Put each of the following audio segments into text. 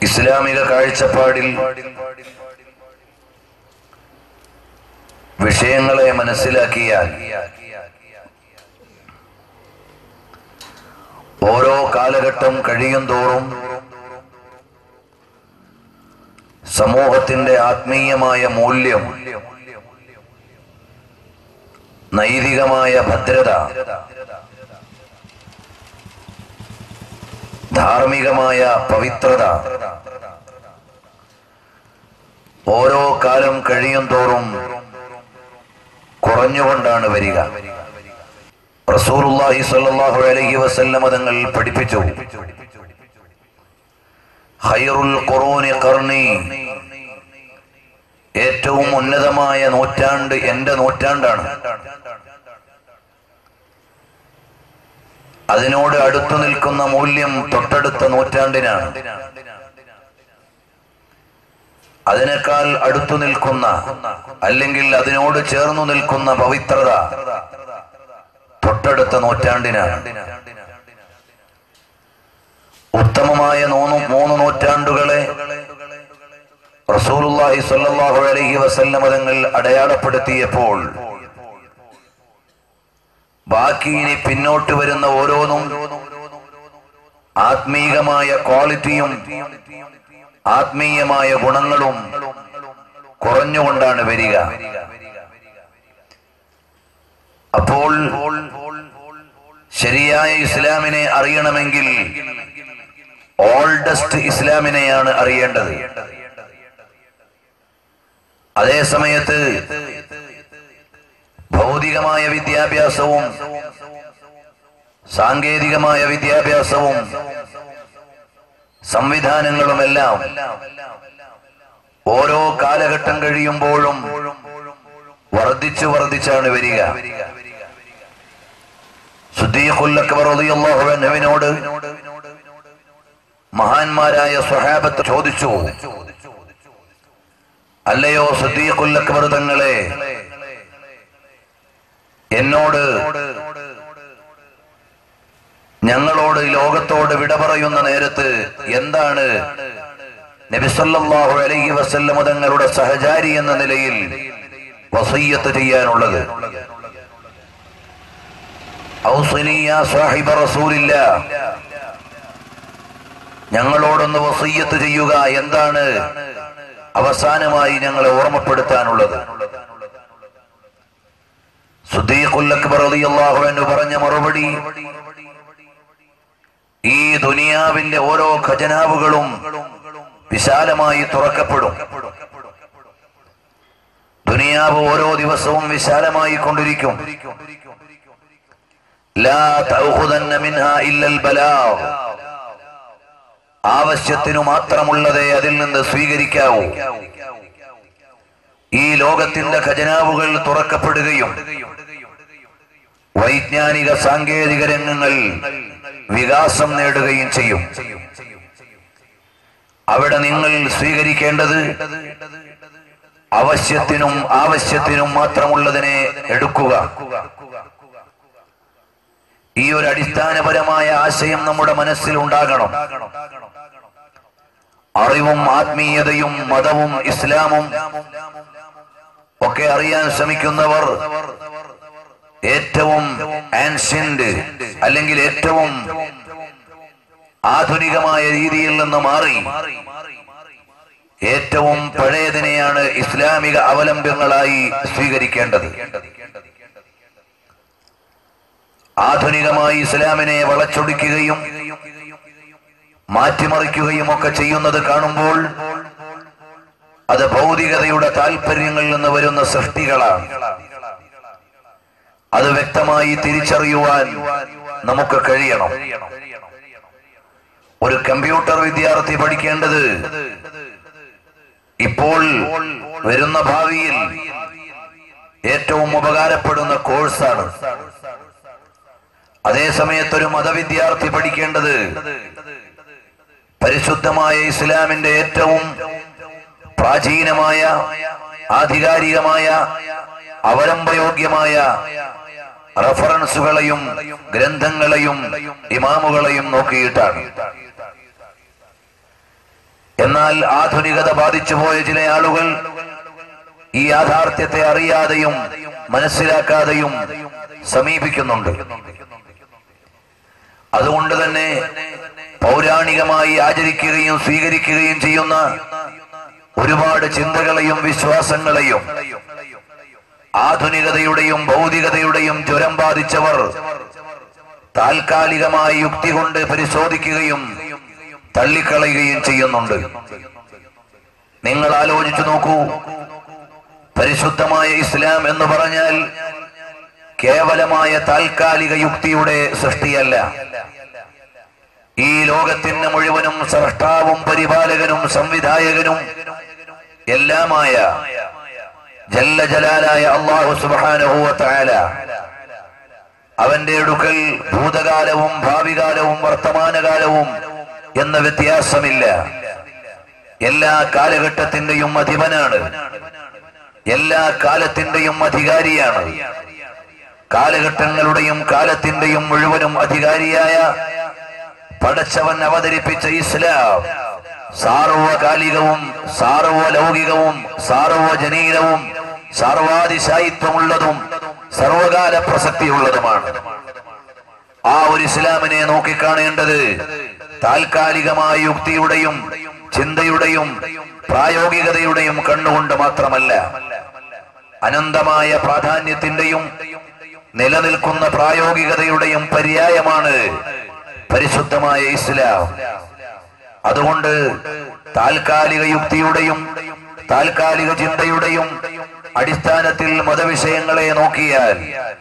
ഇസ്ലാമിക കാഴ്ചപ്പാടിൽ വിഷയങ്ങളെ മനസ്സിലാക്കിയാൽ ഓരോ കാലഘട്ടം കഴിയും തോറും സമൂഹത്തിന്റെ ആത്മീയമായ മൂല്യം നൈതികമായ ഭദ്രത ധാർമ്മികമായ പവിത്രത ഓരോ കാലം കഴിയും തോറും കുറഞ്ഞുകൊണ്ടാണ് വരിക റസൂലുള്ളാഹി സ്വല്ലല്ലാഹു അലൈഹി വസല്ലമ തങ്ങൾ പഠിപ്പിച്ചു ഖൈറുൽ ഖുറൂനി ഖർനി ഏറ്റവും ഉന്നതമായ നൂറ്റാണ്ട് എന്റെ നൂറ്റാണ്ടാണ് അതിനോട് അടുത്തു നിൽക്കുന്ന മൂല്യം തൊട്ടടുത്ത നൂറ്റാണ്ടിനാണ് അതിനേക്കാൾ അടുത്തു നിൽക്കുന്ന അല്ലെങ്കിൽ അതിനോട് ചേർന്നു നിൽക്കുന്ന പവിത്രത തൊട്ടടുത്ത നൂറ്റാണ്ടിനാണ് ഉത്തമമായ മൂന്ന് മൂന്ന് നൂറ്റാണ്ടുകളെ റസൂലുള്ളാഹി സ്വല്ലല്ലാഹു അലൈഹി വസല്ലമ തങ്ങൾ അടയാളപ്പെടുത്തിയപ്പോൾ ബാക്കി ഇനി പിന്നോട്ട് വരുന്ന ഓരോന്നും ആത്മീകമായ ക്വാളിറ്റിയും ആത്മീയമായ ഗുണങ്ങളും കുറഞ്ഞുകൊണ്ടാണ് വരിക അപ്പോൾ ശരിയായ ഇസ്ലാമിനെ അറിയണമെങ്കിൽ ഓൾഡസ്റ്റ് ഇസ്ലാമിനെയാണ് അറിയേണ്ടത് അതേ സമയത്ത് ഭൗതികമായ വിദ്യാഭ്യാസവും സാങ്കേതികമായ വിദ്യാഭ്യാസവും സംവിധാനങ്ങളുമെല്ലാം ഓരോ കാലഘട്ടം കഴിയുമ്പോഴും വർദ്ധിച്ചു വർദ്ധിച്ചാണ് വരിക സുദ്ദീഖുല്ലക്ബറിനോട് മഹാന്മാരായ സ്വഹാബത്ത് ചോദിച്ചു അല്ലയോ സുദ്ദീഖുല്ലക്ബർ തങ്ങളെ എന്നോട് ഞങ്ങളോട് ഈ ലോകത്തോട് വിട പറയുന്ന നേരത്ത് എന്താണ് നബിസല്ലാഹു അലൈഹി വസല്ലമ തങ്ങളുടെ സഹചാരി എന്ന നിലയിൽ വസയ്യത്ത് ചെയ്യാനുള്ളത് ഔസനി യാ സാഹിബ റസൂലില്ല ഞങ്ങളോടൊന്ന് വസയ്യത്ത് ചെയ്യുക എന്താണ് അവസാനമായി ഞങ്ങളെ ഓർമ്മപ്പെടുത്താനുള്ളത് സുദ്ദീഖുൽ അക്ബർ റളിയല്ലാഹു അൻഹു പറഞ്ഞ മറുപടി ഈ ദുനിയാവിന്റെ ഓരോ ഖജനാവുകളും വിശാലമായി തുറക്കപ്പെടും ദുനിയാവ് ഓരോ ദിവസവും വിശാലമായി കൊണ്ടിരിക്കും ലാ തഅഖുദന്ന മിൻഹാ ഇല്ലൽ ബലാഗ് ആവശ്യത്തിനു മാത്രമുള്ളതേ അതിൽ നിന്ന് സ്വീകരിക്കാവൂ ഈ ലോകത്തിന്റെ ഖജനാവുകൾ തുറക്കപ്പെടുകയും വൈജ്ഞാനിക സാങ്കേതിക രംഗങ്ങൾ വികാസം നേടുകയും ചെയ്യും അവിടെ നിങ്ങൾ സ്വീകരിക്കേണ്ടത് അവശ്യത്തിനും ആവശ്യത്തിനും മാത്രമുള്ളതിനെ എടുക്കുക ഈ ഒരു അടിസ്ഥാനപരമായ ആശയം നമ്മുടെ മനസ്സിൽ ഉണ്ടാകണം അറിവും ആത്മീയതയും മതവും ഇസ്ലാമും ഒക്കെ അറിയാൻ ശ്രമിക്കുന്നവർ ഏറ്റവും ആൻഷ്യന്റ് അല്ലെങ്കിൽ ഏറ്റവും ആധുനികമായ രീതിയിൽ നിന്ന് മാറി ഏറ്റവും പഴയതിനെയാണ് ഇസ്ലാമിക അവലംബങ്ങളായി സ്വീകരിക്കേണ്ടത് ആധുനികമായി ഇസ്ലാമിനെ വളച്ചൊടിക്കുകയും മാറ്റിമറിക്കുകയും ഒക്കെ ചെയ്യുന്നത് കാണുമ്പോൾ അത് ഭൗതികതയുടെ താല്പര്യങ്ങളിൽ നിന്ന് വരുന്ന സൃഷ്ടികളാണ് അത് വ്യക്തമായി തിരിച്ചറിയുവാൻ നമുക്ക് കഴിയണം ഒരു കമ്പ്യൂട്ടർ വിദ്യാർത്ഥി പഠിക്കേണ്ടത് ഇപ്പോൾ വരുന്ന ഭാവിയിൽ ഏറ്റവും ഉപകാരപ്പെടുന്ന കോഴ്സാണ് അതേ സമയത്ത് ഒരു മതവിദ്യാർത്ഥി പഠിക്കേണ്ടത് പരിശുദ്ധമായ ഇസ്ലാമിന്റെ ഏറ്റവും പ്രാചീനമായ ആധികാരികമായ അവലംബയോഗ്യമായ റഫറൻസുകളെയും ഗ്രന്ഥങ്ങളെയും ഇമാമുകളെയും നോക്കിയിട്ടാണ് എന്നാൽ ആധുനികത ബാധിച്ചു പോയ ചില ആളുകൾ ഈ യാഥാർത്ഥ്യത്തെ അറിയാതെയും മനസ്സിലാക്കാതെയും സമീപിക്കുന്നുണ്ട് അതുകൊണ്ട് തന്നെ പൗരാണികമായി ആചരിക്കുകയും സ്വീകരിക്കുകയും ചെയ്യുന്ന ഒരുപാട് ചിന്തകളെയും വിശ്വാസങ്ങളെയും ആധുനികതയുടെയും ഭൗതികതയുടെയും ജ്വരം ബാധിച്ചവർ താൽക്കാലികമായ യുക്തി കൊണ്ട് പരിശോധിക്കുകയും തള്ളിക്കളയുകയും ചെയ്യുന്നുണ്ട് നിങ്ങൾ ആലോചിച്ചു നോക്കൂ പരിശുദ്ധമായ ഇസ്ലാം എന്ന് പറഞ്ഞാൽ കേവലമായ താൽക്കാലിക യുക്തിയുടെ സൃഷ്ടിയല്ല ഈ ലോകത്തിന് മുഴുവനും സ്രഷ്ടാവും പരിപാലകനും സംവിധായകനും എല്ലാമായ ജല്ല ജലാലായ അള്ളാഹു സുബാനഹുവ താല അവന്റെ അടുക്കൽ ഭൂതകാലവും ഭാവികാലവും വർത്തമാനകാലവും എന്ന വ്യത്യാസമില്ല എല്ലാ കാലഘട്ടത്തിന്റെയും അധിപനാണ് എല്ലാ കാലത്തിന്റെയും അധികാരിയാണ് കാലഘട്ടങ്ങളുടെയും കാലത്തിന്റെയും മുഴുവനും അധികാരിയായ പടച്ചവൻ അവതരിപ്പിച്ച ഇസ്ലാം സാർവകാലികവും സാർവലൗകികവും സാർവജനീനവും സർവാതിശായിത്വമുള്ളതും സർവകാല പ്രസക്തിയുള്ളതുമാണ് ആ ഒരു ഇസ്ലാമിനെ നോക്കിക്കാണേണ്ടത് താൽക്കാലികമായ യുക്തിയുടെയും ചിന്തയുടെയും പ്രായോഗികതയുടെയും കണ്ണുകൊണ്ട് മാത്രമല്ല അനന്തമായ പ്രാധാന്യത്തിന്റെയും നിലനിൽക്കുന്ന പ്രായോഗികതയുടെയും പര്യായമാണ് പരിശുദ്ധമായ ഇസ്ലാം അതുകൊണ്ട് താൽക്കാലിക യുക്തിയുടെയും താൽക്കാലിക ചിന്തയുടെയും അടിസ്ഥാനത്തിൽ മതവിഷയങ്ങളെ നോക്കിയാൽ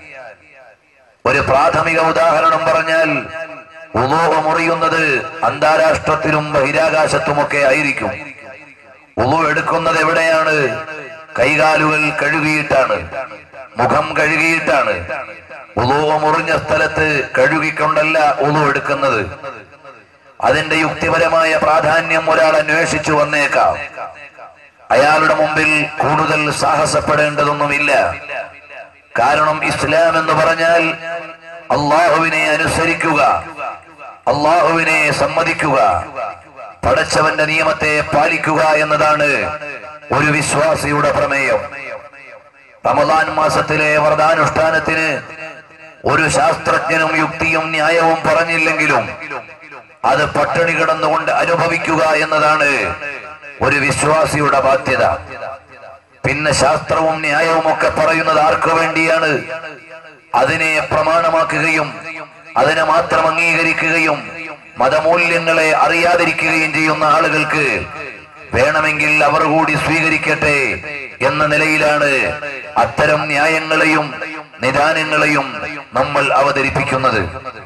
ഒരു പ്രാഥമിക ഉദാഹരണം പറഞ്ഞാൽ ഉളു മുറിയുന്നത് അന്താരാഷ്ട്രത്തിലും ബഹിരാകാശത്തുമൊക്കെ ആയിരിക്കും ഉളു എടുക്കുന്നത് എവിടെയാണ് കൈകാലുകൾ കഴുകിയിട്ടാണ് മുഖം കഴുകിയിട്ടാണ് ഉളു മുറിഞ്ഞ സ്ഥലത്ത് കഴുകിക്കൊണ്ടല്ല ഉളു എടുക്കുന്നത് അതിന്റെ യുക്തിപരമായ പ്രാധാന്യം ഒരാൾ അന്വേഷിച്ചു വന്നേക്കാം അയാളുടെ മുമ്പിൽ കൂടുതൽ സാഹസപ്പെടേണ്ടതൊന്നുമില്ല കാരണം ഇസ്ലാം എന്ന് പറഞ്ഞാൽ അള്ളാഹുവിനെ അനുസരിക്കുക അള്ളാഹുവിനെ സമ്മതിക്കുക പടച്ചവന്റെ നിയമത്തെ പാലിക്കുക എന്നതാണ് ഒരു വിശ്വാസിയുടെ പ്രമേയം റമദാൻ മാസത്തിലെ വ്രതാനുഷ്ഠാനത്തിന് ഒരു ശാസ്ത്രജ്ഞനും യുക്തിയും ന്യായവും പറഞ്ഞില്ലെങ്കിലും അത് പട്ടിണി കിടന്നുകൊണ്ട് അനുഭവിക്കുക എന്നതാണ് ഒരു വിശ്വാസിയുടെ ബാധ്യത പിന്നെ ശാസ്ത്രവും ന്യായവും ഒക്കെ പറയുന്നത് ആർക്കു വേണ്ടിയാണ് അതിനെ പ്രമാണമാക്കുകയും അതിനെ മാത്രം അംഗീകരിക്കുകയും മതമൂല്യങ്ങളെ അറിയാതിരിക്കുകയും ചെയ്യുന്ന ആളുകൾക്ക് വേണമെങ്കിൽ അവർ കൂടി സ്വീകരിക്കട്ടെ എന്ന നിലയിലാണ് അത്തരം ന്യായങ്ങളെയും നിദാനങ്ങളെയും നമ്മൾ അവതരിപ്പിക്കുന്നത്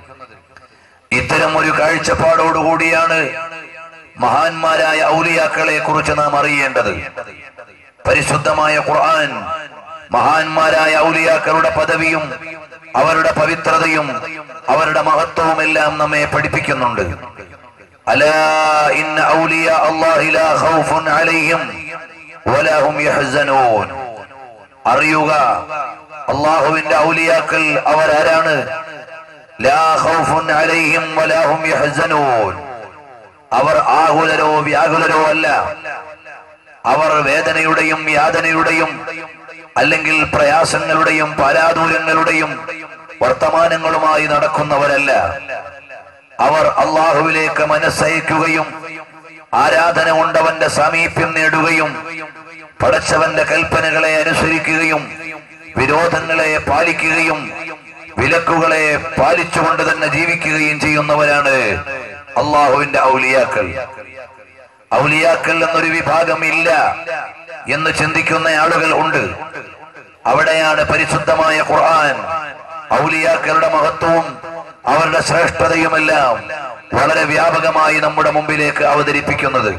ഇത്തരം ഒരു കാഴ്ചപ്പാടോടുകൂടിയാണ് മഹാന്മാരായ ഔലിയാക്കളെ കുറിച്ച് നാം അറിയേണ്ടത് പരിശുദ്ധമായ ഖുർആൻ മഹാന്മാരായ ഔലിയാക്കളുടെ പദവിയും അവരുടെ പവിത്രതയും അവരുടെ മഹത്വവും എല്ലാം നമ്മെ പഠിപ്പിക്കുന്നുണ്ട് അലാ ഇന്ന ഔലിയ അല്ലാഹി ലാ ഖൗഫുൻ അലൈഹിം വലാ ഹും യഹ്സനൂൻ അറിയുക അള്ളാഹുവിന്റെ ഔലിയാക്കൾ അവരാരാണ് ലാ ഖൗഫുൻ അലൈഹിം വലാ ഹും യഹ്സനൂൻ അവർ ആകുലരോ വ്യാകുലരോ അല്ല അവർ വേദനയുടെയും യാതനയുടെയും അല്ലെങ്കിൽ പ്രയാസങ്ങളുടെയും പരാദൂരങ്ങളുടെയും വർത്തമാനങ്ങളുമായി നടക്കുന്നവരല്ല അവർ അള്ളാഹുവിലേക്ക് മനസ്സയക്കുകയും ആരാധന കൊണ്ടവന്റെ സാമീപ്യം നേടുകയും പടച്ചവന്റെ കൽപ്പനകളെ അനുസരിക്കുകയും വിരോധങ്ങളെ പാലിക്കുകയും വിലക്കുകളെ പാലിച്ചുകൊണ്ട് തന്നെ ജീവിക്കുകയും ചെയ്യുന്നവരാണ് അള്ളാഹുവിന്റെ ഔലിയാക്കൾ ഔലിയാക്കൾ എന്നൊരു വിഭാഗം ഇല്ല എന്ന് ചിന്തിക്കുന്ന ആളുകൾ ഉണ്ട് അവിടെയാണ് പരിശുദ്ധമായ ഖുർആൻ ഔലിയാക്കളുടെ മഹത്വവും അവരുടെ ശ്രേഷ്ഠതയുമെല്ലാം വളരെ വ്യാപകമായി നമ്മുടെ മുമ്പിലേക്ക് അവതരിപ്പിക്കുന്നത്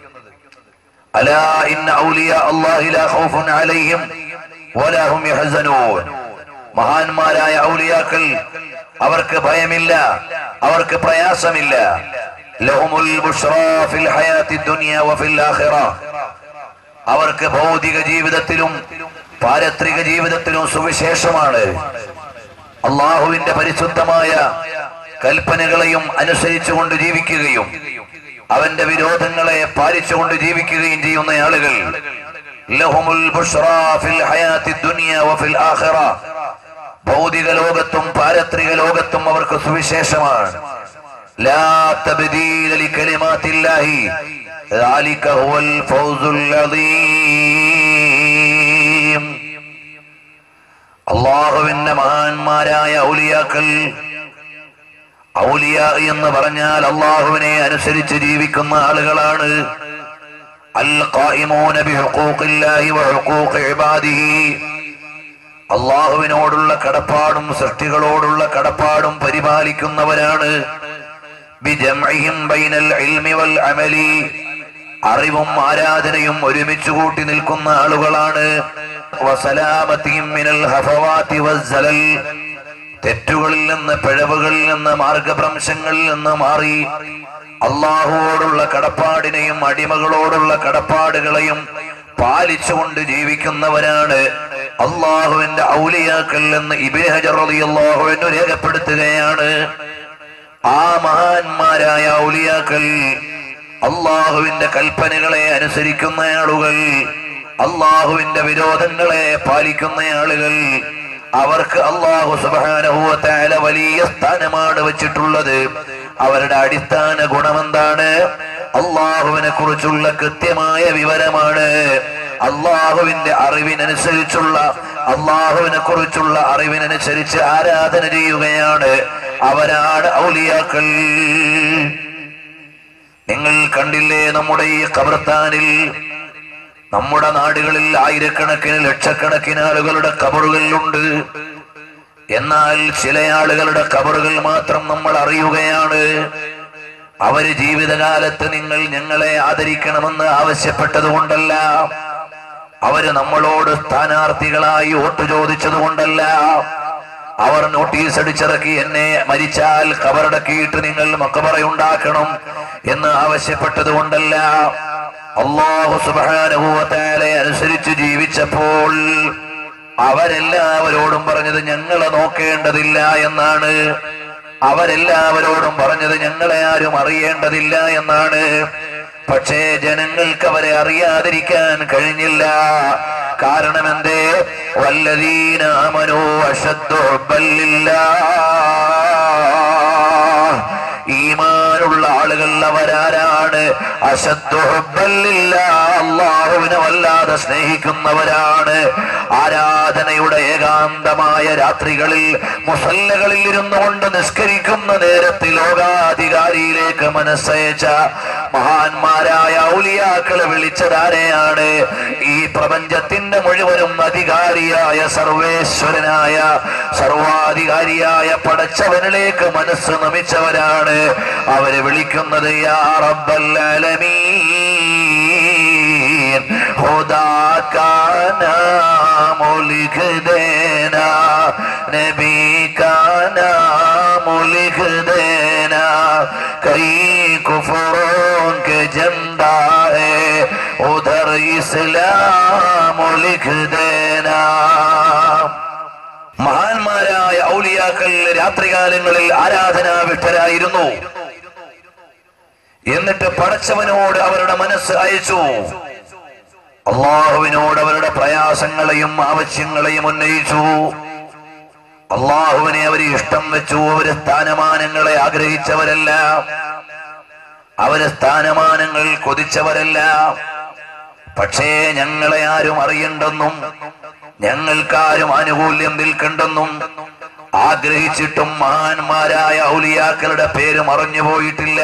അലാ ഇന്ന ഔലിയ അല്ലാഹി ലാ ഖൗഫുൻ അലൈഹിം വലാ ഹും യഹ്സനൂൻ മഹാന്മാരായ ഔലിയാക്കൾ അവർക്ക് ഭയമില്ല അവർക്ക് പ്രയാസമില്ല ലഹുമുൽ ബുഷ്റാ ഫിൽ ഹയാത്തി ദുനിയ വഫിൽ ആഖിറ അവർക്ക് ഭൗതിക ജീവിതത്തിലും പാരത്രിക ജീവിതത്തിലും സുവിശേഷമാണ് അള്ളാഹുവിന്റെ പരിശുദ്ധമായ കൽപ്പനകളെയും അനുസരിച്ചുകൊണ്ട് ജീവിക്കുകയും അവന്റെ വിരോധങ്ങളെ പാലിച്ചുകൊണ്ട് ജീവിക്കുകയും ചെയ്യുന്ന ആളുകൾ ലഹുമുൽ ബുഷ്റാ ഫിൽ ഹയാത്തി ദുനിയ വഫിൽ ആഖിറ ഭൗതിക ലോകത്തും പാരത്രിക ലോകത്തും അവർക്ക് സുവിശേഷമാണ് ലാ തബ്ദീല ലികലിമാത്തില്ലാഹി ذلك هو الفوز العظيم അള്ളാഹുവിന്റെ മഹാന്മാരായ ഔലിയാക്കൾ ഔലിയ എന്ന് പറഞ്ഞാൽ അള്ളാഹുവിനെ അനുസരിച്ച് ജീവിക്കുന്ന ആളുകളാണ് അൽ ഖായിമൂന ബിഹുഖൂഖില്ലാഹി വഹുഖൂഖി ഇബാദിഹി അള്ളാഹുവിനോടുള്ള കടപ്പാടും സൃഷ്ടികളോടുള്ള കടപ്പാടും പരിപാലിക്കുന്നവരാണ് ബിജംഇഹിം ബൈനൽ ഇൽമി വൽ അമലി അറിവും ആരാധനയും ഒരുമിച്ച് കൂട്ടി നിൽക്കുന്ന ആളുകളാണ് വസലാമത്തിയും മിനൽ ഹഫവാതി വസ്സലൽ തെറ്റുകളിൽ നിന്ന് പിഴവുകളിൽ നിന്ന് മാർഗഭ്രംശങ്ങളിൽ നിന്ന് മാറി അള്ളാഹുവോടുള്ള കടപ്പാടിനെയും അടിമകളോടുള്ള കടപ്പാടുകളെയും പാലിച്ചുകൊണ്ട് ജീവിക്കുന്നവരാണ് അള്ളാഹുവിന്റെ ഔലിയാക്കൾ എന്ന് ഇബിൻ ഹജർ റളിയല്ലാഹു അൻഹു രേഖപ്പെടുത്തുകയാണ് ആ മഹാന്മാരായ ഔലിയാക്കൾ അള്ളാഹുവിന്റെ കൽപ്പനകളെ അനുസരിക്കുന്ന ആളുകൾ അള്ളാഹുവിന്റെ വിരോധങ്ങളെ പാലിക്കുന്ന ആളുകൾ അവർക്ക് അള്ളാഹു സുബാനഹുവല വലിയ സ്ഥാനമാണ് വെച്ചിട്ടുള്ളത് അവരുടെ അടിസ്ഥാന ഗുണമെന്താണ് അള്ളാഹുവിനെ കുറിച്ചുള്ള കൃത്യമായ വിവരമാണ് അള്ളാഹുവിന്റെ അറിവിനനുസരിച്ചുള്ള അള്ളാഹുവിനെ കുറിച്ചുള്ള അറിവിനനുസരിച്ച് ആരാധന ചെയ്യുകയാണ് അവരാണ് ഔലിയാക്കൾ നിങ്ങൾ കണ്ടില്ലേ നമ്മുടെ ഈ കബർത്താനിൽ നമ്മുടെ നാടുകളിൽ ആയിരക്കണക്കിന് ലക്ഷക്കണക്കിന് ആളുകളുടെ കബറുകളിലുണ്ട് എന്നാൽ ചില ആളുകളുടെ കബറുകൾ മാത്രം നമ്മൾ അറിയുകയാണ് അവര് ജീവിതകാലത്ത് നിങ്ങൾ ഞങ്ങളെ ആദരിക്കണമെന്ന് ആവശ്യപ്പെട്ടത് കൊണ്ടല്ല അവര് നമ്മളോട് സ്ഥാനാർത്ഥികളായി വോട്ട് ചോദിച്ചത് കൊണ്ടല്ല അവർ നോട്ടീസ് അടിച്ചിറക്കി എന്നെ മരിച്ചാൽ കബറടക്കിയിട്ട് നിങ്ങൾ മക്കബറയുണ്ടാക്കണം എന്ന് ആവശ്യപ്പെട്ടത് കൊണ്ടല്ല അള്ളാഹു സുബാനുഭവത്താലെ അനുസരിച്ച് ജീവിച്ചപ്പോൾ അവരെല്ലാവരോടും പറഞ്ഞത് ഞങ്ങളെ നോക്കേണ്ടതില്ല എന്നാണ് അവരെല്ലാവരോടും പറഞ്ഞത് ഞങ്ങളെ ആരും അറിയേണ്ടതില്ല എന്നാണ് പക്ഷേ ജനങ്ങൾക്ക് അവരെ അറിയാതിരിക്കാൻ കഴിഞ്ഞില്ല കാരണം എന്തേ വല്ലതീനാമനോ അശദ്ദു ഹുബ്ബല്ലില്ലാ ഈമാനുള്ള ആളുകൾ അവരാരാണ് അശദ്ദു ഹുബ്ബല്ലില്ലാ അള്ളാഹുവിനെ വല്ലാതെ സ്നേഹിക്കുന്നവരാണ് ആരാധനയുടെ ഏകാന്തമായ രാത്രികളിൽ മുസല്ലകളിൽ ഇരുന്നു കൊണ്ട് നിസ്കരിക്കുന്ന നേരത്തിൽ ലോകാധികാരിയിലേക്ക് മനസ്സയച്ച മഹാന്മാരായ ഔലിയാക്കളെ വിളിച്ചതാരെയാണ് ഈ പ്രപഞ്ചത്തിന്റെ മുഴുവനും അധികാരിയായ സർവേശ്വരനായ സർവാധികാരിയായ പടച്ചവനിലേക്ക് മനസ്സ് നമിച്ചവരാണ് അവരെ വിളിക്കുന്നത് യാ റബ്ബൽ ആലമീൻ खुदा का नाम लिख देना नबी का नाम लिख देना कई कुफरों के झंडा है उधर इस्लाम लिख देना മഹാന്മാരായ ഔലിയാക്കൾ രാത്രികാലങ്ങളിൽ ആരാധനാ വിട്ടരായിരുന്നു എന്നിട്ട് പടച്ചവനോട് അവരുടെ മനസ്സ് അയച്ചു അള്ളാഹുവിനോട് അവരുടെ പ്രയാസങ്ങളെയും ആവശ്യങ്ങളെയും ഉന്നയിച്ചു അള്ളാഹുവിനെ അവർ ഇഷ്ടം വെച്ചു അവര് സ്ഥാനമാനങ്ങളെ ആഗ്രഹിച്ചവരല്ല അവര് സ്ഥാനമാനങ്ങൾ കൊതിച്ചവരല്ല പക്ഷേ ഞങ്ങളെ ആരും അറിയണ്ടെന്നും ഞങ്ങൾക്കാരും ആനുകൂല്യം നിൽക്കണ്ടെന്നും ആഗ്രഹിച്ചിട്ടും മഹാന്മാരായ ഔലിയാക്കളുടെ പേര് മറഞ്ഞു പോയിട്ടില്ല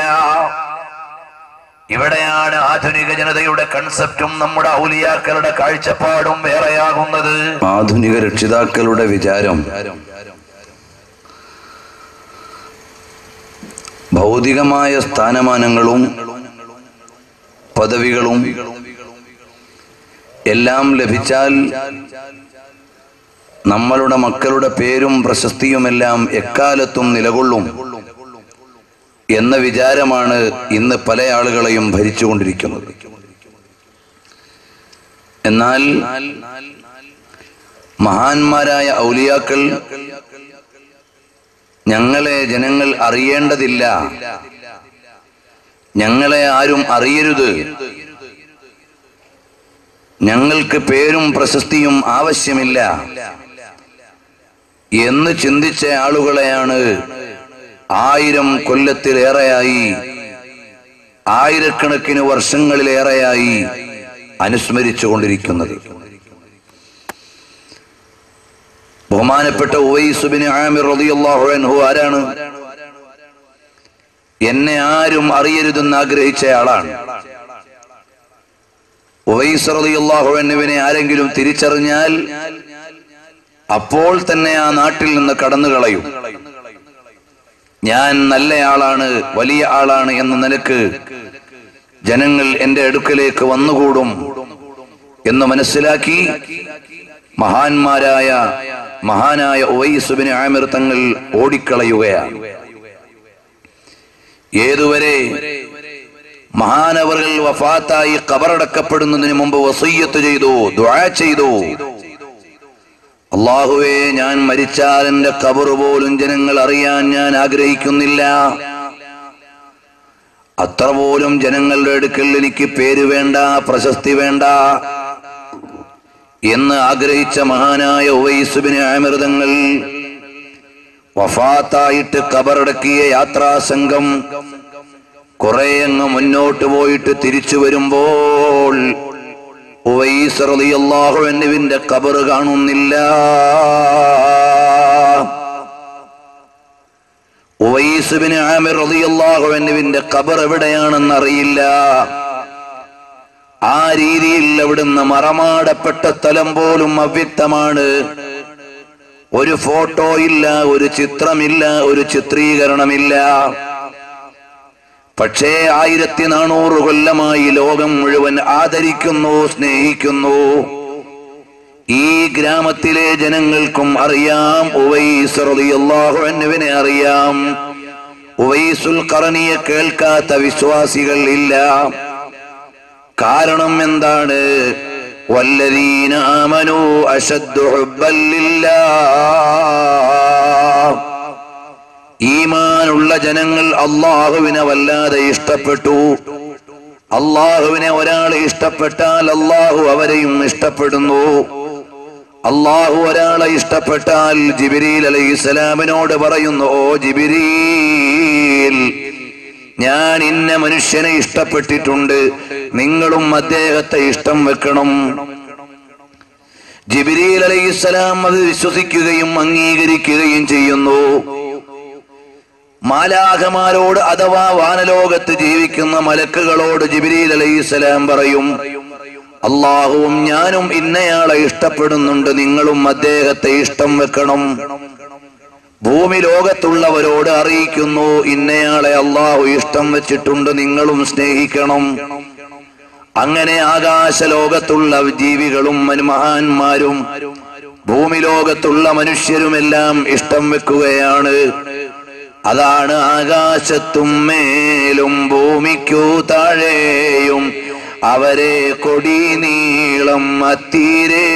ഇവിടെയാണ് ആധുനിക ജനതയുടെ കൺസെപ്റ്റും നമ്മുടെ ഔലിയാക്കളുടെ കാഴ്ചപ്പാടും വേറെയാകുന്നത് ആധുനിക രക്ഷിതാക്കളുടെ വിചാരം ഭൗതികമായ സ്ഥാനമാനങ്ങളും പദവികളും എല്ലാം ലഭിച്ചാൽ നമ്മളുടെ മക്കളുടെ പേരും പ്രശസ്തിയുമെല്ലാം എക്കാലത്തും നിലകൊള്ളും എന്ന വിചാരമാണ് ഇന്ന് പല ആളുകളെയും ഭരിച്ചുകൊണ്ടിരിക്കുന്നത് എന്നാൽ മഹാന്മാരായ ഔലിയാക്കൾ ഞങ്ങളെ ജനങ്ങൾ അറിയേണ്ടതില്ല ഞങ്ങളെ ആരും അറിയരുത് ഞങ്ങൾക്ക് പേരും പ്രശസ്തിയും ആവശ്യമില്ല എന്ന് ചിന്തിച്ച ആളുകളെയാണ് ആയിരം കൊല്ലത്തിലേറെയായി ആയിരക്കണക്കിന് വർഷങ്ങളിലേറെയായി അനുസ്മരിച്ചു കൊണ്ടിരിക്കുന്നത് ബഹുമാനപ്പെട്ട ഉവൈസുബിന് ആമിർ റളിയല്ലാഹു അൻഹു ആരാണ് എന്നെ ആരും അറിയരുതെന്ന് ആഗ്രഹിച്ച ആളാണ് ഉവൈസ് റളിയല്ലാഹു അൻഹുവിനെ ആരെങ്കിലും തിരിച്ചറിഞ്ഞാൽ അപ്പോൾ തന്നെ ആ നാട്ടിൽ നിന്ന് കടന്നു കളയും ഞാൻ നല്ലയാളാണ് വലിയ ആളാണ് എന്ന നിലക്ക് ജനങ്ങൾ എന്റെ അടുക്കലേക്ക് വന്നുകൂടും എന്ന് മനസ്സിലാക്കി മഹാന്മാരായ മഹാനായ ഉവൈസുബിന് ആമിർ തങ്ങൾ ഓടിക്കളയുകയാണ് ഏതുവരെ മഹാനവറുകൾ വഫാത്തായി കബറടക്കപ്പെടുന്നതിന് മുമ്പ് വസയ്യത്ത് ചെയ്തു ദുആ ചെയ്തു അള്ളാഹുവേ ഞാൻ മരിച്ചാൽ എന്റെ കബറ് പോലും ജനങ്ങൾ അറിയാൻ ഞാൻ ആഗ്രഹിക്കുന്നില്ല അത്ര പോലും ജനങ്ങളുടെ അടുക്കൽ എനിക്ക് പേര് വേണ്ട പ്രശസ്തി വേണ്ട എന്ന് ആഗ്രഹിച്ച മഹാനായ ഉവൈസുബിന് ആമൃതങ്ങൾ വഫാത്തായിട്ട് കബറടക്കിയ യാത്രാ സംഘം കുറെ അങ്ങ് മുന്നോട്ട് പോയിട്ട് തിരിച്ചു വരുമ്പോൾ ഉവൈസ് റളിയല്ലാഹു അൻഹുവിന്റെ കബറ് കാണുന്നില്ല ഉവൈസ് ബിൻ ആമിർ റളിയല്ലാഹു അൻഹുവിന്റെ കബർ എവിടെയാണെന്ന് അറിയില്ല ആ രീതിയിൽ അവിടുന്ന് മറമാടപ്പെട്ട സ്ഥലം പോലും അവ്യക്തമാണ് ഒരു ഫോട്ടോ ഇല്ല ഒരു ചിത്രമില്ല ഒരു ചിത്രീകരണമില്ല പക്ഷേ ആയിരത്തി നാനൂറ് കൊല്ലമായി ലോകം മുഴുവൻ ആദരിക്കുന്നു സ്നേഹിക്കുന്നു ഈ ഗ്രാമത്തിലെ ജനങ്ങൾക്കും അറിയാം ഉവൈസ് റളിയല്ലാഹു അൻഹുവിനെ അറിയാം ഉവൈസുൽ ഖറനിയെ കേൾക്കാത്ത വിശ്വാസികൾ ഇല്ല കാരണം എന്താണ് വല്ലദീന ആമനു അശദ്ദു ഹുബ്ബൻ ലില്ലാഹ് ഈമാനുള്ള ജനങ്ങൾ അള്ളാഹുവിനെ വല്ലാതെ ഇഷ്ടപ്പെട്ടു അള്ളാഹുവിനെ ഒരാൾ ഇഷ്ടപ്പെട്ടാൽ അള്ളാഹു അവരെയും ഇഷ്ടപ്പെടുന്നു അള്ളാഹു ഒരാളെ ഇഷ്ടപ്പെട്ടാൽ ജിബിരിൽ അലൈഹി ഇസ്ലാമിനോട് പറയുന്നു ഓ ജിബിരീൽ ഞാൻ ഇന്ന മനുഷ്യനെ ഇഷ്ടപ്പെട്ടിട്ടുണ്ട് നിങ്ങളും അദ്ദേഹത്തെ ഇഷ്ടം വെക്കണം ജിബിരിൽ അലൈഹി ഇസ്ലാം അത് വിശ്വസിക്കുകയും അംഗീകരിക്കുകയും ചെയ്യുന്നു മാലാഖമാരോട് അഥവാ വാനലോകത്ത് ജീവിക്കുന്ന മലക്കുകളോട് ജിബിരിൽ അലൈഹിസ്സലാം പറയും അള്ളാഹുവും ഞാനും ഇന്നയാളെ ഇഷ്ടപ്പെടുന്നുണ്ട് നിങ്ങളും അദ്ദേഹത്തെ ഇഷ്ടം വെക്കണം ഭൂമി ലോകത്തുള്ളവരോട് അറിയിക്കുന്നു ഇന്നയാളെ അള്ളാഹു ഇഷ്ടം വെച്ചിട്ടുണ്ട് നിങ്ങളും സ്നേഹിക്കണം അങ്ങനെ ആകാശ ലോകത്തുള്ള ജീവികളും മഹാന്മാരും ഭൂമി ലോകത്തുള്ള മനുഷ്യരുമെല്ലാം ഇഷ്ടം വെക്കുകയാണ് അതാണ് ആകാശത്തും മേലും ഭൂമിക്കു താഴെയും അവരെ കൊടി നീളം അത്തീരെ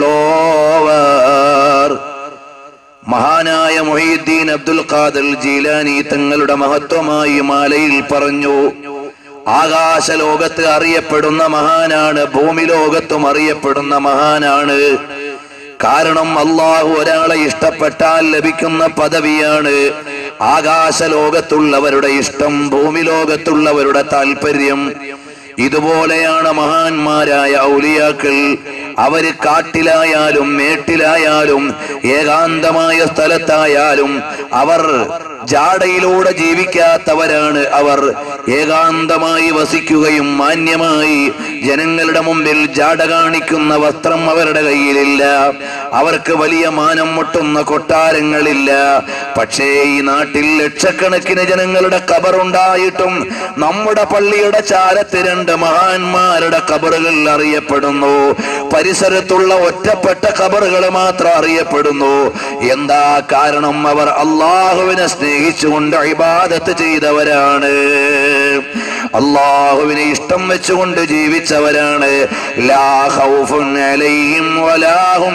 ഉള്ളോവർ മഹാനായ മൊഹീദ്ദീൻ അബ്ദുൽ ഖാദർ ജീലാനി തങ്ങളുടെ മഹത്വമായി മാലയിൽ പറഞ്ഞു ആകാശ ലോകത്ത് അറിയപ്പെടുന്ന മഹാനാണ് ഭൂമി ലോകത്തും അറിയപ്പെടുന്ന മഹാനാണ് കാരണം അള്ളാഹു ഒരാളെ ഇഷ്ടപ്പെട്ടാൽ ലഭിക്കുന്ന പദവിയാണ് ആകാശ ലോകത്തുള്ളവരുടെ ഇഷ്ടം ഭൂമി ലോകത്തുള്ളവരുടെ താല്പര്യം ഇതുപോലെയാണ് മഹാന്മാരായ ഔലിയാക്കൾ അവര് കാട്ടിലായാലും മേട്ടിലായാലും ഏകാന്തമായ സ്ഥലത്തായാലും അവർ ജാടയിലൂടെ ജീവിക്കാത്തവരാണ് അവർ ഏകാന്തമായി വസിക്കുകയും മാന്യമായി ജനങ്ങളുടെ മുമ്പിൽ ജാട കാണിക്കുന്ന വസ്ത്രം അവരുടെ കയ്യിലില്ല അവർക്ക് വലിയ മാനം മുട്ടുന്ന കൊട്ടാരങ്ങളില്ല പക്ഷേ ഈ നാട്ടിൽ ലക്ഷക്കണക്കിന് ജനങ്ങളുടെ കബറുണ്ടായിട്ടും നമ്മുടെ പള്ളിയുടെ ചാരത്ത് രണ്ട് മഹാന്മാരുടെ കബറുകൾ അറിയപ്പെടുന്നു പരിസരത്തുള്ള ഒറ്റപ്പെട്ട കബറുകൾ മാത്രം അറിയപ്പെടുന്നു എന്താ കാരണം അവർ അള്ളാഹുവിനെ സ്നേഹിച്ചുകൊണ്ട് ഇബാദത്ത് ചെയ്തവരാണ് അള്ളാഹുവിനെ ഇഷ്ടം വെച്ചുകൊണ്ട് ജീവിച്ചവരാണ് ലാ ഖൗഫുൻ അലൈഹിം വലാഹും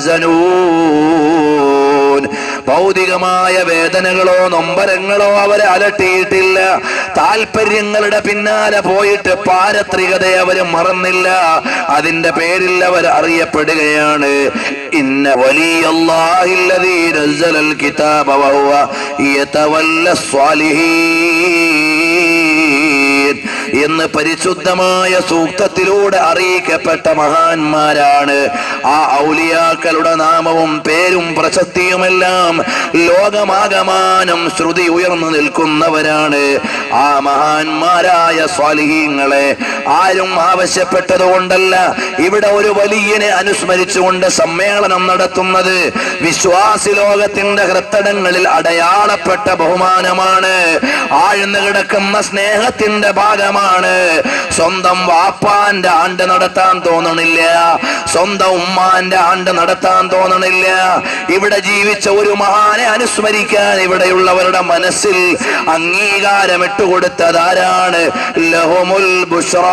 യഹ്സനൂൻ ഭൗതികമായ വേദനകളോ നൊമ്പരങ്ങളോ അവരെ അലട്ടിയിട്ടില്ല താല്പര്യങ്ങളുടെ പിന്നാലെ പോയിട്ട് പാരത്രികതയെ അവര് മറന്നില്ല അതിന്റെ പേരിൽ അവർ അറിയപ്പെടുകയാണ് ഇന്ന വലിയ കിതാബ വഹുവ യതവല്ല സ്വാലിഹീൻ എന്ന് പരിശുദ്ധമായ സൂക്തത്തിലൂടെ അറിയിക്കപ്പെട്ട മഹാന്മാരാണ് ആ ഔലിയാക്കളുടെ നാമവും പേരും പ്രശസ്തിയുമെല്ലാം ലോകമാകമാനം ശ്രുതി ഉയർന്നു നിൽക്കുന്നവരാണ് ആ മഹാന്മാരായ സ്വാലിഹീങ്ങളെ ആരും ആവശ്യപ്പെട്ടത് കൊണ്ടല്ല ഇവിടെ ഒരു വലിയനെ അനുസ്മരിച്ചുകൊണ്ട് സമ്മേളനം നടത്തുന്നത് വിശ്വാസി ലോകത്തിന്റെ ഹൃത്തടങ്ങളിൽ അടയാളപ്പെട്ട ബഹുമാനമാണ് ആഴ്ന്നു കിടക്കുന്ന സ്നേഹത്തിന്റെ ഭാഗമാണ് സ്വന്തം വാപ്പാന്റെ ആണ്ട് നടത്താൻ തോന്നണില്ല സ്വന്തം ഉമ്മാന്റെ ആണ്ട് നടത്താൻ തോന്നണില്ല ഇവിടെ ജീവിച്ച ഒരു മഹാനെ അനുസ്മരിക്കാൻ ഇവിടെയുള്ളവരുടെ മനസ്സിൽ അംഗീകാരം ഇട്ടുകൊടുത്തതാരാണ് ലഹുമുൽ ബുഷ്റാ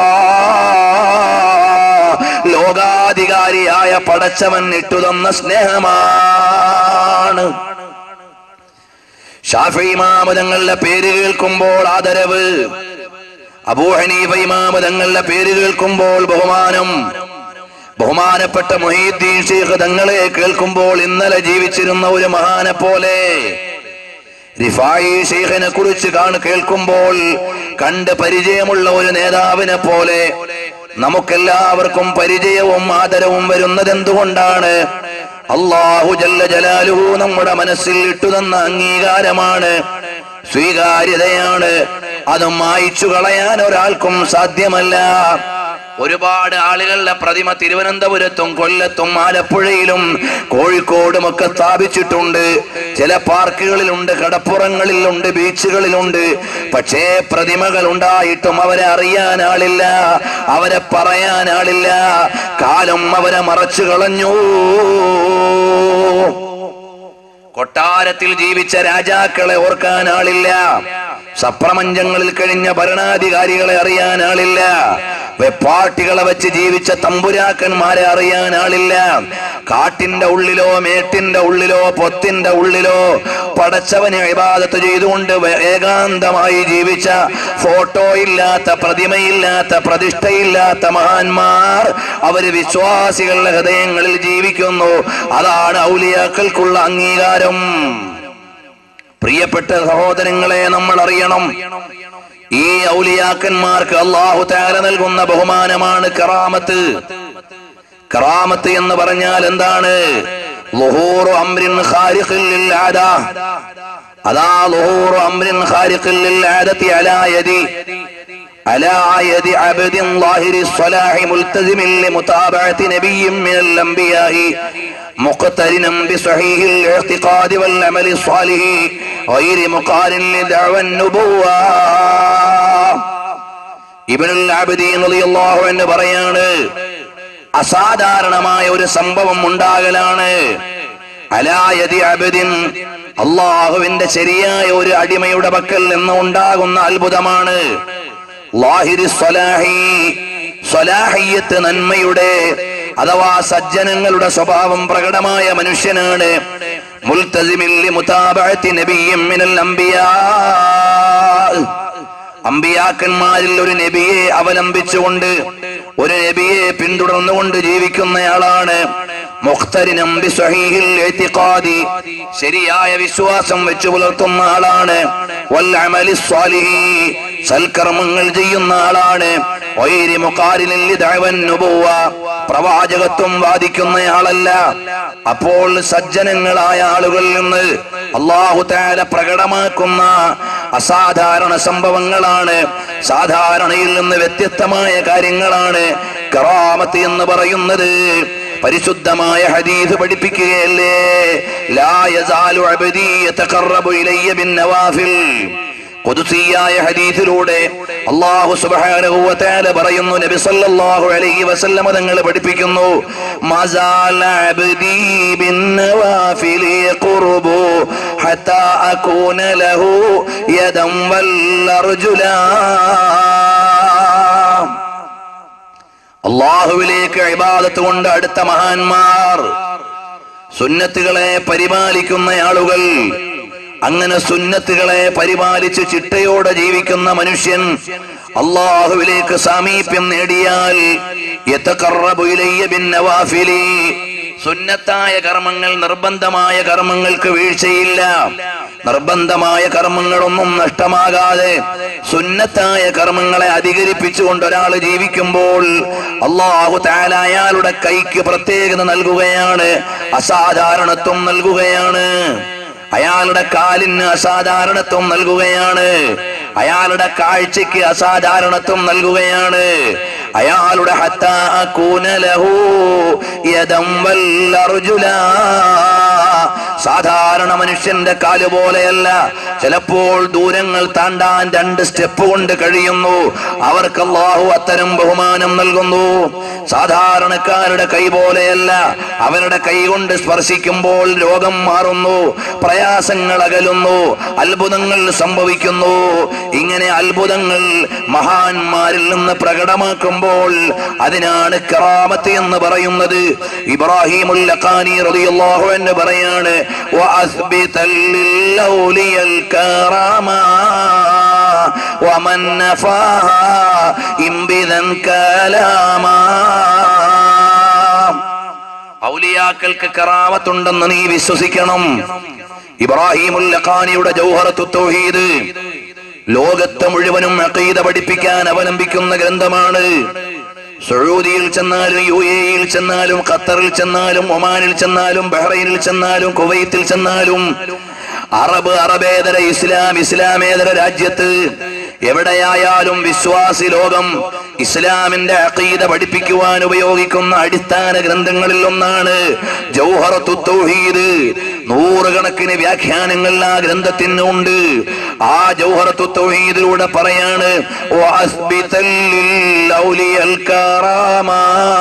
ലോകാധികാരിയായ പടച്ചവൻ ഇട്ടുതന്ന സ്നേഹമാണ് ഷാഫി ഇമാമതങ്ങളുടെ പേര് കേൾക്കുമ്പോൾ ആദരവ് അബൂഹനീഫ ഇമാമതങ്ങളുടെ പേര് കേൾക്കുമ്പോൾ ബഹുമാനം ബഹുമാനപ്പെട്ട മൊഹീദ്ദീൻ ഷെയ്ഖ് തങ്ങളെ കേൾക്കുമ്പോൾ ഇന്നലെ ജീവിച്ചിരുന്ന ഒരു മഹാനെ പോലെ റിഫായി ഷെയ്ഖിനെ കുറിച്ച് കാണു കേൾക്കുമ്പോൾ കണ്ട് പരിചയമുള്ള ഒരു നേതാവിനെ പോലെ നമുക്കെല്ലാവർക്കും പരിചയവും ആദരവും വരുന്നത് എന്തുകൊണ്ടാണ് അള്ളാഹു ജല്ല ജലാലുഹു നമ്മുടെ മനസ്സിൽ ഇട്ടുതന്ന അംഗീകാരമാണ് സ്വീകാര്യതയാണ് അത് മായ്ച്ചു കളയാൻ ഒരാൾക്കും സാധ്യമല്ല ഒരുപാട് ആളുകളുടെ പ്രതിമ തിരുവനന്തപുരത്തും കൊല്ലത്തും ആലപ്പുഴയിലും കോഴിക്കോടും ഒക്കെ സ്ഥാപിച്ചിട്ടുണ്ട് ചില പാർക്കുകളിലുണ്ട് കടപ്പുറങ്ങളിലുണ്ട് ബീച്ചുകളിലുണ്ട് പക്ഷേ പ്രതിമകൾ ഉണ്ടായിട്ടും അവരെ അറിയാൻ ആളില്ല അവരെ പറയാൻ ആളില്ല കാലം അവരെ മറച്ചു കളഞ്ഞു കൊട്ടാരത്തിൽ ജീവിച്ച രാജാക്കളെ ഓർക്കാൻ ആളില്ല സപ്രമഞ്ചങ്ങളിൽ കഴിഞ്ഞ ഭരണാധികാരികളെ അറിയാൻ ആളില്ല വെപ്പാട്ടികളെ വെച്ച് ജീവിച്ച തമ്പുരാക്കന്മാരെ അറിയാൻ ആളില്ല കാട്ടിന്റെ ഉള്ളിലോ മേട്ടിന്റെ ഉള്ളിലോ പൊത്തിന്റെ ഉള്ളിലോ പടച്ചവനെ ഇബാദത്ത് ചെയ്തുകൊണ്ട് വേ- ഏകാന്തമായി ജീവിച്ച ഫോട്ടോ ഇല്ലാത്ത പ്രതിമയില്ലാത്ത പ്രതിഷ്ഠയില്ലാത്ത മഹാന്മാർ അവര് വിശ്വാസികളുടെ ഹൃദയങ്ങളിൽ ജീവിക്കുന്നു അതാണ് ഔലിയാക്കൾക്കുള്ള അംഗീകാരം പ്രിയപ്പെട്ട സഹോദരങ്ങളെ നമ്മൾ അറിയണം ഈ ഔലിയാക്കന്മാർക്ക് അള്ളാഹു താര നൽകുന്ന ബഹുമാനമാണ് കറാമത്ത് കറാമത്ത് എന്ന് പറഞ്ഞാൽ എന്താണ് ലുഹൂറു അംരിൻ ഖാരിഖിൽ ലിൽ ആദാ. അതാ ലുഹൂറു അംരിൻ ഖാരിഖിൽ ലിൽ ആദത്തി അലാ യദി على يد عبد ظاهر الصلاح ملتزم لمتابعة نبي من الأنبياء مقترنا بصحيح الاعتقاد والعمل الصالح غير مقارن لدعوى النبوة ഇബനുൽ ആബിദീൻ റളിയല്ലാഹു അൻഹു പറയാണ് അസാധാരണമായ ഒരു സംഭവം ഉണ്ടാകലാണ് അലായതി അബദിൻ അള്ളാഹുവിന്റെ ശരിയായ ഒരു അടിമയുടെ പക്കൽ നിന്ന് ഉണ്ടാകുന്ന അത്ഭുതമാണ് ലാഹിരി സ്വലാഹി സ്വലാഹിയത്ത് നന്മയുടെ അഥവാ സജ്ജനങ്ങളുടെ സ്വഭാവം പ്രകടമായ മനുഷ്യനാണ് മുൽത്തസിമില്ലി മുതാബഅത്തി നബിയ്യിൻ മിനൽ അംബിയാ അമ്പിയാക്കന്മാരിൽ ഒരു നബിയെ അവലംബിച്ചുകൊണ്ട് ഒരു നബിയെ പിന്തുടർന്നുകൊണ്ട് ജീവിക്കുന്നയാളാണ് മുഖ്തരിനം ബിസ്വഹീഹിൽ ഇഅ്തിഖാദി. ശരിയായ വിശ്വാസം വെച്ചു പുലർത്തുന്ന ആളാണ് വൽ അമലി സ്വാലിഹി. സൽക്കർമ്മങ്ങൾ ചെയ്യുന്ന ആളാണ് വൈരി മുഖാരിനിൽ ദഅവൻ നുബുവ. പ്രവാചകത്വം വാദിക്കുന്നയാളല്ല അപ്പോൾ സജ്ജനങ്ങളായ ആളുകളിൽ നിന്ന് അള്ളാഹു താല പ്രകടമാക്കുന്ന അസാധാരണ സംഭവങ്ങളാണ് സാധാരണയിൽ നിന്ന് വ്യത്യസ്തമായ കാര്യങ്ങളാണ് കറാമത്ത് എന്ന് പറയുന്നത് പരിശുദ്ധമായ ഹദീസ് പഠിപ്പിക്കുകയല്ലേ ലാ യസാലു അബ്ദി യതഖറബു ഇലയ്യ ബിന്നവാഫിൽ ഖുദ്സിയായ ഹദീസിലൂടെ അല്ലാഹു സുബ്ഹാനഹു വ തആല പറയുന്നു നബി സല്ലല്ലാഹു അലൈഹി വസല്ലം തങ്ങൾ പഠിപ്പിക്കുന്നു മസാല അബ്ദി ബിൻ നവാഫിലി ഖുർബു ഹത്താ അകൂന ലഹു യദം വൽ അർജുലാ അള്ളാഹുവിലേക്ക് ഇബാദത്ത് കൊണ്ട് അടുത്ത മഹാന്മാർ സുന്നത്തുകളെ പരിപാലിക്കുന്ന ആളുകൾ അങ്ങനെ സുന്നത്തുകളെ പരിപാലിച്ച് ചിട്ടയോടെ ജീവിക്കുന്ന മനുഷ്യൻ അള്ളാഹുവിലേക്ക് സാമീപ്യം നേടിയാൽ യതഖറബു ഇലയ്യ ബിന്നവാഫിലി. സുന്നത്തായ കർമ്മങ്ങൾ നിർബന്ധമായ കർമ്മങ്ങൾക്ക് വീഴ്ചയില്ല നിർബന്ധമായ കർമ്മങ്ങളൊന്നും നഷ്ടമാകാതെ സുന്നത്തായ കർമ്മങ്ങളെ അധികരിപ്പിച്ചുകൊണ്ട് ഒരാൾ ജീവിക്കുമ്പോൾ അള്ളാഹു താല അയാളുടെ കൈക്ക് പ്രത്യേകത നൽകുകയാണ് അസാധാരണത്വം നൽകുകയാണ് അയാളുടെ കാലിന് അസാധാരണത്വം നൽകുകയാണ് അയാളുടെ കാഴ്ചയ്ക്ക് അസാധാരണത്വം നൽകുകയാണ് അയാളുടെ ഹത്താ അകൂന ലഹു യദം വൽ അർജുലാ. സാധാരണ മനുഷ്യന്റെ കാല് പോലെയല്ല ചിലപ്പോൾ ദൂരങ്ങൾ താണ്ടാൻ രണ്ട് സ്റ്റെപ്പ് കൊണ്ട് കഴിയുന്നു അവർക്ക് അള്ളാഹു അത്തരം ബഹുമാനം നൽകുന്നു സാധാരണക്കാരുടെ കൈ പോലെയല്ല അവരുടെ കൈ കൊണ്ട് സ്പർശിക്കുമ്പോൾ രോഗം മാറുന്നു പ്രയാസങ്ങൾ അകലുന്നു അത്ഭുതങ്ങൾ സംഭവിക്കുന്നു ഇങ്ങനെ അത്ഭുതങ്ങൾ മഹാന്മാരിൽ നിന്ന് പ്രകടമാക്കുമ്പോൾ അതിനാണ് കറാമത്ത് എന്ന് പറയുന്നത് ഇബ്രാഹിമുൽ ലഖാനി റളിയല്ലാഹു അൻഹു പറയാണ് വഅസ്ബിതൽ ലില്ലൗലിയൽ കറാമ ومن نفاها انبذا كلاما ഔലിയാക്കൾക്ക് കറാമത്തുണ്ടെന്ന് നീ വിശ്വസിക്കണം ഇബ്രാഹിമുൽ ലഖാനിയുടെ ജൗഹറത്തു തൗഹീദ് ലോകത്തെ മുഴുവനും അഖീദ പഠിപ്പിക്കാൻ അവലംബിക്കുന്ന ഗ്രന്ഥമാണ് സൗദിയിൽ ചെന്നാലും യു എയിൽ ചെന്നാലും ഖത്തറിൽ ചെന്നാലും ഒമാനിൽ ചെന്നാലും ബഹ്റൈനിൽ ചെന്നാലും കുവൈത്തിൽ ചെന്നാലും അറബ് അറബേതര ഇസ്ലാം ഇസ്ലാമേതര രാജ്യത്ത് എവിടെയായാലും വിശ്വാസി ലോകം ഇസ്ലാമിന്റെ അഖീദ പഠിപ്പിക്കുവാൻ ഉപയോഗിക്കുന്ന അടിസ്ഥാന ഗ്രന്ഥങ്ങളിൽ ഒന്നാണ് ജൗഹറത്തു തൗഹീദ് നൂറുകണക്കിന് വ്യാഖ്യാനങ്ങൾ ആ ഗ്രന്ഥത്തിനുണ്ട് ആ ജൗഹറത്തു തൗഹീദിലൂടെ പറയാണ് "വഅസ്ബിതൽ ലിൽ ഔലിയൽ കറാമാ."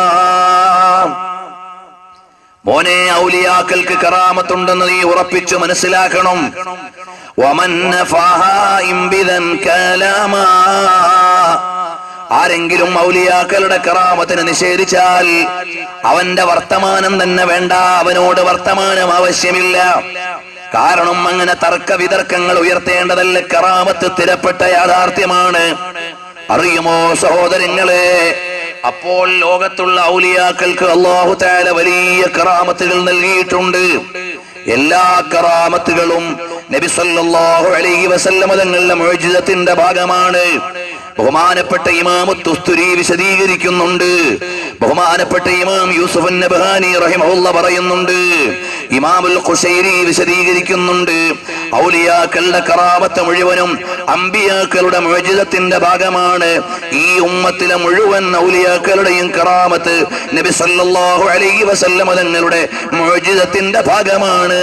മോനെ ഔലിയാക്കൾക്ക് കറാമത്തുണ്ടെന്ന് നീ ഉറപ്പിച്ചു മനസ്സിലാക്കണം വമൻ നഫാഹാ ഇംബിദൻ കലാമാ. ആരെങ്കിലും ഔലിയാക്കളുടെ കറാമത്തിന് നിഷേധിച്ചാൽ അവന്റെ വർത്തമാനം തന്നെ വേണ്ട അവനോട് വർത്തമാനം ആവശ്യമില്ല കാരണം അങ്ങനെ തർക്ക വിതർക്കങ്ങൾ ഉയർത്തേണ്ടതല്ല കറാമത്ത് സ്ഥിരപ്പെട്ട യാഥാർത്ഥ്യമാണ് അറിയുമോ സഹോദരങ്ങളെ അപ്പോൾ ലോകത്തുള്ള ഔലിയാക്കൾക്ക് അള്ളാഹു താല വലിയ കറാമത്തുകൾ നൽകിയിട്ടുണ്ട് എല്ലാ കറാമത്തുകളും നബി സല്ലല്ലാഹു അലൈഹി വസല്ലമ തങ്ങളുടെ മോചിതത്തിന്റെ ഭാഗമാണ് ബഹുമാനപ്പെട്ട ഇമാം തുസ്തുരി വിശദീകരിക്കുന്നുണ്ട് ബഹുമാനപ്പെട്ട ഇമാം യൂസുഫ് നബ്ഹാനി റഹിമഹുല്ല പറയുന്നുണ്ട് ഇമാമുൽ ഖുശൈരി വിശദീകരിക്കുന്നുണ്ട് ഔലിയാക്കളുടെ കറാമത്ത് മുഴുവനും അമ്പിയാക്കളുടെ മോചിതത്തിന്റെ ഭാഗമാണ് ഈ ഉമ്മത്തിലെ മുഴുവൻ ഔലിയാക്കളുടെയും കറാമത്ത് നബി സല്ലല്ലാഹു അലൈഹി വസല്ലമ തങ്ങളുടെ മോചിതത്തിന്റെ ഭാഗമാണ്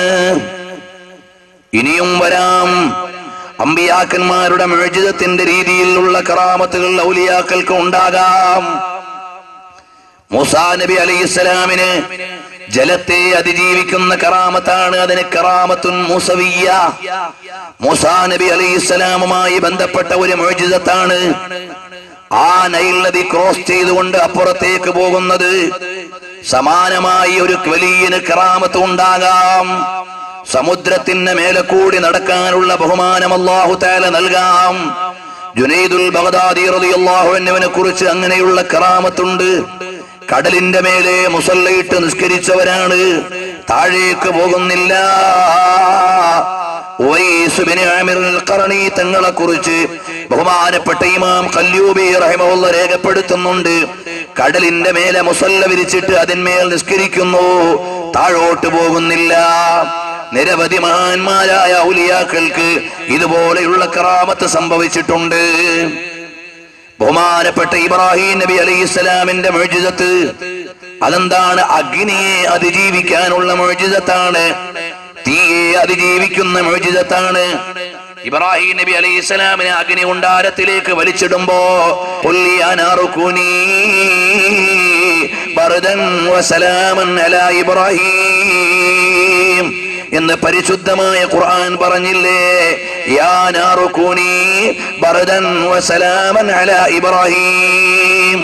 ഇനിയും വരാം അമ്പിയാക്കന്മാരുടെ മോചിതത്തിന്റെ രീതിയിലുള്ള കറാമത്തുകൾ ഔലിയാക്കൾക്ക് ഉണ്ടാകാം മൂസാ നബി അലൈഹി ഇസ്ലാമിന് ജലത്തെ അതിജീവിക്കുന്ന കറാമത്താണ് അതിന് കറാമത്തുൻ മൂസവിയ മൂസാ നബി അലൈഹി ഇസ്ലാമുമായി ബന്ധപ്പെട്ട ഒരു മോചിതത്താണ് ആ നൈൽ നദി ക്രോസ് ചെയ്തുകൊണ്ട് അപ്പുറത്തേക്ക് പോകുന്നത് സമാനമായി ഒരു വലിയ കറാമത്ത് ഉണ്ടാകാം സമുദ്രത്തിന് മേലെ കൂടി നടക്കാനുള്ള ബഹുമാനം അള്ളാഹു താല നൽകാം ജുനൈദുൽ ബഗ്ദാദി റളിയല്ലാഹു അൻഹുവിനെ കുറിച്ച് അങ്ങനെയുള്ള കറാമത്തുണ്ട് കടലിന്റെ മേലെ മുസല്ലയിട്ട് നിസ്കരിച്ചവരാണ് താഴേക്ക് പോകുന്നില്ല ഉവൈസ് ബിൻ ആമിർ അൽ-ഖറണി തങ്ങളെ കുറിച്ച് ബഹുമാനപ്പെട്ട ഇമാം കല്യൂബി റഹിമഹുല്ല രേഖപ്പെടുത്തുന്നുണ്ട് കടലിന്റെ മേലെ മുസല്ല വിരിച്ചിട്ട് അതിന്മേൽ നിസ്കരിക്കുന്നു താഴോട്ട് പോകുന്നില്ല നിരവധി മഹാന്മാരായ ഔലിയാക്കൾക്ക് ഇതുപോലെയുള്ള കറാമത്ത് സംഭവിച്ചിട്ടുണ്ട് ബഹുമാനപ്പെട്ട ഇബ്രാഹിം നബി അലൈഹി ഇസ്ലാമിന്റെ മോചിതത്ത് അതെന്താണ് അഗ്നിയെ അതിജീവിക്കാനുള്ള മോചിതത്താണ് തീയെ അതിജീവിക്കുന്ന മോചിതത്താണ് ഇബ്രാഹിം നബി അലൈഹി സ്വലാമിനെ അഗ്നി കുണ്ടാരത്തിലേക്ക് വലിച്ചിടുമ്പോ പുല്ലിയാനാറുക്കൂനീ ബർദൻ വസലാമൻ അലാ ഇബ്രാഹിം എന്ന് പരിശുദ്ധമായ ഖുർആൻ പറഞ്ഞില്ലേ യാ നാറുക്കൂനി ബർദൻ വസലാമൻ അലാ ഇബ്രാഹിം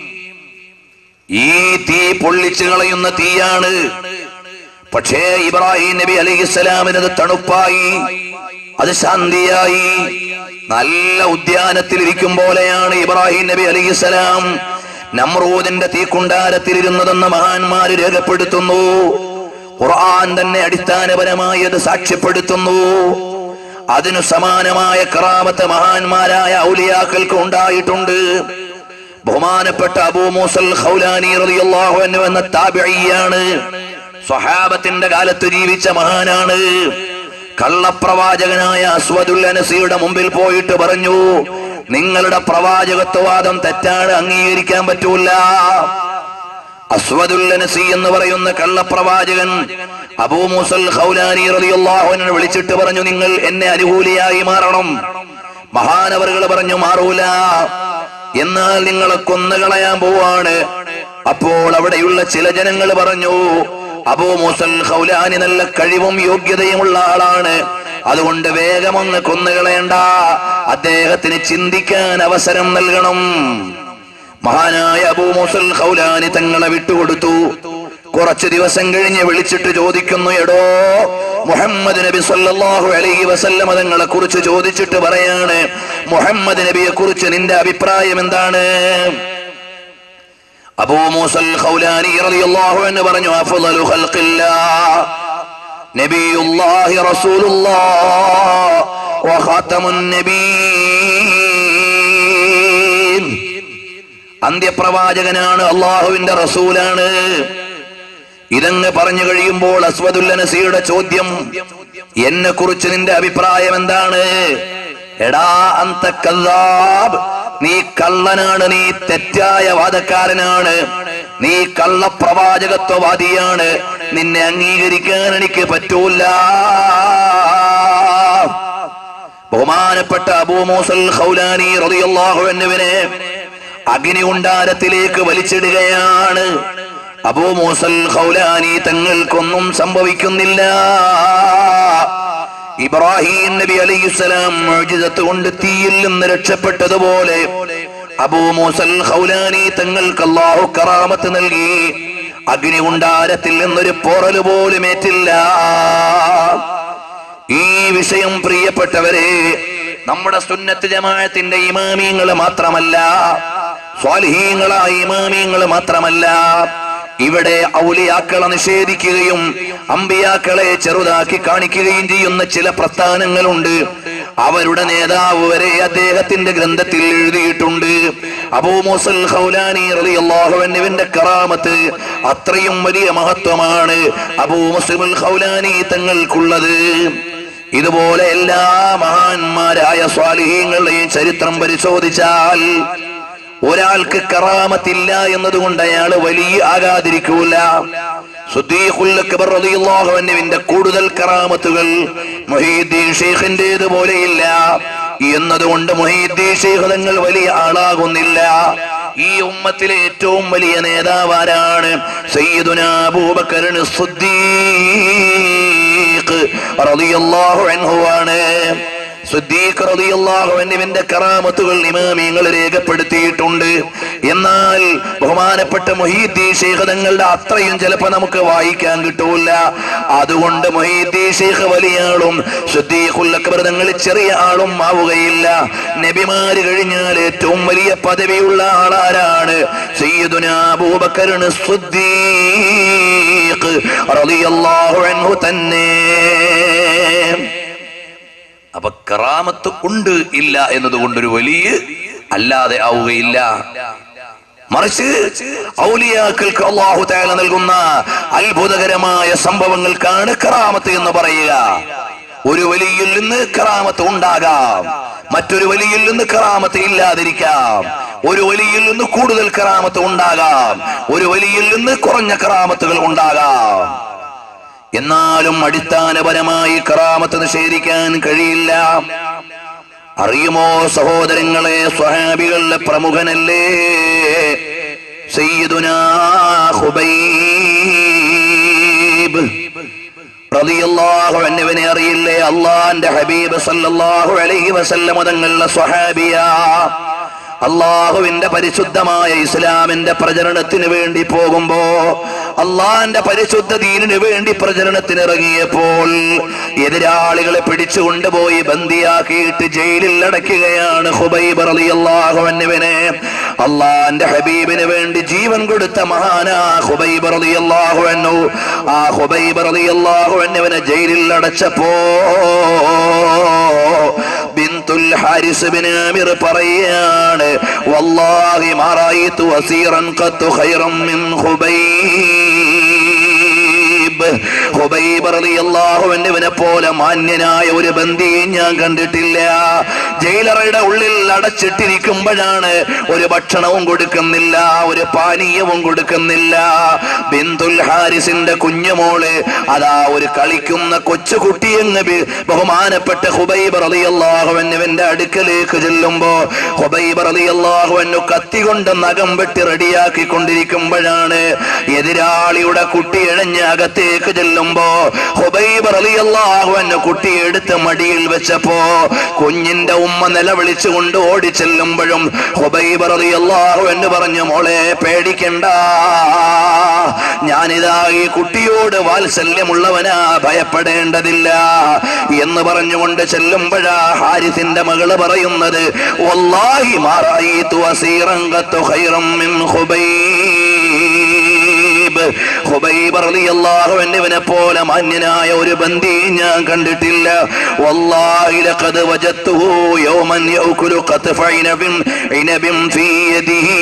ഈ തീ പൊള്ളിച്ചു കളയുന്ന തീയാണ് പക്ഷേ ഇബ്രാഹിം നബി അലൈഹിസ്സലാമിന് അത് തണുപ്പായി അത് ശാന്തിയായി നല്ല ഉദ്യാനത്തിൽ ഇരിക്കും പോലെയാണ് ഇബ്രാഹിം നബി അലൈഹിസ്സലാം നമ്രൂദിന്റെ തീക്കുണ്ടാരത്തിലിരുന്നതെന്ന് മഹാന്മാര് രേഖപ്പെടുത്തുന്നു ഖുർആൻ തന്നെ അടിസ്ഥാനപരമായി അത് സാക്ഷ്യപ്പെടുത്തുന്നു അതിനു സമാനമായ കറാമത്ത് മഹാന്മാരായ ഔലിയാക്കൾക്ക് ഉണ്ടായിട്ടുണ്ട് ബഹുമാനപ്പെട്ട അബൂ മൂസൽ ഖൗലാനി റളിയല്ലാഹു അൻഹു എന്ന താബിഈയാണ് സ്വഹാബത്തിന്റെ കാലത്ത് ജീവിച്ച മഹാനാണ് കള്ളപ്രവാചകനായ അസ്വദുൽ അനസിയുടെ മുമ്പിൽ പോയിട്ട് പറഞ്ഞു നിങ്ങളുടെ പ്രവാചകത്വവാദം തെറ്റാണ് അംഗീകരിക്കാൻ പറ്റൂല അസ്വദുൽ അനസി എന്ന് പറയുന്ന കള്ളപ്രവാചകൻ അബൂ മൂസൽ ഖൗലാനി റളിയല്ലാഹു അൻഹു വിളിച്ചിട്ട് പറഞ്ഞു നിങ്ങൾ എന്നെ അനുകൂലിയായി മാറണം മഹാനവറുകൾ പറഞ്ഞു മാറൂല എന്നാൽ നിങ്ങളെ കൊന്നുകളയാൻ പോവാണ് അപ്പോൾ അവിടെയുള്ള ചില ജനങ്ങൾ പറഞ്ഞു അബൂ മൂസൽ ഖൗലാനി നല്ല കഴിവും യോഗ്യതയുമുള്ള ആളാണ് അതുകൊണ്ട് വേഗമൊന്ന് കൊന്നുകളയണ്ട അദ്ദേഹത്തിന് ചിന്തിക്കാൻ അവസരം നൽകണം മഹാനായ അബൂ മൂസൽ ഖൗലാനി തങ്ങളെ വിട്ടുകൊടുത്തു കുറച്ചു ദിവസം കഴിഞ്ഞ് വിളിച്ചിട്ട് ചോദിക്കുന്നു എടോ മുഹമ്മദ് നബി സല്ലല്ലാഹു അലൈഹി വസല്ലമ തങ്ങളെ കുറിച്ച് ചോദിച്ചിട്ട് പറയാണ് മുഹമ്മദ് നബിയെ കുറിച്ച് നിന്റെ അഭിപ്രായം എന്താണ് അബൂ മൂസൽ ഖൗലാനി റളിയല്ലാഹു അൻഹു പറഞ്ഞു അഫ്ളലു ഖൽഖില്ലാഹ് നബിയുല്ലാഹി റസൂലുള്ളാഹ് വഖാതമുൻ നബീൻ അന്ത്യപ്രവാചകനാണ് അള്ളാഹുവിന്റെ റസൂലാണ് ഇതങ്ങ് പറഞ്ഞു കഴിയുമ്പോൾ അസ്വദുല്ലനസിയുടെ ചോദ്യം എന്നെ കുറിച്ച് നിന്റെ അഭിപ്രായം എന്താണ് എടാ അന്ത കല്ലാബ് നീ കള്ളനാണ് നീ തെറ്റായ വാദക്കാരനാണ് നീ കള്ളപ്രവാചകത്വവാദിയാണ് നിന്നെ അംഗീകരിക്കാൻ എനിക്ക് പറ്റൂല ബഹുമാനപ്പെട്ട അബൂ മൂസൽ ഖൗലാനി റളിയല്ലാഹു അൻഹുവിനെ അഗ്നികുണ്ടാരത്തിലേക്ക് വലിച്ചിടുകയാണ് അബൂ മൂസൽ ഖൗലാനി തങ്ങൾക്കൊന്നും സംഭവിക്കുന്നില്ല ഇബ്രാഹിം നബി അലൈഹിസ്സലാം മുഅ്ജിസത്ത് കൊണ്ട് തീയിൽ നിന്ന് രക്ഷപ്പെട്ടതുപോലെ അബൂ മൂസൽ ഖൗലാനി തങ്ങൾക്ക് അല്ലാഹു കറാമത്ത് നൽകി അഗ്നികുണ്ടാരത്തിൽ നിന്നൊരു പോറല് പോലും ഏറ്റില്ല ഈ വിഷയം പ്രിയപ്പെട്ടവരെ നമ്മുടെ സുന്നത്ത് ജമാഅത്തിന്റെ ഇമാമിയങ്ങൾ മാത്രമല്ല സ്വാലിഹീങ്ങളായ ഇമാമിയങ്ങൾ മാത്രമല്ല ഇവിടെ ഔലിയാക്കളെ നിഷേധിക്കുകയും അമ്പിയാക്കളെ ചെറുതാക്കി കാണിക്കുകയും ചെയ്യുന്ന ചില പ്രസ്ഥാനങ്ങളുണ്ട് അവരുടെ നേതാവ് വരെ അദ്ദേഹത്തിന്റെ ഗ്രന്ഥത്തിൽ എഴുതിയിട്ടുണ്ട് അബൂ മുസൽ ഖൗലാനി റളിയല്ലാഹു അൻഹുവിന്റെ കറാമത്ത് അത്രയും വലിയ മഹത്വമാണ് അബൂ മുസ്ലിമുൽ ഖൗലാനി തങ്ങൾക്കുള്ളത് ഇതുപോലെ എല്ലാ മഹാന്മാരായ സ്വാലിഹീങ്ങളുടെയും ചരിത്രം പരിശോധിച്ചാൽ ഒരാൾക്ക് കറാമത്തില്ല എന്നതുകൊണ്ട് അയാൾ വലിയ ആകാതിരിക്കൂല സുദ്ദീഖുല്ലക്ബറിന്റെ കൂടുതൽ കറാമത്തുകൾ മൊഹീദ്ദീൻ ഷെയ്ഖിന്റേത് പോലെയില്ല എന്നതുകൊണ്ട് മൊഹീദ്ദീൻ ഷെയ്ഖ് തങ്ങൾ വലിയ ആളാകുന്നില്ല ഈ ഉമ്മത്തിലെ ഏറ്റവും വലിയ നേതാവാരാണ് സയ്യിദുന അബൂബക്കറിന് സുദ്ദീഖ് റളിയല്ലാഹു അൻഹു ആണ് സുദ്ദീഖ് റളിയല്ലാഹു അൻഹുവിന്റെ കറാമത്തുകൾ ഇമാമിയങ്ങൾ രേഖപ്പെടുത്തിയിട്ടുണ്ട് എന്നാൽ ബഹുമാനപ്പെട്ട മൊഹീദ്ദീൻ ശൈഖ് തങ്ങളുടെ അത്രയും ചിലപ്പോ നമുക്ക് വായിക്കാൻ കിട്ടൂല അതുകൊണ്ട് മൊഹീദ്ദീൻ ശൈഖ് വലിയ ആളും സുദ്ദീഖുൽ അക്ബർ തങ്ങൾ ചെറിയ ആളും ആവുകയില്ല നബിമാര് കഴിഞ്ഞാൽ ഏറ്റവും വലിയ പദവിയുള്ള ആളാരാണ് സയ്യിദുന അബൂബക്കറിന് സുദ്ദീഖ് റളിയല്ലാഹു അൻഹു തന്നെ അപ്പൊ കറാമത്ത് ഉണ്ട് ഇല്ല എന്നതുകൊണ്ടൊരു വലിയ അല്ലാതെ ആവുകയില്ല മറിച്ച് ഔലിയാക്കൾക്ക് അള്ളാഹു തആല നൽകുന്ന അത്ഭുതകരമായ സംഭവങ്ങൾക്കാണ് കറാമത്ത് എന്ന് പറയുക ഒരു വലിയിൽ നിന്ന് കറാമത്ത് ഉണ്ടാകാം മറ്റൊരു വലിയിൽ നിന്ന് കറാമത്ത് ഇല്ലാതിരിക്കാം ഒരു വലിയിൽ നിന്ന് കൂടുതൽ കറാമത്ത് ഉണ്ടാകാം ഒരു വലിയിൽ നിന്ന് കുറഞ്ഞ കറാമത്തുകൾ ഉണ്ടാകാം എന്നാലും അടിസ്ഥാനപരമായി കറാമത്ത് നിഷേധിക്കാൻ കഴിയില്ല അറിയുമോ സഹോദരങ്ങളെ സ്വഹാബികളുടെ പ്രമുഖനല്ലേ സയ്യിദുനാ ഖുബൈബ് റളിയല്ലാഹു അൻഹുവിനെ അറിയില്ലേ അള്ളാന്റെ ഹബീബ് സല്ലല്ലാഹു അലൈഹി വസല്ലം തങ്ങളുടെ സ്വഹാബിയാ അള്ളാഹുവിന്റെ പരിശുദ്ധമായ ഇസ്ലാമിന്റെ പ്രചരണത്തിന് വേണ്ടി പോകുമ്പോ അള്ളാന്റെ പരിശുദ്ധ ദീനിന് വേണ്ടി പ്രചരണത്തിന് ഇറങ്ങിയപ്പോൾ എതിരാളികളെ പിടിച്ചു കൊണ്ടുപോയി ബന്ദിയാക്കിയിട്ട് ജയിലിൽ അടയ്ക്കുകയാണ് ഹുബൈബ് റളിയല്ലാഹു അൻഹുവിനെ അള്ളാന്റെ ഹബീബിന് വേണ്ടി ജീവൻ കൊടുത്ത മഹാനാ ഹുബൈബ് റളിയല്ലാഹു അൻഹു ആ ഹുബൈബ് റളിയല്ലാഹു അൻഹുവിനെ ജയിലിൽ അടച്ചപ്പോ ബിന്തുൽ ഹാരിസ് ബിൻ ആമിർ പറയാണ് വല്ലാഹി മാ റഅയ്തു വസീറൻ ഖത്തു ഖൈറൻ മിൻ ഖുബൈബ് ഖുബൈബ് റളിയല്ലാഹു അൻഹുവിനെ പോലെ മാന്യനായ ഒരു ബന്ദിയെ ഞാൻ കണ്ടിട്ടില്ല ജയിലറയുടെ ഉള്ളിൽ അടച്ചിട്ടിരിക്കുമ്പോഴാണ് ഒരു ഭക്ഷണവും കൊടുക്കുന്നില്ല ഒരു പാനീയവും കൊടുക്കുന്നില്ല ബിന്ദുൽ ഹാരിസിന്റെ കുഞ്ഞുമോള് അതാ ഒരു കളിക്കുന്ന കൊച്ചുകുട്ടി എന്ന് ബി- ബഹുമാനപ്പെട്ട ഹുബൈബ് റളിയല്ലാഹു അൻഹുവിന്റെ അടുക്കലേക്ക് ചെല്ലുമ്പോ ഹുബൈബ് റളിയല്ലാഹു അൻഹു കത്തി കൊണ്ട് നഖം വെട്ടി റെഡിയാക്കി കൊണ്ടിരിക്കുമ്പോഴാണ് എതിരാളിയുടെ കുട്ടി ഇഴഞ്ഞ് അകത്തേക്ക് ചെല്ലുമ്പോ ഹുബൈബ് റളിയല്ലാഹു അൻഹു കുട്ടിയെ എടുത്ത് മടിയിൽ വെച്ചപ്പോ കുഞ്ഞിന്റെ ഉമ്മ നിലവിളിച്ചുകൊണ്ട് ഓടി ചെല്ലുമ്പോഴും ഹുബൈബ് റളിയല്ലാഹു അൻഹു പറഞ്ഞു മോളെ പേടിക്കണ്ട ഞാനിതാ ഈ കുട്ടിയോട് വാത്സല്യമുള്ളവനാ ഭയപ്പെടേണ്ടതില്ല എന്ന് പറഞ്ഞുകൊണ്ട് ചെല്ലുമ്പോഴാ ഹാരിസിന്റെ മകള് പറയുന്നത് വല്ലാഹി മാറായിത്തു അസീറൻ ഖത്തു ഖൈറൻ മിൻ ഖുബൈബ് ഖുബൈബ് റളിയല്ലാഹു അൻഹുവിനെ പോലെ മാന്യനായ ഒരു ബന്ദി ഞാൻ കണ്ടിട്ടില്ല വല്ലാഹി ലഖദ് വജത്തുഹു യൗമൻ യഅകുലു ഖത്ഫ ഇനബിൻ ഇനബിൻ ഫീ യദിഹി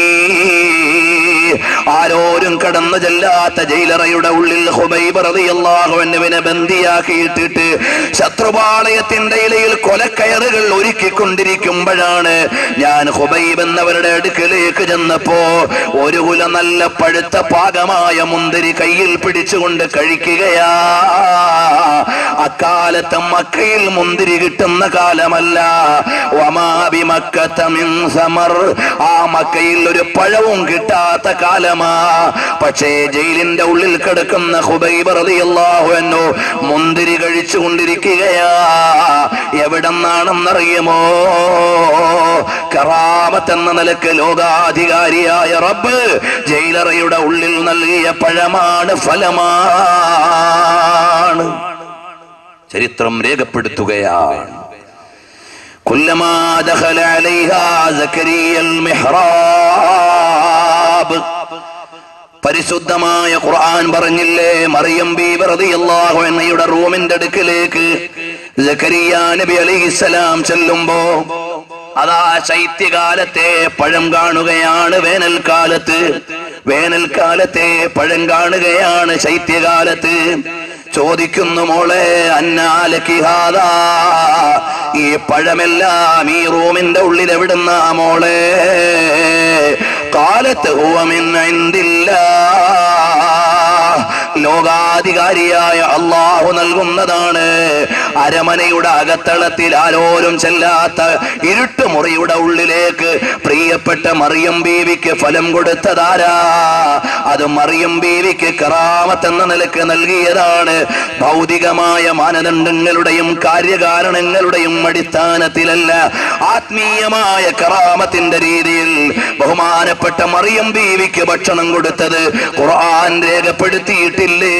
ആരോരും കടന്നു ചെല്ലാത്ത ജയിലറയുടെ ഉള്ളിൽ ഹുബൈബ് റളിയല്ലാഹു അൻഹുവിനെ ബന്ദിയാക്കിയിട്ടിട്ട് ശത്രുപാളയത്തിന്റെ ഇലയിൽ കൊലക്കയറുകൾ ഒരുക്കിക്കൊണ്ടിരിക്കുമ്പോഴാണ് ഞാൻ ഹുബൈബ് എന്നവരുടെ അടുക്കലേക്ക് ചെന്നപ്പോ ഒരു കുല നല്ല പഴുത്ത പാകമായ മുന്തിരി കയ്യിൽ പിടിച്ചുകൊണ്ട് കഴിക്കുകയാ അക്കാലത്ത് മക്കയിൽ മുന്തിരി കിട്ടുന്ന കാലമല്ല വമാബി മക്കത്ത മിൻ സമർ ആ മക്കയിൽ ഒരു പഴവും കിട്ടാത്ത കാലമാ പക്ഷേ ജയിലിന്റെ ഉള്ളിൽ കിടക്കുന്ന ഹുബൈബ് റളിയല്ലാഹു അൻഹു മുന്തിരി കഴിച്ചു കൊണ്ടിരിക്കുകയാ എവിടെന്നാണെന്നറിയുമോ കറാമത്ത് എന്ന നിലക്ക് ലോകാധികാരിയായ റബ്ബ് ജയിലറയുടെ ഉള്ളിൽ നൽകിയ പഴമാണ് ഫലമാണ് ചരിത്രം രേഖപ്പെടുത്തുകയാണ് كلما دخل عليها زكريا المحراب പരിശുദ്ധമായ ഖുർആൻ പറഞ്ഞില്ലേ മറിയം ബീബി റളിയല്ലാഹു അൻഹയുടെ റൂമിന്റെ അടുക്കിലേക്ക് സക്കരിയ നബി അലൈഹിസ്സലാം ചെല്ലുമ്പോ അതാ ശൈത്യകാലത്തെ പഴം കാണുകയാണ് വേനൽക്കാലത്ത് വേനൽക്കാലത്തെ പഴം കാണുകയാണ് ശൈത്യകാലത്ത് ചോദിക്കുന്നു മോളെ അന്നാലക്കിഹാദാ ഈ പഴമെല്ലാം ഈ റൂമിന്റെ ഉള്ളിൽ എവിടുന്ന മോളെ കാലത്ത് ഹുവമിൻ ലോകാധികാരിയായ അള്ളാഹു നൽകുന്നതാണ് അരമനയുടെ അകത്തളത്തിൽ ആരോരും ചെല്ലാത്ത ഇരുട്ടുമുറിയുടെ ഉള്ളിലേക്ക് പ്രിയപ്പെട്ട മറിയം ബീവിക്ക് ഫലം കൊടുത്തതാരാ അത് മറിയം ബീവിക്ക് കറാമത്ത് എന്ന നിലക്ക് നൽകിയതാണ് ഭൗതികമായ മാനദണ്ഡങ്ങളുടെയും കാര്യകാരണങ്ങളുടെയും അടിസ്ഥാനത്തിലല്ല ആത്മീയമായ കറാമത്തിന്റെ രീതിയിൽ ബഹുമാനപ്പെട്ട മറിയം ബീവിക്ക് ഭക്ഷണം കൊടുത്തത് ഖുർആൻ രേഖപ്പെടുത്തിയിട്ടില്ലേ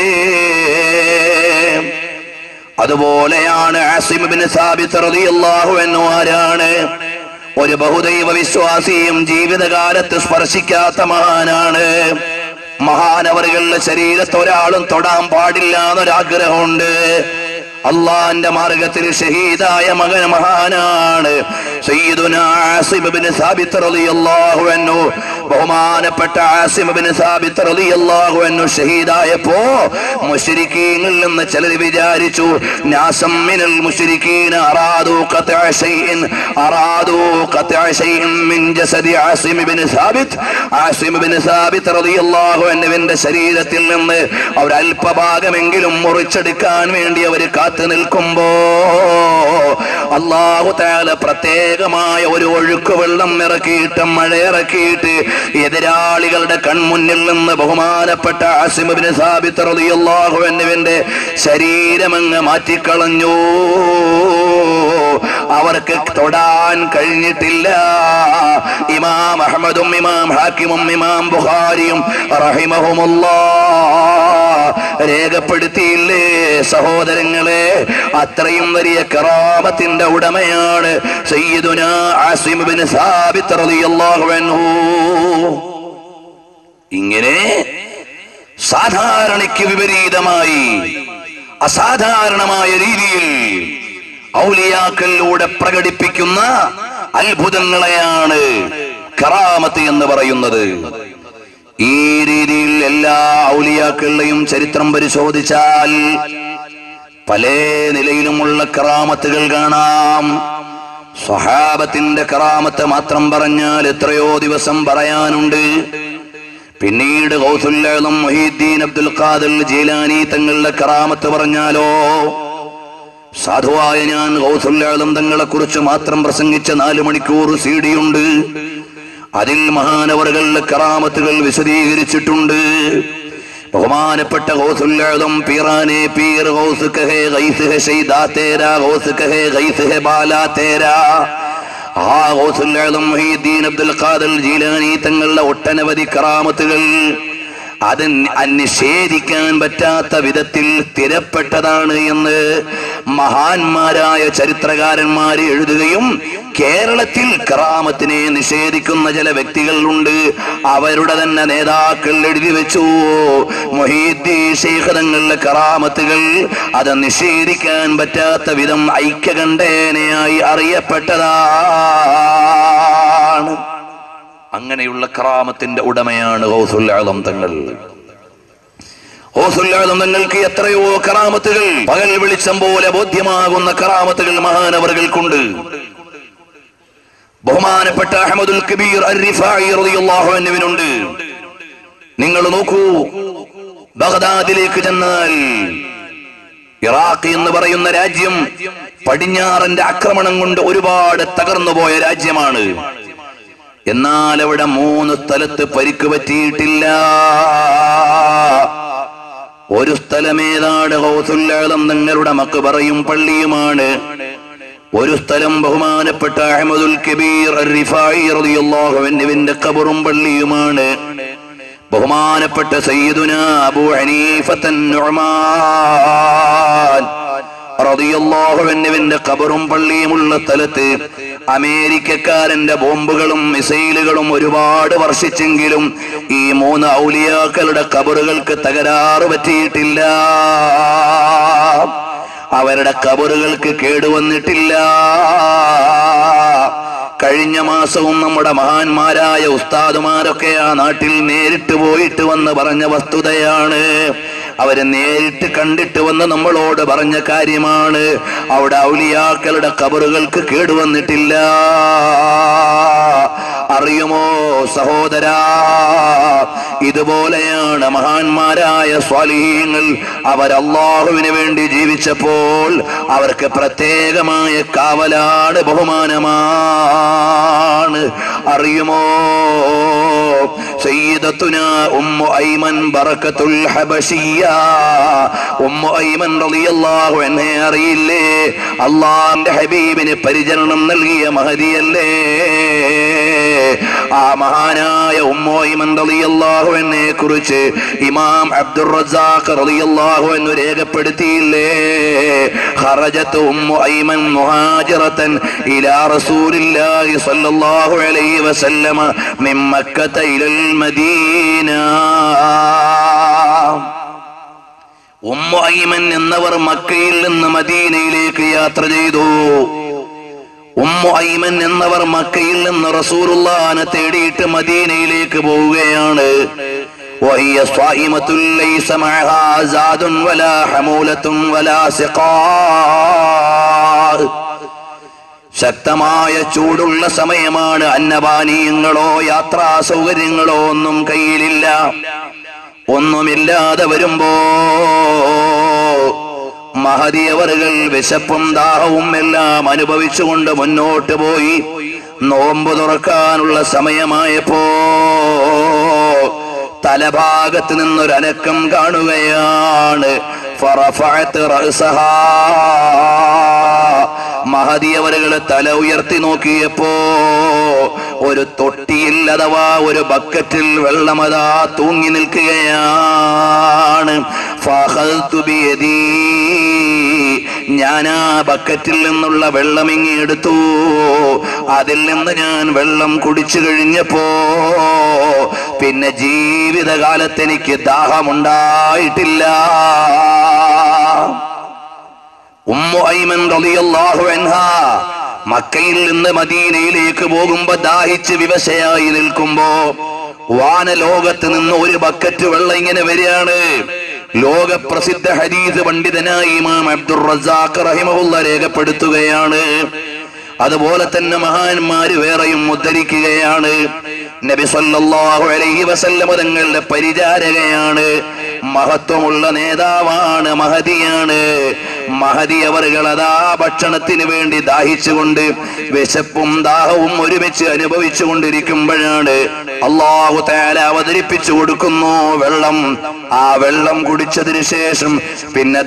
അതുപോലെയാണ് ആസിം ബിൻ സാബിത്ത് റളിയല്ലാഹു അൻഹു ആരാണ് ഒരു ബഹുദൈവ വിശ്വാസിയും ജീവിതകാലത്ത് സ്പർശിക്കാത്ത മഹാനാണ് മഹാനവറുകളുടെ ശരീരത്ത് ഒരാളും തൊടാൻ പാടില്ല എന്നൊരാഗ്രഹമുണ്ട് അള്ളാന്റെ മാർഗത്തിൽ ഷഹീദായ മകൻ മഹാനാണ് സയ്യിദുനാ ആസിം ഇബ്നു സാബിത്ത് റളിയല്ലാഹു അൻഹു ബഹുമാനപ്പെട്ട ആസിം ഇബ്നു സാബിത്ത് റളിയല്ലാഹു അൻഹു ഷഹീദായപ്പോ മുശ്രിക്കീങ്ങളിൽ നിന്ന് ചിലർ വിചാരിച്ചു നാസം മിനൽ മുശ്രിക്കീന അറാദു ഖത്അ ശൈഇൻ അറാദു ഖത്അ ശൈഇൻ മിൻ ജസദി ആസിം ഇബ്നു സാബിത്ത് ആസിം ഇബ്നു സാബിത്ത് റളിയല്ലാഹു അൻഹുവിന്റെ ശരീരത്തിൽ നിന്ന് അവർ അല്പഭാഗമെങ്കിലും മുറിച്ചെടുക്കാൻ വേണ്ടി അവർ കാത്തു നിൽക്കുമ്പോ അള്ളാഹു താല പ്രത്യേകമായ ഒരു ഒഴുക്ക് വെള്ളം ഇറക്കിയിട്ട് മഴ ഇറക്കിയിട്ട് എതിരാളികളുടെ കൺമുന്നിൽ നിന്ന് ബഹുമാനപ്പെട്ട ആസിമിന് സാബിത്ത് റളിയല്ലാഹു അൻഹുവിന്റെ ശരീരമങ്ങ് മാറ്റിക്കളഞ്ഞു അവർക്ക് തൊടാൻ കഴിഞ്ഞിട്ടില്ല ഇമാം അഹമ്മദും ഇമാം ഹാക്കിമും ഇമാം ബുഖാരിയും റഹിമഹുമുല്ലാ രേഖപ്പെടുത്തിയില്ലേ സഹോദരങ്ങളെ അത്രയും വലിയ കറാമത്തിന്റെ ഉടമയാണ് സയ്യിദുന ആസിം ബിൻ സാബിത്ത് റളിയല്ലാഹു അൻഹു ഇങ്ങനെ സാധാരണയ്ക്ക് വിപരീതമായി അസാധാരണമായ രീതിയിൽ ഔലിയാക്കളിലൂടെ പ്രകടിപ്പിക്കുന്ന അത്ഭുതങ്ങളെയാണ് കറാമത്ത് എന്ന് പറയുന്നത് ഈ രീതിയിൽ എല്ലാ ഔലിയാക്കളുടെയും ചരിത്രം പരിശോധിച്ചാൽ പല നിലയിലുമുള്ള കറാമത്തുകൾ കാണാം സ്വഹാബത്തിന്റെ കറാമത്ത് മാത്രം പറഞ്ഞാൽ എത്രയോ ദിവസം പറയാനുണ്ട് പിന്നീട് ഗൗസുല്ലം മൊഹീദ്ദീൻ അബ്ദുൽ ഖാദർ ജീലാനി തങ്ങളുടെ കറാമത്ത് പറഞ്ഞാലോ സാധുവായ ഞാൻ ഗൗസുല്ലം തങ്ങളെ കുറിച്ച് മാത്രം പ്രസംഗിച്ച നാല് മണിക്കൂർ സി ഡി ഉണ്ട് അതിൽ മഹാനവറുകളുടെ കറാമത്തുകൾ വിശദീകരിച്ചിട്ടുണ്ട് ബഹുമാനപ്പെട്ട ഗൗസുല്ലം പീറാനെ പീർ ഗൗസ് കഹേ ഗൈസ് ഹെ ഷൈദാ തേരാ ഗൗസ് കഹേ ഗൈസ് ഹെ ബാലാ തേരാ ആ ഗൗസുല്ലം മുഹീദ്ദീൻ അബ്ദുൽ ഖാദർ ജീലാനി തങ്ങളുടെ ഒട്ടനവധി കറാമത്തുകൾ അത് നിഷേധിക്കാൻ പറ്റാത്ത വിധത്തിൽ സ്ഥിരപ്പെട്ടതാണ് എന്ന് മഹാന്മാരായ ചരിത്രകാരന്മാർ എഴുതുകയും കേരളത്തിൽ കറാമത്തിനെ നിഷേധിക്കുന്ന ചില വ്യക്തികളുണ്ട് അവരുടെ തന്നെ നേതാക്കൾ എഴുതി വെച്ചു മൊഹീദ്ദീ ശൈഖ് തങ്ങളുടെ കറാമത്തുകൾ അത് നിഷേധിക്കാൻ പറ്റാത്ത വിധം ഐക്യകണ്ഠേനയായി അറിയപ്പെട്ടതാണ് അങ്ങനെയുള്ള കറാമത്തിന്റെ ഉടമയാണ് ഗൗസുൽ ആലം തങ്ങൾ ഗൗസുൽ ആലം തങ്ങൾക്ക് എത്രയോ കറാമത്തുകൾ പകൽ വെളിച്ചം പോലെ ബോധ്യമാകുന്ന കറാമത്തുകൾ മഹാനവറുകൾക്കുണ്ട് ബഹുമാനപ്പെട്ട അഹമ്മദുൽ കബീർ അർ-റിഫായി റളിയല്ലാഹു അൻഹുവിനുണ്ട് നിങ്ങൾ നോക്കൂ ബഗ്ദാദിലേക്ക് ചെന്നാൽ ഇറാഖ് എന്ന് പറയുന്ന രാജ്യം പടിഞ്ഞാറന്റെ ആക്രമണം കൊണ്ട് ഒരുപാട് തകർന്നുപോയ രാജ്യമാണ് എന്നാൽ അവിടെ മൂന്ന് സ്ഥലത്ത് പരിക്ക് പറ്റിയിട്ടില്ല ഒരു സ്ഥലമേതാണ് ഹൗസുല്ലാളം നിങ്ങളുടെ മക്ക് പറയും പള്ളിയുമാണ് ഒരു സ്ഥലം ബഹുമാനപ്പെട്ട അഹമ്മദുൽ കബീർ റിഫായി റളിയല്ലാഹു അൻഹുവിന്റെ ഖബറും പള്ളിയുമാണ് ബഹുമാനപ്പെട്ട സയ്യിദുന അബൂ ഹനീഫത്തൻ നുഅ്മാൻ റളിയല്ലാഹു അൻഹുവിന്റെ ഖബറും പള്ളിയുമുള്ള സ്ഥലത്ത് അമേരിക്കക്കാരന്റെ ബോംബുകളും മിസൈലുകളും ഒരുപാട് വർഷിച്ചെങ്കിലും ഈ മൂന്ന് ഔലിയാക്കളുടെ ഖബറുകൾക്ക് തകരാറ് പറ്റിയിട്ടില്ല അവരുടെ കബറുകൾക്ക് കേടുവന്നിട്ടില്ല കഴിഞ്ഞ മാസവും നമ്മുടെ മഹാന്മാരായ ഉസ്താദുമാരൊക്കെ ആ നാട്ടിൽ നേരിട്ട് പോയിട്ട് വന്ന് പറഞ്ഞ വസ്തുതയാണ് അവരെ നേരിട്ട് കണ്ടിട്ട് വന്ന് നമ്മളോട് പറഞ്ഞ കാര്യമാണ് അവിടെ ഔലിയാക്കളുടെ കബറുകൾക്ക് കേടുവന്നിട്ടില്ല അറിയുമോ സഹോദരാ ഇതുപോലെയാണ് മഹാന്മാരായ സ്വാലിഹീങ്ങൾ അവർ അള്ളാഹുവിന് വേണ്ടി ജീവിച്ചപ്പോൾ അവർക്ക് പ്രത്യേകമായ കാവലാണ് ബഹുമാനമാണ് അറിയുമോ സയ്യിദത്തുന Ummu Aiman Barakatul Habashiya Ummu Aiman റളിയല്ലാഹു അൻഹ അറിയില്ലേ അള്ളാഹിന്റെ ഹബീബിന് പരിചരണം നൽകിയ മഹദിയല്ലേ ആ മഹാനായ ഉമ്മു ഐമൻ റളിയല്ലാഹു അൻഹയെ കുറിച്ച് ഇമാം അബ്ദുർ റസാഖ് റളിയല്ലാഹു അൻഹു രേഖപ്പെടുത്തിയില്ലേ ഖറജത്ത് ഉമ്മു ഐമൻ മുഹാജിറത്തൻ ഇലാ റസൂലില്ലാഹി സ്വല്ലല്ലാഹു അലൈഹി വസല്ലമ മിൻ മക്കത്ത ഇലൽ മദീന ഉമ്മു ഐമൻ എന്നവർ മക്കയിൽ നിന്ന് മദീനയിലേക്ക് യാത്ര ചെയ്തു ഉമ്മു ഐമൻ എന്നവർ മക്കയിൽ നിന്ന് റസൂലുള്ളാനെ തേടിയിട്ട് മദീനയിലേക്ക് പോവുകയാണ് وهي صائمة ليس معها زاد ولا حمولة ولا سقاء ശക്തമായ ചൂടുള്ള സമയമാണ് അന്നപാനീയങ്ങളോ യാത്രാ സൗകര്യങ്ങളോ ഒന്നും കയ്യിലില്ല ഒന്നുമില്ലാതെ വരുമ്പോ മഹതിയവറുകൾ വിശപ്പും ദാഹവും എല്ലാം അനുഭവിച്ചുകൊണ്ട് മുന്നോട്ട് പോയി നോമ്പ് തുറക്കാനുള്ള സമയമായപ്പോ തലഭാഗത്ത് നിന്നൊരനക്കം കാണുകയാണ് ഫറഫഅത്ത് റഅ്സഹാ. മഹദിയവരുകള് തല ഉയർത്തി നോക്കിയപ്പോ ഒരു തൊട്ടിയിൽ അഥവാ ഒരു ബക്കറ്റിൽ വെള്ളമതാ തൂങ്ങി നിൽക്കുകയാണ് ഫഅഖദ്തു ബിയദീ. ഞാൻ ആ ബക്കറ്റിൽ നിന്നുള്ള വെള്ളം ഇങ്ങി എടുത്തു അതിൽ നിന്ന് ഞാൻ വെള്ളം കുടിച്ചു കഴിഞ്ഞപ്പോ പിന്നെ ജീവിതകാലത്ത് എനിക്ക് ദാഹമുണ്ടായിട്ടില്ല ഉമ്മു ഐമൻ റളിയല്ലാഹു അൻഹാ മക്കയിൽ നിന്ന് മദീനയിലേക്ക് പോകുമ്പോ ദാഹിച്ച് വിവശയായി നിൽക്കുമ്പോ വാനലോകത്ത് നിന്ന് ഒരു ബക്കറ്റ് വെള്ളം ഇങ്ങനെ വരികയാണ് ലോക പ്രസിദ്ധ ഹദീസ് പണ്ഡിതനായ ഇമാം അബ്ദുർ റസാഖ് റഹിമഹുല്ല രേഖപ്പെടുത്തുകയാണ് അതുപോലെ തന്നെ മഹാന്മാര് വേറെയും ഉദ്ധരിക്കുകയാണ് നബി സല്ലല്ലാഹു അലൈഹി വസല്ലമ തങ്ങളുടെ പരിചാരകയാണ് മഹത്വമുള്ള നേതാവാണ് മഹതിയാണ് മഹതി അവറുകൾ അതാ ഭക്ഷണത്തിന് വേണ്ടി ദാഹിച്ചുകൊണ്ട് വിശപ്പും ദാഹവും ഒരുമിച്ച് അനുഭവിച്ചു കൊണ്ടിരിക്കുമ്പോഴാണ് അള്ളാഹു താല അവതരിപ്പിച്ചു കൊടുക്കുന്നു വെള്ളം ആ വെള്ളം കുടിച്ചതിന് ശേഷം പിന്നെ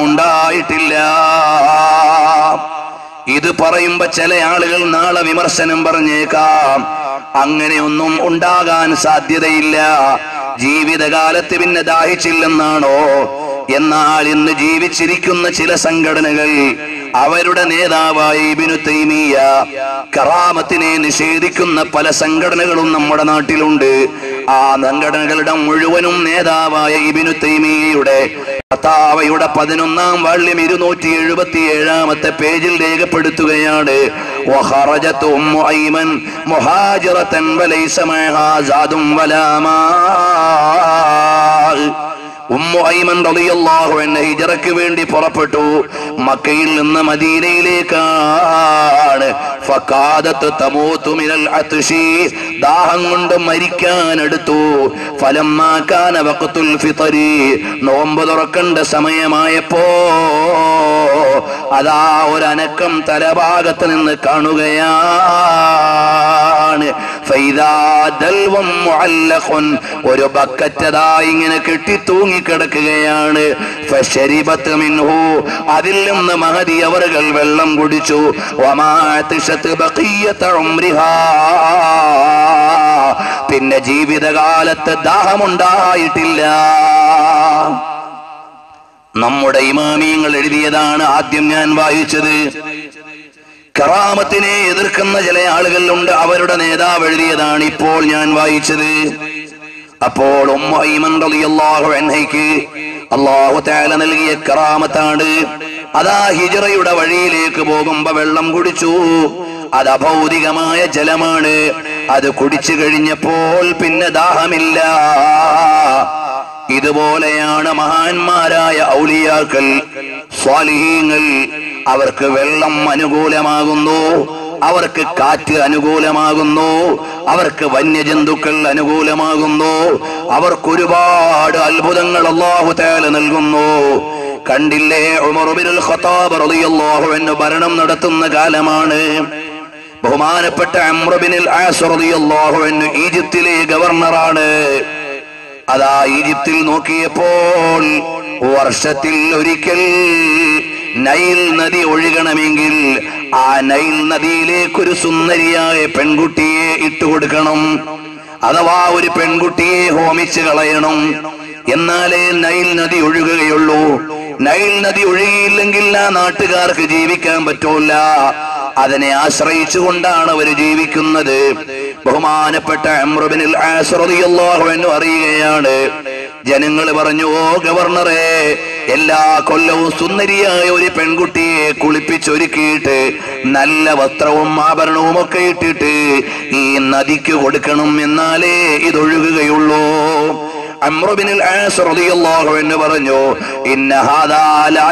ദാഹമുണ്ടായിട്ടില്ല ഇത് പറയുമ്പോ ചില ആളുകൾ നാളെ വിമർശനം പറഞ്ഞേക്കാം അങ്ങനെയൊന്നും ഉണ്ടാകാൻ സാധ്യതയില്ല ജീവിതകാലത്ത് പിന്നെ ദാഹിച്ചില്ലെന്നാണോ എന്നാൽ ഇന്ന് ജീവിച്ചിരിക്കുന്ന ചില സംഘടനകൾ അവരുടെ നേതാവായ ഇബിനു തൈമിയ കറാമത്തിനെ നിഷേധിക്കുന്ന പല സംഘടനകളും നമ്മുടെ നാട്ടിലുണ്ട് ആ സംഘടനകളുടെ മുഴുവനും നേതാവായ ഇബിനു തൈമിയയുടെ കർത്താവയുടെ പതിനൊന്നാം വാള്യം ഇരുന്നൂറ്റി എഴുപത്തി ഏഴാമത്തെ പേജിൽ രേഖപ്പെടുത്തുകയാണ് وخرجت أم أيمن مهاجرة وليس معها زاد ولا ماء ഉമ്മു ഐമൻ റളിയല്ലാഹു അൻഹ ഹിജറയ്ക്ക് വേണ്ടി പുറപ്പെട്ടു മക്കയിൽ നിന്ന് മദീനയിലേക്കാണ് ഫക്കാദത്ത് തമൂത്തു മിനൽ അത്ഷി ദാഹം കൊണ്ട് മരിക്കാൻ അടുത്തു ഫലമ്മാ കാന വഖത്തുൽ ഫിത്രി നോമ്പ് തുറക്കേണ്ട സമയമായപ്പോ അതാ ഒരു അനക്കം തലഭാഗത്ത് നിന്ന് കാണുകയാണ് ഫൈദാ ദൽവം മുഅല്ലഖുൻ ഒരു ബക്കറ്റതാ ഇങ്ങനെ കെട്ടി തൂങ്ങിക്കിടക്കുകയാണ് ഫശരിബത്ത് മിൻഹു അതിൽ നിന്ന് മഹതി അവറുകൾ വെള്ളം കുടിച്ചു വമാതിശത്ത് ബഖിയത ഉംരിഹാ പിന്നെ ജീവിതകാലത്ത് ദാഹമുണ്ടായിട്ടില്ല നമ്മുടെ ഇമാമിയങ്ങൾ എഴുതിയതാണ് ആദ്യം ഞാൻ വായിച്ചത് കറാമത്തിനെ എതിർക്കുന്ന ചില ആളുകളുണ്ട് അവരുടെ നേതാവ് എഴുതിയതാണ് ഇപ്പോൾ ഞാൻ വായിച്ചത് അപ്പോൾ ഉമ്മ ഐമൻ റളിയല്ലാഹു അൻഹയ്ക്ക് അള്ളാഹു തആല നൽകിയ കറാമത്താണ് അതാ ഹിജറയുടെ വഴിയിലേക്ക് പോകുമ്പോ വെള്ളം കുടിച്ചു അത് അഭൗതികമായ ജലമാണ് അത് കുടിച്ചു കഴിഞ്ഞപ്പോൾ പിന്നെ ദാഹമില്ല ഇതുപോലെയാണ് മഹാന്മാരായ ഔലിയാക്കൾ സ്വാലിഹീങ്ങൾ അവർക്ക് വെള്ളം അനുകൂലമാകുന്നു അവർക്ക് കാറ്റ് അനുകൂലമാകുന്നു അവർക്ക് വന്യജന്തുക്കൾ അനുകൂലമാകുന്നു അവർക്ക് ഒരുപാട് അത്ഭുതങ്ങൾ അള്ളാഹു തേല നൽകുന്നു കണ്ടില്ലേ ഉമറുബിനുൽ ഖത്താബ് റളിയല്ലാഹു അൻഹു ഭരണം നടത്തുന്ന കാലമാണ് ബഹുമാനപ്പെട്ട അമ്രബിനിൽ ആസ് റളിയല്ലാഹു അൻഹു ഈജിപ്തിലെ ഗവർണറാണ് അതാ ഈജിപ്തിൽ നോക്കിയപ്പോൾ വർഷത്തിൽ ഒരിക്കൽ നൈൽ നദി ഒഴുകണമെങ്കിൽ ആ നൈൽ നദിയിലേക്ക് ഒരു സുന്ദരിയായ പെൺകുട്ടിയെ ഇട്ടുകൊടുക്കണം അഥവാ ഒരു പെൺകുട്ടിയെ ഹോമിച്ച് കളയണം എന്നാലേ നൈൽ നദി ഒഴുകുകയുള്ളൂ നൈൽ നദി ഒഴുകിയില്ലെങ്കിൽ ആ നാട്ടുകാർക്ക് ജീവിക്കാൻ പറ്റൂല അതിനെ ആശ്രയിച്ചുകൊണ്ടാണ് അവർ ജീവിക്കുന്നത് ബഹുമാനപ്പെട്ട അമ്രുബിനിൽ ആസ്രദിയല്ലാഹു എന്ന് അറിയുകയാണ് ജനങ്ങൾ പറഞ്ഞു ഓ ഗവർണറെ എല്ലാ കൊല്ലവും സുന്ദരിയായ ഒരു പെൺകുട്ടിയെ കുളിപ്പിച്ചൊരുക്കിയിട്ട് നല്ല വസ്ത്രവും ആഭരണവും ഒക്കെ ഇട്ടിട്ട് ഈ നദിക്ക് കൊടുക്കണം എന്നാലേ ഇതൊഴുകുകയുള്ളൂ അമ്രുബിനിൽ ആസ് റളിയല്ലാഹു അൻഹു പറഞ്ഞു ഇന്ന ഹാദാ ലാ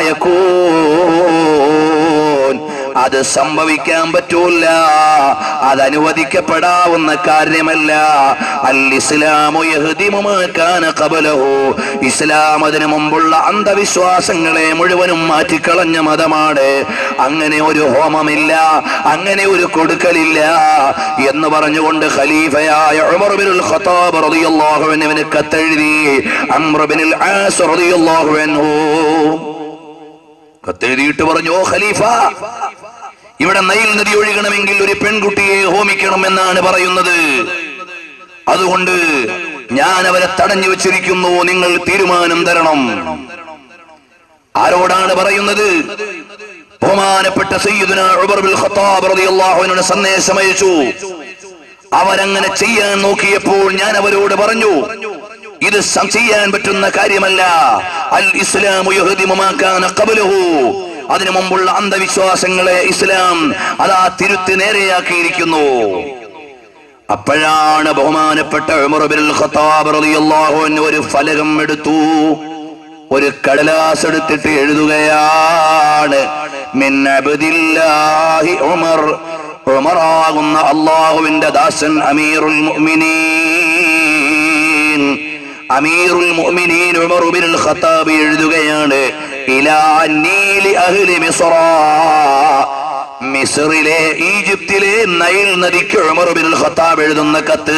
യകൂൻ അത് സംഭവിക്കാൻ പറ്റൂല അത് അനുവദിക്കപ്പെടാവുന്ന കാര്യമല്ല അൽ ഇസ്ലാമു യഹ്ദിമു മാ കാന ഖബലഹു ഇസ്ലാം അതിനു മുമ്പുള്ള അന്ധവിശ്വാസങ്ങളെ മുഴുവനും മാറ്റിക്കളഞ്ഞ മതമാണ് അങ്ങനെ ഒരു ഹോമമില്ല അങ്ങനെ ഒരു കൊടുക്കലില്ല എന്ന് പറഞ്ഞുകൊണ്ട് ഖലീഫയായ ഉമർ ബിനുൽ ഖത്താബ് റളിയല്ലാഹു അൻഹുവിന് കത്തെഴുതി അംർ ബിനുൽ ആസ് റളിയല്ലാഹു അൻഹു കത്തെഴുതിയിട്ട് പറഞ്ഞു ഓ ഖലീഫ ഇവിടെ നൈൽ നദി ഒഴുകണമെങ്കിൽ ഒരു പെൺകുട്ടിയെ ഹോമിക്കണം എന്നാണ് പറയുന്നത് അതുകൊണ്ട് ഞാൻ അവരെ തടഞ്ഞു വെച്ചിരിക്കുന്നു നിങ്ങൾ തീരുമാനം തരണം ആരോടാണ് പറയുന്നത് ബഹുമാനപ്പെട്ട സയ്യിദുന ഉമർ ബിൻ ഖത്താബ് റളിയല്ലാഹു അൻഹു സന്ദേശം അയച്ചു അവരങ്ങനെ ചെയ്യാൻ നോക്കിയപ്പോൾ ഞാൻ അവരോട് പറഞ്ഞു ഇത് സം- ചെയ്യാൻ പറ്റുന്ന കാര്യമല്ല അൽ ഇസ്ലാമു യഹ്ദിമു മാ കാന ഖബലഹു അതിനു മുമ്പുള്ള അന്ധവിശ്വാസങ്ങളെ ഇസ്ലാം അതാ തിരുത്തി നേരെയാക്കിയിരിക്കുന്നു അപ്പോഴാണ് ബഹുമാനപ്പെട്ട ഉമർ ബിൻ ഖത്താബ് റളിയല്ലാഹു അൻഹു ഒരു ഫലകം എടുത്തു ഒരു കടലാസ് എടുത്തിട്ട് എഴുതുകയാണ് മിൻ അബ്ദില്ലാഹി ഉമർ ഉമറാകുന്ന അള്ളാഹുവിന്റെ ദാസൻ അമീറുൽ മുഅ്മിനീൻ അമീറുൽ മുഅ്മിനീൻ ഉമർ ബിൻ ഖത്താബ് എഴുതുകയാണ് ഇലാ നീലി അഹ്ലി മിസ്റ മിസ്റിലെ ഈജിപ്തിലെ നൈൽ നദിക്ക് ഉമർ ബിൻ ഖത്താബ് എഴുതുന്ന കത്ത്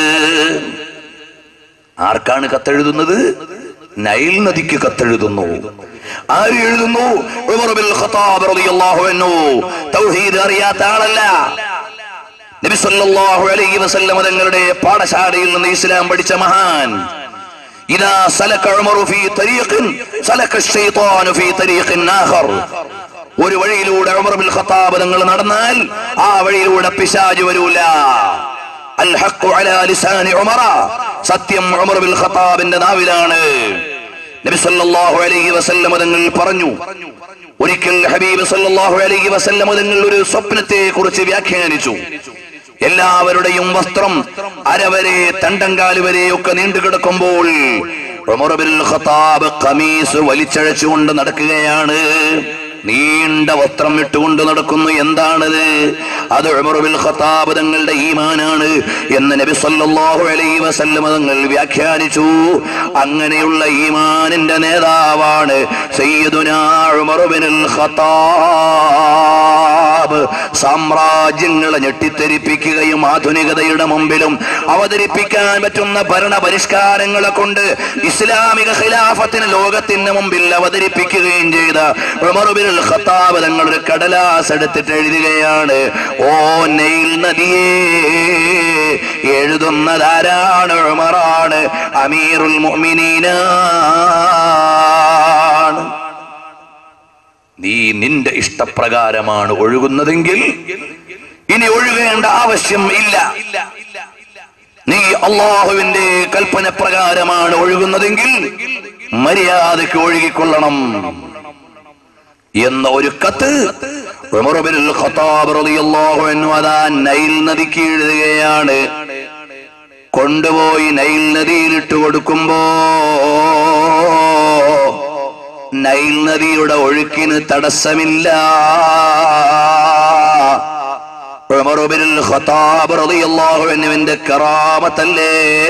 ആർക്കാണ് കത്തെഴുതുന്നത് നൈൽ നദിക്ക് കത്തെഴുതുന്നു ആര് എഴുതുന്നു ഉമർ ബിൻ ഖത്താബ് റളിയല്ലാഹു അൻഹു തൗഹീദ് അറിയാത്ത ആളല്ല നബി സല്ലല്ലാഹു അലൈഹി വസല്ലം തങ്ങളുടെ പാഠശാലയിൽ നിന്ന് ഇസ്ലാം പഠിച്ച മഹാൻ ഇതാ സലക ഉമറു ഫീ തരീഖിൻ സലക الشيطان ഫീ തരീഖിൻ ആഖർ ഒരു വഴിയിലൂടെ ഉമർ ബിൻ ഖത്താബ് തങ്ങൾ നടന്നാൽ ആ വഴിയിലൂടെ പിശാച് വരൂല അൽ ഹഖ് അലാ ലിസാനി ഉമറ സത്യം ഉമർ ബിൻ ഖത്താബിന്റെ നാവിലാണ് നബി സല്ലല്ലാഹു അലൈഹി വസല്ലം തങ്ങൾ പറഞ്ഞു ഒരിക്കൽ ഹബീബ് സല്ലല്ലാഹു അലൈഹി വസല്ലം തങ്ങൾ ഒരു സ്വപ്നത്തെ കുറിച്ച് വ്യാഖ്യാനിച്ചു എല്ലാവരുടെയും വസ്ത്രം അരവരെ തണ്ടങ്കാല് വരെ ഒക്കെ നീണ്ടു കിടക്കുമ്പോൾ ഉമർ ബിൻ ഖത്താബ് ഖമീസ് വലിച്ചഴച്ചുകൊണ്ട് നടക്കുകയാണ് നീണ്ട വസ്ത്രം ഇട്ടുകൊണ്ട് നടക്കുന്നു എന്താണത് അത് ഉമർ ബിൻ ഖത്താബ് തങ്ങളുടെ ഈമാനാണ് എന്ന് നബി സല്ലല്ലാഹു അലൈഹി വസല്ലം തങ്ങൾ വ്യാഖ്യാനിച്ചു അങ്ങനെയുള്ള ഈമാനിന്റെ നേതാവാണ് സയ്യിദുനാ ഉമർ ബിൻ ഖത്താബ് സാമ്രാജ്യങ്ങളെ ഞെട്ടിത്തെരിപ്പിക്കുകയും ആധുനികതയുടെ മുമ്പിലും അവതരിപ്പിക്കാൻ പറ്റുന്ന ഭരണ പരിഷ്കാരങ്ങളെ കൊണ്ട് ഇസ്ലാമിക ഖിലാഫത്തിന് ലോകത്തിന് മുമ്പിൽ അവതരിപ്പിക്കുകയും ചെയ്ത ഉമർ ബിൻ ഖത്താബ് തങ്ങൾ ഒരു കടലാസ് എടുത്തിട്ട് എഴുതുകയാണ് ഓ നെയിൽ നദിയേ എഴുതുന്നതാരാണ് ഉമറാണ് അമീറുൽ മുഅ്മിനീനാണ് നീ നിന്റെ ഇഷ്ടപ്രകാരമാണ് ഒഴുകുന്നതെങ്കിൽ ഇനി ഒഴുകേണ്ട ആവശ്യം ഇല്ല നീ അള്ളാഹുവിന്റെ കൽപ്പന പ്രകാരമാണ് ഒഴുകുന്നതെങ്കിൽ മര്യാദയ്ക്ക് ഒഴുകിക്കൊള്ളണം എന്ന ഒരു കത്ത് ഉമർ ബിൻ ഖത്താബ് റളിയല്ലാഹു അൻഹു അതാ നൈൽ നദിക്ക് എഴുതുകയാണ് കൊണ്ടുപോയി നൈൽ നദിയിലിട്ട് കൊടുക്കുമ്പോ നൈൽ നദിയുടെ ഒഴുക്കിന് തടസ്സമില്ല ഉമർ ബിൻ ഖത്താബ് റളിയല്ലാഹു അൻഹുവിന്റെ കറാമത്തല്ലേ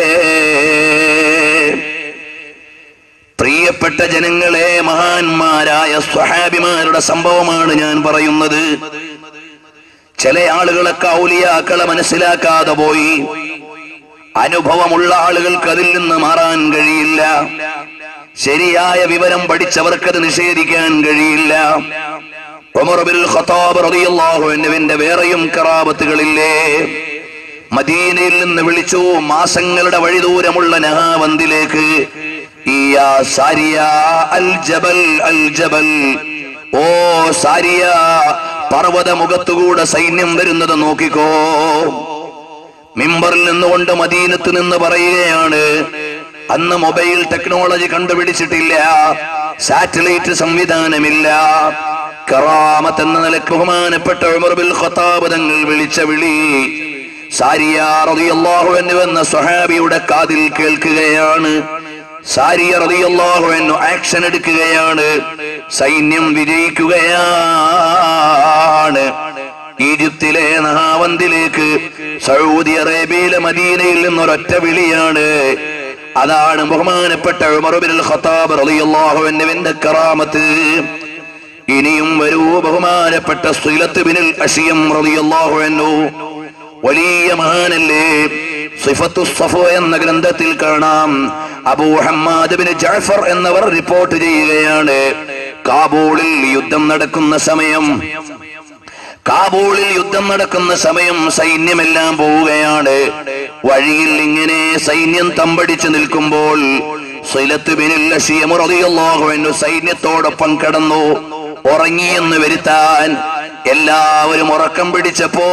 പ്രിയപ്പെട്ട ജനങ്ങളെ മഹാന്മാരായ സ്വഹാബിമാരുടെ സംഭവമാണ് ഞാൻ പറയുന്നത് ചില ആളുകളൊക്കെ ഔലിയാക്കളെ മനസ്സിലാക്കാതെ പോയി അനുഭവമുള്ള ആളുകൾക്ക് അതിൽ നിന്ന് മാറാൻ കഴിയില്ല ശരിയായ വിവരം പഠിച്ചവർക്കത് നിഷേധിക്കാൻ കഴിയില്ല ഉമർ ബിൻ ഖത്താബ് റളിയല്ലാഹു അൻഹുവിന്റെ വേറെയും കറാബത്തുകളില്ലേ മദീനയിൽ നിന്ന് വിളിച്ചു മാസങ്ങളുടെ വഴി ദൂരമുള്ള നഹാവന്തിലേക്ക് യാ സാരിയ അൽ ജബൽ അൽ ജബൽ ഓ സാരിയ പർവ്വത മുഖത്തുകൂടെ സൈന്യം വരുന്നത് നോക്കിക്കോ മിമ്പറിൽ നിന്നുകൊണ്ട് മദീനത്ത് നിന്ന് പറയുകയാണ് അന്ന് മൊബൈൽ ടെക്നോളജി കണ്ടുപിടിച്ചിട്ടില്ല സാറ്റലൈറ്റ് സംവിധാനമില്ല കറാമത്ത് എന്ന നിലക്ക് ബഹുമാനപ്പെട്ട ഉമർ ബിൽ ഖത്താബ് തങ്ങൾ വിളിച്ച വിളി സാരിയ റളിയല്ലാഹു അൻഹു എന്ന സ്വഹാബിയുടെ കാതിൽ കേൾക്കുകയാണ് സാരിയ റളിയല്ലാഹു അൻഹു ആക്ഷൻ എടുക്കുകയാണ് സൈന്യം വിജയിക്കുകയാണ് ഈജിപ്തിലെ നഹാവന്തിലേക്ക് സൗദി അറേബ്യയിലെ മദീനയിൽ നിന്നൊരൊറ്റ വിളിയാണ് അതാണ് ബഹുമാനപ്പെട്ട ഉമർ ബിൻ ഖത്താബ് റളിയല്ലാഹു അൻഹുവിന്റെ കറാമത്ത് ഇനിയും വരൂ ബഹുമാനപ്പെട്ട സുലത്ത് ബിനുൽ അഷിയം റളിയല്ലാഹു അൻഹു വലിയ മഹാനല്ലേ സിഫത്തു സഫു എന്ന ഗ്രന്ഥത്തിൽ കാണാം അബൂ ഹമ്മാദ് ബിൻ ജാഫർ എന്നവർ റിപ്പോർട്ട് ചെയ്യുകയാണ് കാബൂളിൽ യുദ്ധം നടക്കുന്ന സമയം കാബൂളിൽ യുദ്ധം നടക്കുന്ന സമയം സൈന്യമെല്ലാം പോവുകയാണ് വഴിയിൽ ഇങ്ങനെ സൈന്യം തമ്പടിച്ചു നിൽക്കുമ്പോൾ സൈലത്ത് ബിനുൽ അഷിയം റളിയല്ലാഹു അൻഹു സൈന്യത്തോടൊപ്പം കടന്നു ഉറങ്ങിയെന്ന് വരുത്താൻ എല്ലാവരും ഉറക്കം പിടിച്ചപ്പോ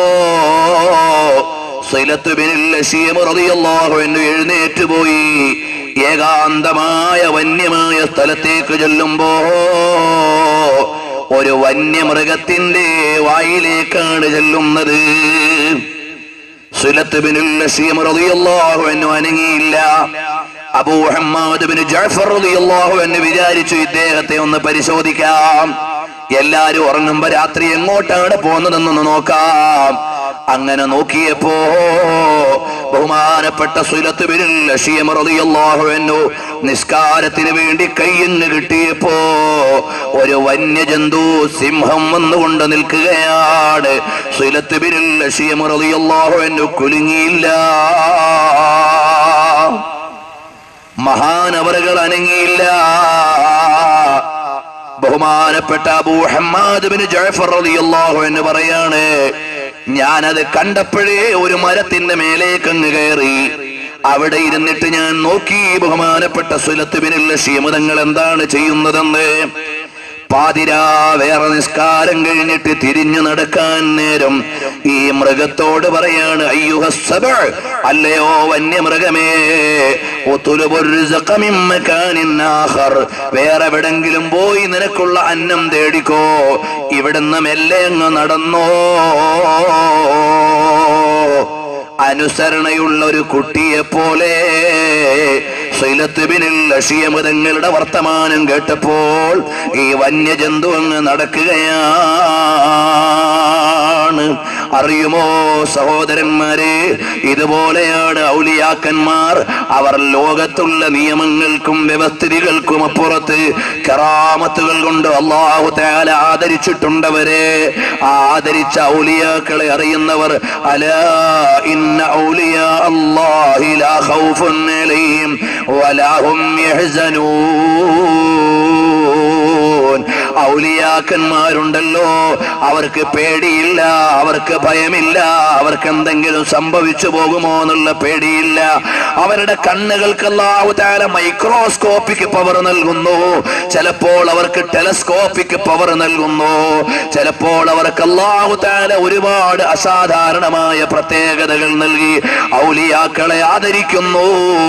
സൈലത്ത് ബിനുൽ അഷിയം റളിയല്ലാഹു അൻഹു എഴുന്നേറ്റ് പോയി ഏകാന്തമായ വന്യമായ സ്ഥലത്തേക്ക് ചെല്ലുമ്പോ ഒരു വന്യമൃഗത്തിന്റെ വായിലേക്കാണ് ചെല്ലുന്നത് സുലത്ത് ബിനുൽ നസീം റളിയല്ലാഹു അൻഹു അനങ്ങിയില്ല അബൂ ഹമ്മാദ് ബിൻ ജഅഫർ റളിയല്ലാഹു അൻഹു വിചാരിച്ചു ഇദ്ദേഹത്തെ ഒന്ന് പരിശോധിക്കാം എല്ലാരും ഉറങ്ങുമ്പോ രാത്രി എങ്ങോട്ടാണ് പോകുന്നതെന്നൊന്ന് നോക്കാം അങ്ങനെ നോക്കിയപ്പോ ബഹുമാനപ്പെട്ട സുലത്ത് ബിനുൽ നസീം റളിയല്ലാഹു അൻഹു നിസ്കാരത്തിന് വേണ്ടി കയ്യങ്ങ് കിട്ടിയപ്പോ ഒരു വന്യജന്തു സിംഹം വന്നുകൊണ്ട് നിൽക്കുകയാണ് സുലത്ത് ബിനുൽ നസീം റളിയല്ലാഹു അൻഹു കുലുങ്ങിയില്ല മഹാനവറുകൾ അനങ്ങിയില്ല ബഹുമാനപ്പെട്ട അബൂ ഹമ്മാദ് ബിൻ ജഅഫർ റളിയല്ലാഹു അൻഹു പറയാണ് ഞാനത് കണ്ടപ്പോഴേ ഒരു മരത്തിന്റെ മേലേക്ക് അങ്ങ് കയറി അവിടെ ഇരുന്നിട്ട് ഞാൻ നോക്കി ബഹുമാനപ്പെട്ട സുലത്ത് ബിനുള്ള ക്ഷീമതങ്ങൾ എന്താണ് ചെയ്യുന്നതെന്ന് പാതിരാ വേറെ നിസ്കാരം കഴിഞ്ഞിട്ട് തിരിഞ്ഞു നടക്കാൻ നേരം ഈ മൃഗത്തോട് പറയാണ് അയ്യുഹ സബ അല്ലയോ വന്യമൃഗമേ ഉത്തുലുബുർ റിസ്ഖ മിൻ മകാനിൻ ആഖർ. വേറെ എവിടെങ്കിലും പോയി നിനക്കുള്ള അന്നം തേടിക്കോ ഇവിടുന്ന് മെല്ലെ അങ്ങ് നടന്നോ അനുസരണയുള്ള ഒരു കുട്ടിയെ പോലെ ഷീയമതങ്ങളുടെ വർത്തമാനം കേട്ടപ്പോൾ ഈ വന്യജന്തു അങ്ങ് നടക്കുകയാണ് അറിയുമോ സഹോദരന്മാരെ ഇതുപോലെയാണ് ഔലിയാക്കന്മാർ അവർ ലോകത്തുള്ള നിയമങ്ങൾക്കും വ്യവസ്ഥിതികൾക്കും അപ്പുറത്ത് കറാമത്തുകൾ കൊണ്ട് അള്ളാഹു താല ആദരിച്ചിട്ടുണ്ടവരെ ആദരിച്ച ഔലിയാക്കളെ അറിയുന്നവർ അലാ ഇന്ന ഔലിയ അല്ലാഹി ലാ ഖൗഫുൻ അലൈഹിം വലാ ഹും യഹ്സനൂൻ ഔലിയാക്കന്മാരുണ്ടല്ലോ അവർക്ക് പേടിയില്ല അവർക്ക് ഭയമില്ല അവർക്ക് എന്തെങ്കിലും സംഭവിച്ചു പോകുമോ എന്നുള്ള പേടിയില്ല അവരുടെ കണ്ണുകൾക്ക് അല്ലാഹു താല മൈക്രോസ്കോപ്പിക് പവർ നൽകുന്നു ചിലപ്പോൾ അവർക്ക് ടെലസ്കോപ്പിക് പവർ നൽകുന്നു ചിലപ്പോൾ അവർക്ക് അല്ലാഹു താല ഒരുപാട് അസാധാരണമായ പ്രത്യേകതകൾ നൽകി ഔലിയാക്കളെ ആദരിക്കുന്നു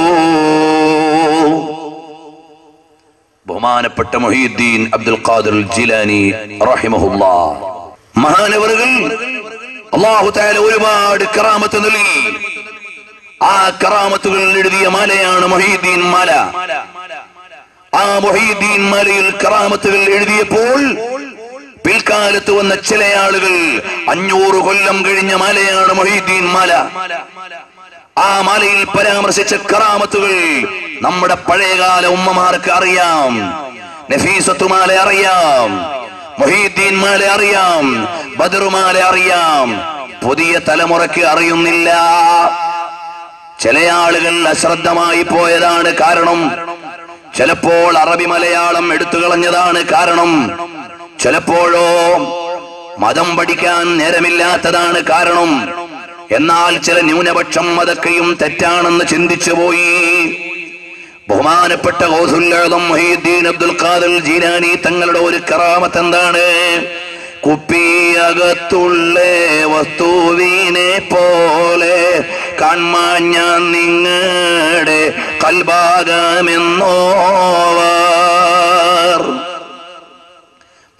ബഹുമാനപ്പെട്ട മൊഹീദ്ദീൻ അബ്ദുൽ ഖാദിർ ജിലാനി റഹിമഹുല്ലാ മഹാനവറുകൾ അള്ളാഹു താല ഒരുപാട് കറാമത്ത് നൽകി ആ കറാമത്തുകൾ എഴുതിയ മാലയാണ് മൊഹീദ്ദീൻ മാല ആ മൊഹീദ്ദീൻ മാലയിൽ കറാമത്തുകൾ എഴുതിയപ്പോൾ പിൽക്കാലത്ത് വന്ന ചില ആളുകൾ അഞ്ഞൂറ് കൊല്ലം കഴിഞ്ഞ മാലയാണ് മൊഹീദ്ദീൻ മാല ആ മാലയിൽ പരാമർശിച്ച കറാമത്തുകൾ നമ്മുടെ പഴയകാല ഉമ്മമാർക്ക് അറിയാം നഫീസത്തുമാല അറിയാം മൊഹീദ്ദീൻ മാല അറിയാം ബദറുമാല അറിയാം പുതിയ തലമുറയ്ക്ക് അറിയുന്നില്ല ചില ആളുകൾ അശ്രദ്ധമായി പോയതാണ് കാരണം ചിലപ്പോൾ അറബി മലയാളം എടുത്തു കളഞ്ഞതാണ് കാരണം ചിലപ്പോഴോ മതം പഠിക്കാൻ നേരമില്ലാത്തതാണ് കാരണം എന്നാൽ ചില ന്യൂനപക്ഷം അതൊക്കെയും തെറ്റാണെന്ന് ചിന്തിച്ചു പോയി ബഹുമാനപ്പെട്ട ഗൗസുല്ലം മൊഹീദ്ദീൻ അബ്ദുൽ ഖാദിർ ജീനാനി തങ്ങളുടെ ഒരു കറാമത്ത് എന്താണ് കുപ്പിയകത്തുള്ള വസ്തുവിനെ പോലെ കാൺമാൻ ഞാൻ നിങ്ങളുടെ കൽഭാഗമെന്നോവർ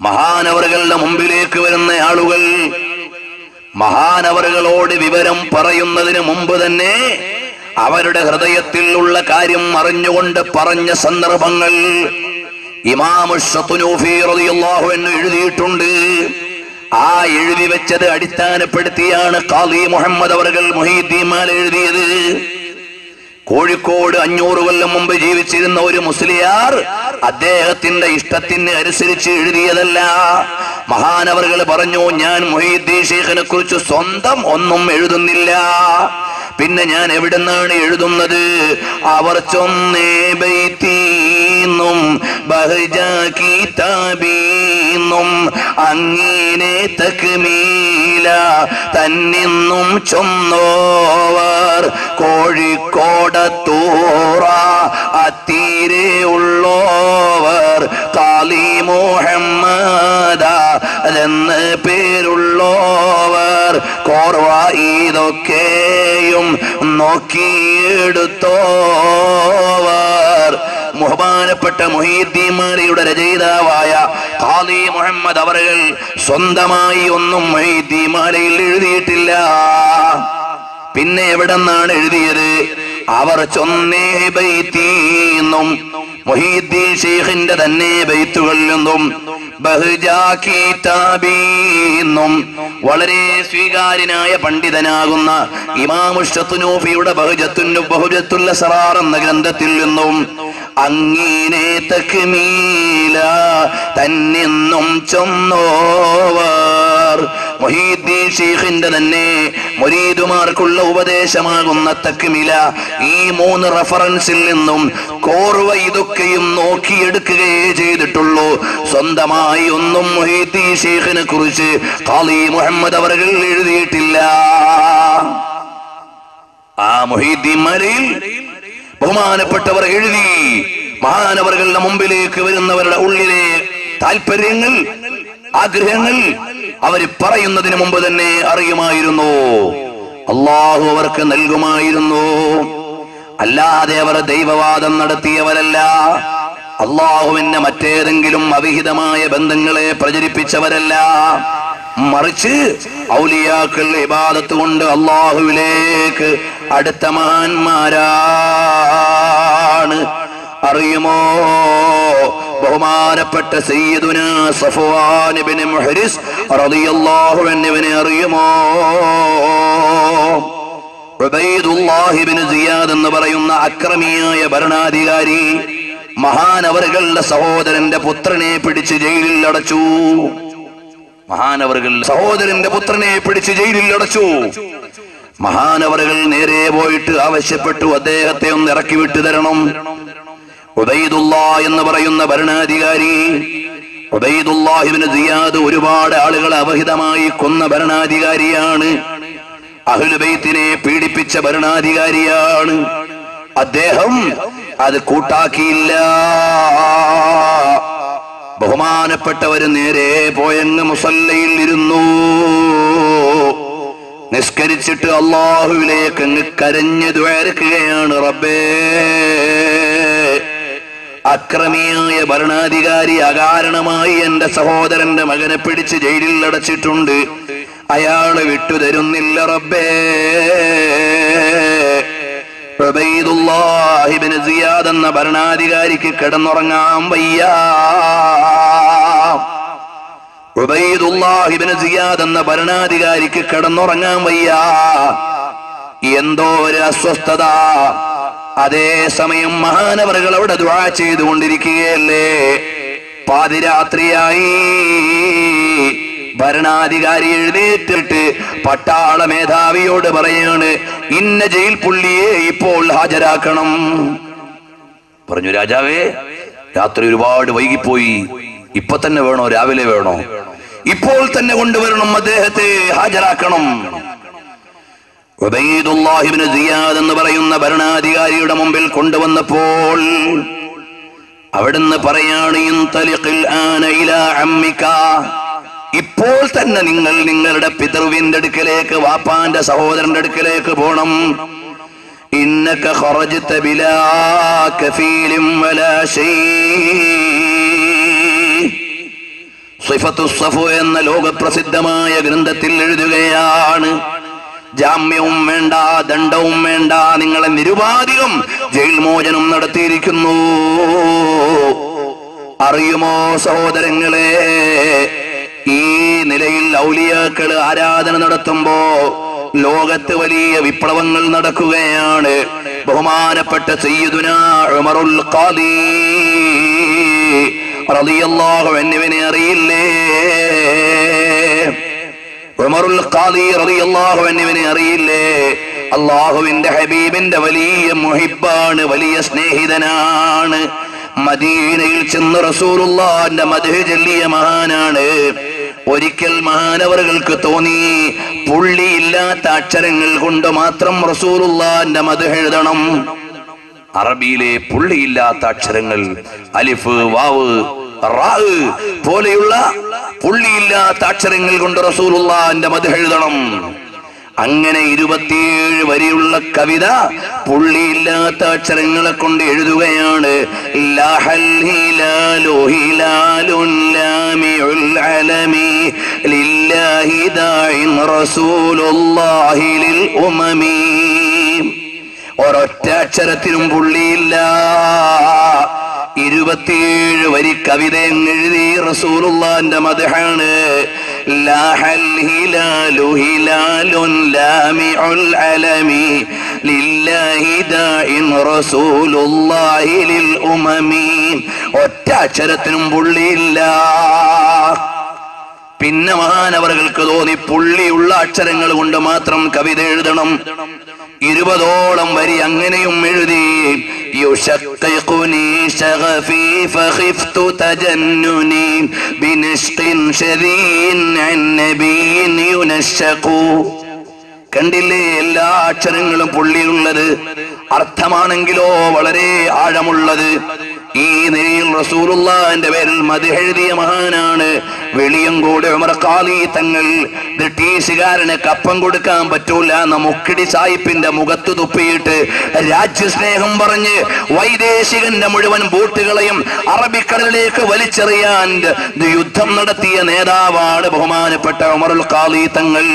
മഹാനവറുകളുടെ മുമ്പിലേക്ക് വരുന്ന ആളുകൾ മഹാനവറുകളോട് വിവരം പറയുന്നതിന് മുമ്പ് തന്നെ അവരുടെ ഹൃദയത്തിൽ ഉള്ള കാര്യം അറിഞ്ഞുകൊണ്ട് പറഞ്ഞ സന്ദർഭങ്ങൾ ഇമാമുഷത്തുനൂഫിറിയാഹു എന്ന് എഴുതിയിട്ടുണ്ട് ആ എഴുതി വെച്ചത് അടിസ്ഥാനപ്പെടുത്തിയാണ് ഖാദി മുഹമ്മദ് അവർകൾ മൊഹീദ്ദീമാൽ എഴുതിയത് കോഴിക്കോട് അഞ്ഞൂറ് കൊല്ലം മുമ്പ് ജീവിച്ചിരുന്ന ഒരു മുസ്ലിയാർ അദ്ദേഹത്തിന്റെ ഇഷ്ടത്തിന് അനുസരിച്ച് എഴുതിയതല്ല മഹാനവറുകൾ പറഞ്ഞു ഞാൻ മൊഹീദ്ദീൻ ഷെയ്ഖിനെ കുറിച്ച് സ്വന്തം ഒന്നും എഴുതുന്നില്ല പിന്നെ ഞാൻ എവിടുന്നാണ് എഴുതുന്നത് അവർ ചൊന്നേ ബൈത്തീന്നും ബഹജ കിതാബീന്നും അങ്ങനെ തക്മീല തന്നിന്നും ചൊന്നോവർ കോഴിക്കോടത്തൂറ അത്തീരെ ഉള്ളോവർ കാലി മുഹമ്മദ എന്ന് പേരുള്ളോവർ കോർവ ഇതൊക്കെയും നോക്കിയെടുത്തോവർ ബഹുമാനപ്പെട്ട മൊഹീദ്ദീമാരിയുടെ രചയിതാവായ ഖാദി മുഹമ്മദ് അവറുകൾ സ്വന്തമായി ഒന്നും മൊഹീദ്ദീമാലയിൽ എഴുതിയിട്ടില്ല പിന്നെ എവിടെന്നാണ് എഴുതിയത് അവർ ചൊന്നേ ബൈത്തീന്നും മൊഹീദ്ദീൻ ഷെയ്ഖിന്റെ തന്നെ ബൈത്തുകളിൽ നിന്നും ബഹ്ജാ കിതാബീന്നും വളരെ സ്വീകാര്യനായ പണ്ഡിതനാകുന്ന ഇമാമുഷത്തുനൂഫിയുടെ ബഹുജത്തുന്നു ബഹുജത്തുല്ല സറാർ എന്ന ഗ്രന്ഥത്തിൽ നിന്നും അങ്ങനെ തക്മീല തന്നിന്നും ചൊന്നോവർ മൊഹീദ്ദീൻ ഷെയ്ഖിന്റെ തന്നെ മുരീദുമാർക്കുള്ള ഉപദേശമാകുന്ന തക്മില ഈ മൂന്ന് റഫറൻസിൽ നിന്നും കോർവ ഇതൊക്കെയും നോക്കിയെടുക്കുകയേ ചെയ്തിട്ടുള്ളൂ സ്വന്തമായി ഒന്നും മൊഹീദ്ദീൻ ഷെയ്ഖിനെ കുറിച്ച് ഖാലി മുഹമ്മദ് അവർ എഴുതിയിട്ടില്ല ആ മൊഹീദ്ദീന്മാരിൽ ബഹുമാനപ്പെട്ടവർ എഴുതി മഹാനവറുകളുടെ മുമ്പിലേക്ക് വരുന്നവരുടെ ഉള്ളിലെ താല്പര്യങ്ങൾ ആഗ്രഹങ്ങൾ അവർ പറയുന്നതിന് മുമ്പ് തന്നെ അറിയുമായിരുന്നു അള്ളാഹു അവർക്ക് നൽകുമായിരുന്നു അല്ലാതെ അവർ ദൈവവാദം നടത്തിയവരല്ല അള്ളാഹുവിന്റെ മറ്റേതെങ്കിലും അവിഹിതമായ ബന്ധങ്ങളെ പ്രചരിപ്പിച്ചവരല്ല മറിച്ച് ഔലിയാക്കൾ ഇബാദത്ത് കൊണ്ട് അള്ളാഹുവിലേക്ക് അടുത്ത മഹാന്മാരാണ് അറിയുമോ ബഹുമാനപ്പെട്ട സയ്യിദുന സഫ്വാൻ ഇബ്നു മുഹരിസ് റളിയല്ലാഹു അൻഹുവിനെ അറിയുമോ ഉബൈദുല്ലാഹി ഇബ്നു സിയാദ് എന്ന് പറയുന്ന അക്രമിയായ ഭരണാധികാരി മഹാനവറുകളുടെ സഹോദരന്റെ പുത്രനെ പിടിച്ച് ജയിലിൽ അടച്ചു മഹാനവറുകൾ സഹോദരന്റെ പുത്രനെ പിടിച്ച് ജയിലിൽ അടച്ചു മഹാനവറുകൾ നേരെ പോയിട്ട് ആവശ്യപ്പെട്ടു അദ്ദേഹത്തെ ഒന്ന് ഇറക്കി വിട്ടു തരണം ഉബൈദുല്ല എന്ന് പറയുന്ന ഭരണാധികാരി ഉബൈദുല്ലാഹിബിന് സിയാദ് ഒരുപാട് ആളുകളെ അവഹിതമായി കൊന്ന ഭരണാധികാരിയാണ് അഹ്ലുബൈത്തിനെ പീഡിപ്പിച്ച ഭരണാധികാരിയാണ് അദ്ദേഹം അത് കൂട്ടാക്കിയില്ല ബഹുമാനപ്പെട്ടവര് നേരെ പോയങ്ങ് മുസല്ലയിൽ ഇരുന്നു നിസ്കരിച്ചിട്ട് അള്ളാഹുവിലേക്ക് അങ്ങ് കരഞ്ഞു ദ്വേർക്കുകയാണ് റബ്ബേ അക്രമിയായ ഭരണാധികാരി അകാരണമായി എന്റെ സഹോദരന്റെ മകനെ പിടിച്ച് ജയിലിൽ അടച്ചിട്ടുണ്ട് അയാള് വിട്ടുതരുന്നില്ല റബ്ബേ ഉബൈദുല്ലാഹിബ്നു സിയാദ് എന്ന ഭരണാധികാരിക്ക് കിടന്നുറങ്ങാൻ വയ്യ ഉബൈദുല്ലാഹിബ്നു സിയാദ് എന്ന ഭരണാധികാരിക്ക് കിടന്നുറങ്ങാൻ വയ്യ എന്തോ ഒരു അസ്വസ്ഥത അതേ സമയം മഹാനവറുകൾ അവിടെ ദ്വാ ചെയ്തുകൊണ്ടിരിക്കുകയല്ലേ പാതിരാത്രിയായി ഭരണാധികാരി എഴുന്നേറ്റിട്ട് പട്ടാള മേധാവിയോട് പറയാണ് ഇന്ന ജയിൽ പുള്ളിയെ ഇപ്പോൾ ഹാജരാക്കണം പറഞ്ഞു രാജാവേ രാത്രി ഒരുപാട് വൈകിപ്പോയി ഇപ്പൊ തന്നെ വേണോ രാവിലെ വേണോ ഇപ്പോൾ തന്നെ കൊണ്ടുവരണം അദ്ദേഹത്തെ ഹാജരാക്കണം ഉബൈദുല്ലാഹിബ്നു സിയാദ് എന്ന് പറയുന്ന ഭരണാധികാരിയുടെ മുമ്പിൽ കൊണ്ടുവന്നപ്പോൾ അവിടുന്ന് പറയാണ് ഇൻതലിഖിൽ ആന ഇലാ അമ്മിക ഇപ്പോൾ തന്നെ നിങ്ങൾ നിങ്ങളുടെ പിതൃവിന്റെ അടുക്കലേക്ക് വാപ്പാന്റെ സഹോദരന്റെ അടുക്കലേക്ക് പോണം ഇന്നക ഖറജ്ത ബിലാ കഫീലിൻ വലാ ശൈ സിഫത്തു സഫു എന്ന ലോകപ്രസിദ്ധമായ ഗ്രന്ഥത്തിൽ എഴുതുകയാണ് ജാമ്യവും വേണ്ട ദണ്ഡവും വേണ്ട നിങ്ങളെ നിരുപാധികം ജയിൽ മോചനം നടത്തിയിരിക്കുന്നു അറിയുമോ സഹോദരങ്ങളെ ഈ നിലയിൽ ഔലിയാക്കള് ആരാധന നടത്തുമ്പോ ലോകത്ത് വലിയ വിപ്ലവങ്ങൾ നടക്കുകയാണ് ബഹുമാനപ്പെട്ട സയ്യിദുന ഉമറുൽ ഖാദി റളിയല്ലാഹു അൻഹുവിനെ അറിയില്ലേ ഉമറുൽ ഖാദി റളിയല്ലാഹു അൻഹുവിനെ അറിയില്ലേ അള്ളാഹുവിന്റെ ഹബീബിന്റെ വലിയ മുഹിബാണ് വലിയ സ്നേഹിതനാണ് മദീനയിൽ ചെന്ന് റസൂലുള്ളാന്റെ മധു ചൊല്ലിയ മഹാനാണ് ഒരിക്കൽ മഹാനവറുകൾക്ക് തോന്നി പുള്ളിയില്ലാത്ത അക്ഷരങ്ങൾ കൊണ്ട് മാത്രം റസൂലുള്ളാന്റെ മധു എഴുതണം അറബിയിലെ പുള്ളിയില്ലാത്ത അക്ഷരങ്ങൾ അലിഫ് വാവ് റാ പോലെയുള്ള പുള്ളിയില്ലാത്ത അക്ഷരങ്ങൾ കൊണ്ട് റസൂലുള്ളാന്റെ മധു എഴുതണം അങ്ങനെ ഇരുപത്തിയേഴ് വരെയുള്ള കവിത പുള്ളിയില്ലാത്ത അക്ഷരങ്ങളെ കൊണ്ട് എഴുതുകയാണ് ലാഹൽ ഹിലാലു ഹിലാലുൻ ലാമിഉൽ അലമി ലില്ലാഹി ദാഇൻ റസൂലുള്ളാഹി ലിൽ ഉമമി ഒരൊറ്റ അക്ഷരത്തിനും പുള്ളിയില്ല ഇരുപത്തിയേഴ് വരി കവിത എഴുതി റസൂലുള്ളാന്റെ മദഹാണ് ലാഹൽ ഹിലാലു ഹിലാലുൻ ലാമിഉൽ അലമി ലില്ലാഹി ദാഇൻ റസൂലുള്ളാഹി ലിൽ ഉമമി ഒറ്റ അക്ഷരത്തിനും പുള്ളിയില്ല പിന്നെ മഹാനവറുകൾക്ക് തോന്നി പുള്ളിയുള്ള അക്ഷരങ്ങൾ കൊണ്ട് മാത്രം കവിത എഴുതണം ഇരുപതോളം വരി അങ്ങനെയും എഴുതി يشققني شغفي فخفت تجنني بنشق شذي عن نبي ينشق കണ്ടില്ലേ എല്ലാ അക്ഷരങ്ങളും പുള്ളിയുള്ളത് അർത്ഥമാണെങ്കിലോ വളരെ ആഴമുള്ളത് ഈ നിലയിൽ റസൂലുള്ളാന്റെ പേരിൽ മതിഹെഴുതിയ മഹാനാണ് വെളിയങ്കോട് ഉമർക്കാലി തങ്ങൾ ബ്രിട്ടീഷുകാരന് കപ്പം കൊടുക്കാൻ പറ്റൂല എന്ന മുക്കിടി സായിപ്പിന്റെ മുഖത്ത് തുപ്പിയിട്ട് രാജ്യസ്നേഹം പറഞ്ഞ് വൈദേശികന്റെ മുഴുവൻ ബോട്ടുകളെയും അറബിക്കടലിലേക്ക് വലിച്ചെറിയാൻ യുദ്ധം നടത്തിയ നേതാവാണ് ബഹുമാനപ്പെട്ട ഉമറുൽ ഖാലി തങ്ങൾ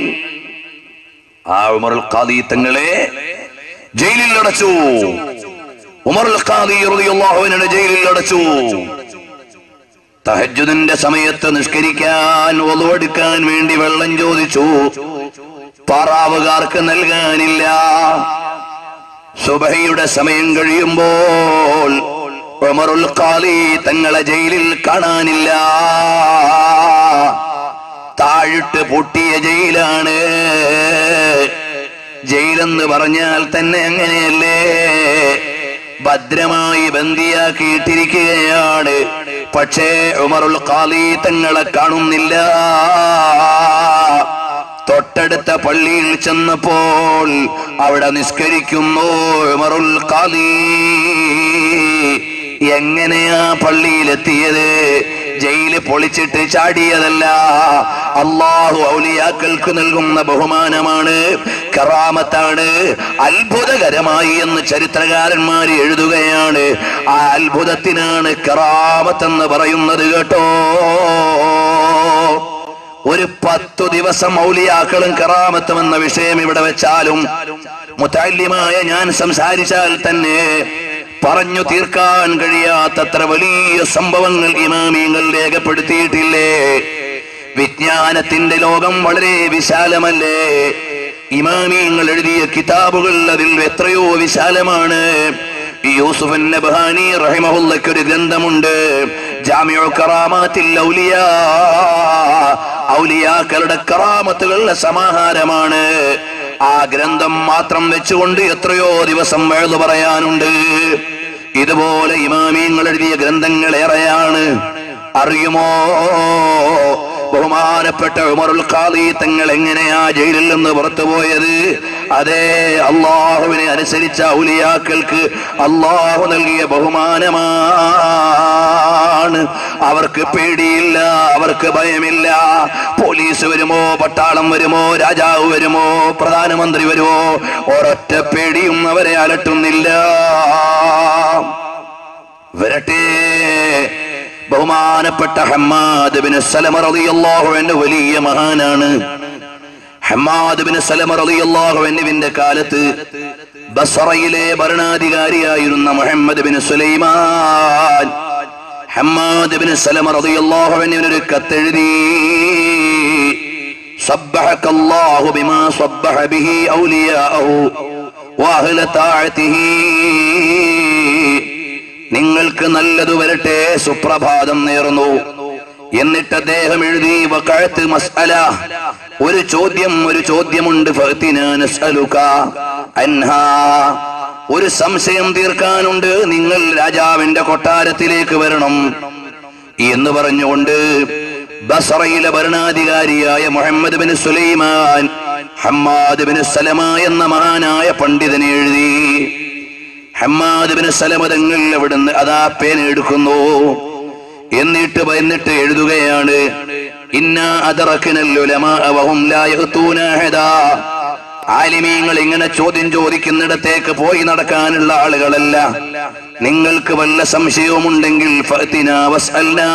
ആ ഉമറുൽ ഖാദി തങ്ങളെ ജയിലിൽ അടച്ചു ഉമറുൽ ഖാദി റളിയല്ലാഹുവിനെ ജയിലിൽ അടച്ചു തഹജ്ജുദിന്റെ സമയത്ത് നിഷ്കരിക്കാൻ ഒതുവെടുക്കാൻ വേണ്ടി വെള്ളം ചോദിച്ചു പാറാവുകാർക്ക് നൽകാനില്ല സുബഹയുടെ സമയം കഴിയുമ്പോൾ ഉമറുൽ ഖാദി തങ്ങളെ ജയിലിൽ കാണാനില്ല താഴിട്ട് പൊട്ടിയ ജയിലാണ് ജയിലെന്ന് പറഞ്ഞാൽ തന്നെ അങ്ങനെയല്ലേ ഭദ്രമായി ബന്ദിയാക്കിയിട്ടിരിക്കുകയാണ് പക്ഷേ ഉമറുൽ ഖാലി തങ്ങളെ കാണുന്നില്ല തൊട്ടടുത്ത പള്ളിയിൽ ചെന്നപ്പോൾ അവിടെ നിസ്കരിക്കുന്നു ഉമറുൽ ഖാലി എങ്ങനെയാ പള്ളിയിലെത്തിയത് ജയില് പൊളിച്ചിട്ട് ചാടിയതല്ല അള്ളാഹു ഔലിയാക്കൾക്ക് നൽകുന്ന ബഹുമാനമാണ് കറാമത്താണ് അത്ഭുതകരമായി എന്ന് ചരിത്രകാരന്മാർ എഴുതുകയാണ് ആ അത്ഭുതത്തിനാണ് കറാമത്ത് എന്ന് പറയുന്നത് കേട്ടോ ഒരു പത്തു ദിവസം ഔലിയാക്കളും കറാമത്തും എന്ന വിഷയം ഇവിടെ വെച്ചാലും മുത്താല്യമായ ഞാൻ സംസാരിച്ചാൽ തന്നെ പറഞ്ഞു തീർക്കാൻ കഴിയാത്തത്ര വലിയ സംഭവങ്ങൾ ഇമാമിയങ്ങൾ രേഖപ്പെടുത്തിയിട്ടില്ലേ വിജ്ഞാനത്തിന്റെ ലോകം വളരെ വിശാലമല്ലേ ഇമാമിയങ്ങൾ എഴുതിയ കിതാബുകൾ അതിൽ എത്രയോ വിശാലമാണ് യൂസുഫ് നബ്ഹാനി റഹിമഹുല്ലയ്ക്ക് ഒരു ഗ്രന്ഥമുണ്ട് ജാമിഉ കറാമാത്തിൽ ഔലിയാ ഔലിയാക്കളുടെ കറാമത്തുകളുടെ സമാഹാരമാണ് ആ ഗ്രന്ഥം മാത്രം വെച്ചുകൊണ്ട് എത്രയോ ദിവസം വേളു പറയാനുണ്ട് ഇതുപോലെ ഇമാമിയങ്ങൾ എഴുതിയ ഗ്രന്ഥങ്ങൾ ഏറെയാണ് അറിയുമോ ബഹുമാനപ്പെട്ട ഉമറുൽ ഖാദി തങ്ങൾ എങ്ങനെയാ ജയിലിൽ നിന്ന് പുറത്തു പോയത് അതേ അള്ളാഹുവിനെ അനുസരിച്ച ഔലിയാക്കൾക്ക് അള്ളാഹു നൽകിയ ബഹുമാനമാണ് അവർക്ക് പേടിയില്ല അവർക്ക് ഭയമില്ല പോലീസ് വരുമോ പട്ടാളം വരുമോ രാജാവ് വരുമോ പ്രധാനമന്ത്രി വരുമോ ഒരൊറ്റ പേടിയും അവരെ അലട്ടുന്നില്ല വരട്ടെ ബഹുമാനപ്പെട്ട ബഹുമാനപ്പെട്ട ഹമ്മാദ് ബിൻ സലമ റളിയല്ലാഹു അൻഹു വലിയ മഹാനാണ് ഹമ്മാദ് ബിൻ സലമ റളിയല്ലാഹു അൻഹുവിന്റെ കാലത്ത് ബസറയിലെ ഭരണാധികാരിയായിരുന്ന Muhammad bin Sulaiman Hammad bin Salama റളിയല്ലാഹു അൻഹുവിന് ഒരു കത്തെഴുതി صبحك الله بما صبح به أولياءه وأهل طاعته നിങ്ങൾക്ക് നല്ലത് വരട്ടെ സുപ്രഭാതം നേർന്നു എന്നിട്ട് അദ്ദേഹം എഴുതി വക്കഴത്ത് മസ്അല ഒരു ചോദ്യം ഒരു ചോദ്യമുണ്ട് ഫഅ്തിനാ നസ്അലുക അൻഹാ ഒരു സംശയം തീർക്കാനുണ്ട് നിങ്ങൾ രാജാവിന്റെ കൊട്ടാരത്തിലേക്ക് വരണം എന്ന് പറഞ്ഞുകൊണ്ട് ബസറയിലെ ഭരണാധികാരിയായ Muhammad bin Sulaiman Hammad bin Salama എന്ന മഹാനായ പണ്ഡിതനെ എഴുതി ഹമ്മാദ് ബിൻ സലമ തങ്ങൾ അവിടുന്ന് അതാ പേന എടുക്കുന്നു എന്നിട്ട് എന്നിട്ട് എഴുതുകയാണ് ഇന്ന അതറക്കിനൽ ഉലമാ വഹും ലാ യഅ്തൂന അഹദാ ആലിമീങ്ങൾ ഇങ്ങനെ ചോദ്യം ചോദിക്കുന്നിടത്തേക്ക് പോയി നടക്കാനുള്ള ആളുകളല്ല നിങ്ങൾക്ക് വല്ല സംശയവുമുണ്ടെങ്കിൽ ഫഅ്തിനാ വസ്അൽനാ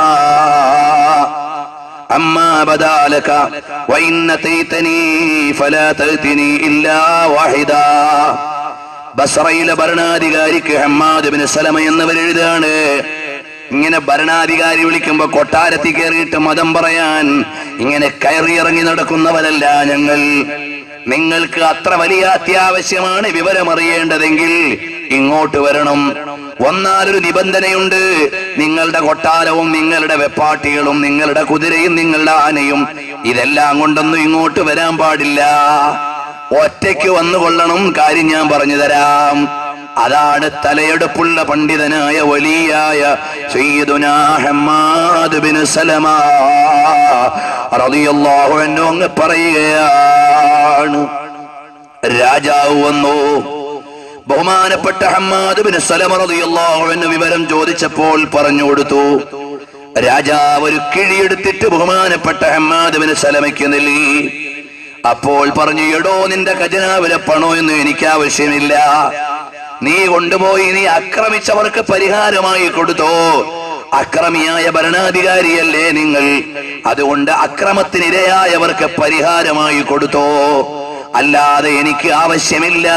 അമ്മാ ബദാലക വഇന്ന തൈതനി ഫലാ തഅ്തിനി ഇല്ലാ വാഹിദാ ബസറയിലെ ഭരണാധികാരിക്ക് ഹമ്മാദ് ബിൻ സലമ എന്നവർ എഴുതാണ് ഇങ്ങനെ ഭരണാധികാരി വിളിക്കുമ്പോ കൊട്ടാരത്തിൽ കയറിയിട്ട് മതം പറയാൻ ഇങ്ങനെ കയറിയിറങ്ങി നടക്കുന്നവരല്ല ഞങ്ങൾ നിങ്ങൾക്ക് അത്ര വലിയ അത്യാവശ്യമാണ് വിവരമറിയേണ്ടതെങ്കിൽ ഇങ്ങോട്ട് വരണം വന്നാലൊരു നിബന്ധനയുണ്ട് നിങ്ങളുടെ കൊട്ടാരവും നിങ്ങളുടെ വെപ്പാട്ടികളും നിങ്ങളുടെ കുതിരയും നിങ്ങളുടെ ആനയും ഇതെല്ലാം കൊണ്ടൊന്നും ഇങ്ങോട്ട് വരാൻ പാടില്ല ഒറ്റയ്ക്ക് വന്നുകൊള്ളണം കാര്യം ഞാൻ പറഞ്ഞു തരാം അതാണ് തലയെടുപ്പുള്ള പണ്ഡിതനായ വലിയായ സയ്യിദുനാ ഹമ്മാദ് ബിൻ സലമ റളിയല്ലാഹു അൻഹു അങ്ങ് പറയുകയാണ് രാജാവ് വന്നു ബഹുമാനപ്പെട്ട ഹമ്മാദ് ബിൻ സലമ റളിയല്ലാഹു അൻഹു വിവരം ചോദിച്ചപ്പോൾ പറഞ്ഞു കൊടുത്തു രാജാവ് ഒരു കിഴിയെടുത്തിട്ട് ബഹുമാനപ്പെട്ട ഹമ്മാദ് ബിൻ സലമയ്ക്ക് നൽകി അപ്പോൾ പറഞ്ഞു എടോ നിന്റെ ഖജനാവിലെ പണോ എന്ന് എനിക്ക് ആവശ്യമില്ല നീ കൊണ്ടുപോയി നീ ആക്രമിച്ചവർക്ക് പരിഹാരമായി കൊടുത്തോ അക്രമിയായ ഭരണാധികാരിയല്ലേ നിങ്ങൾ അതുകൊണ്ട് അക്രമത്തിനിരയായവർക്ക് പരിഹാരമായി കൊടുത്തോ അല്ലാതെ എനിക്ക് ആവശ്യമില്ല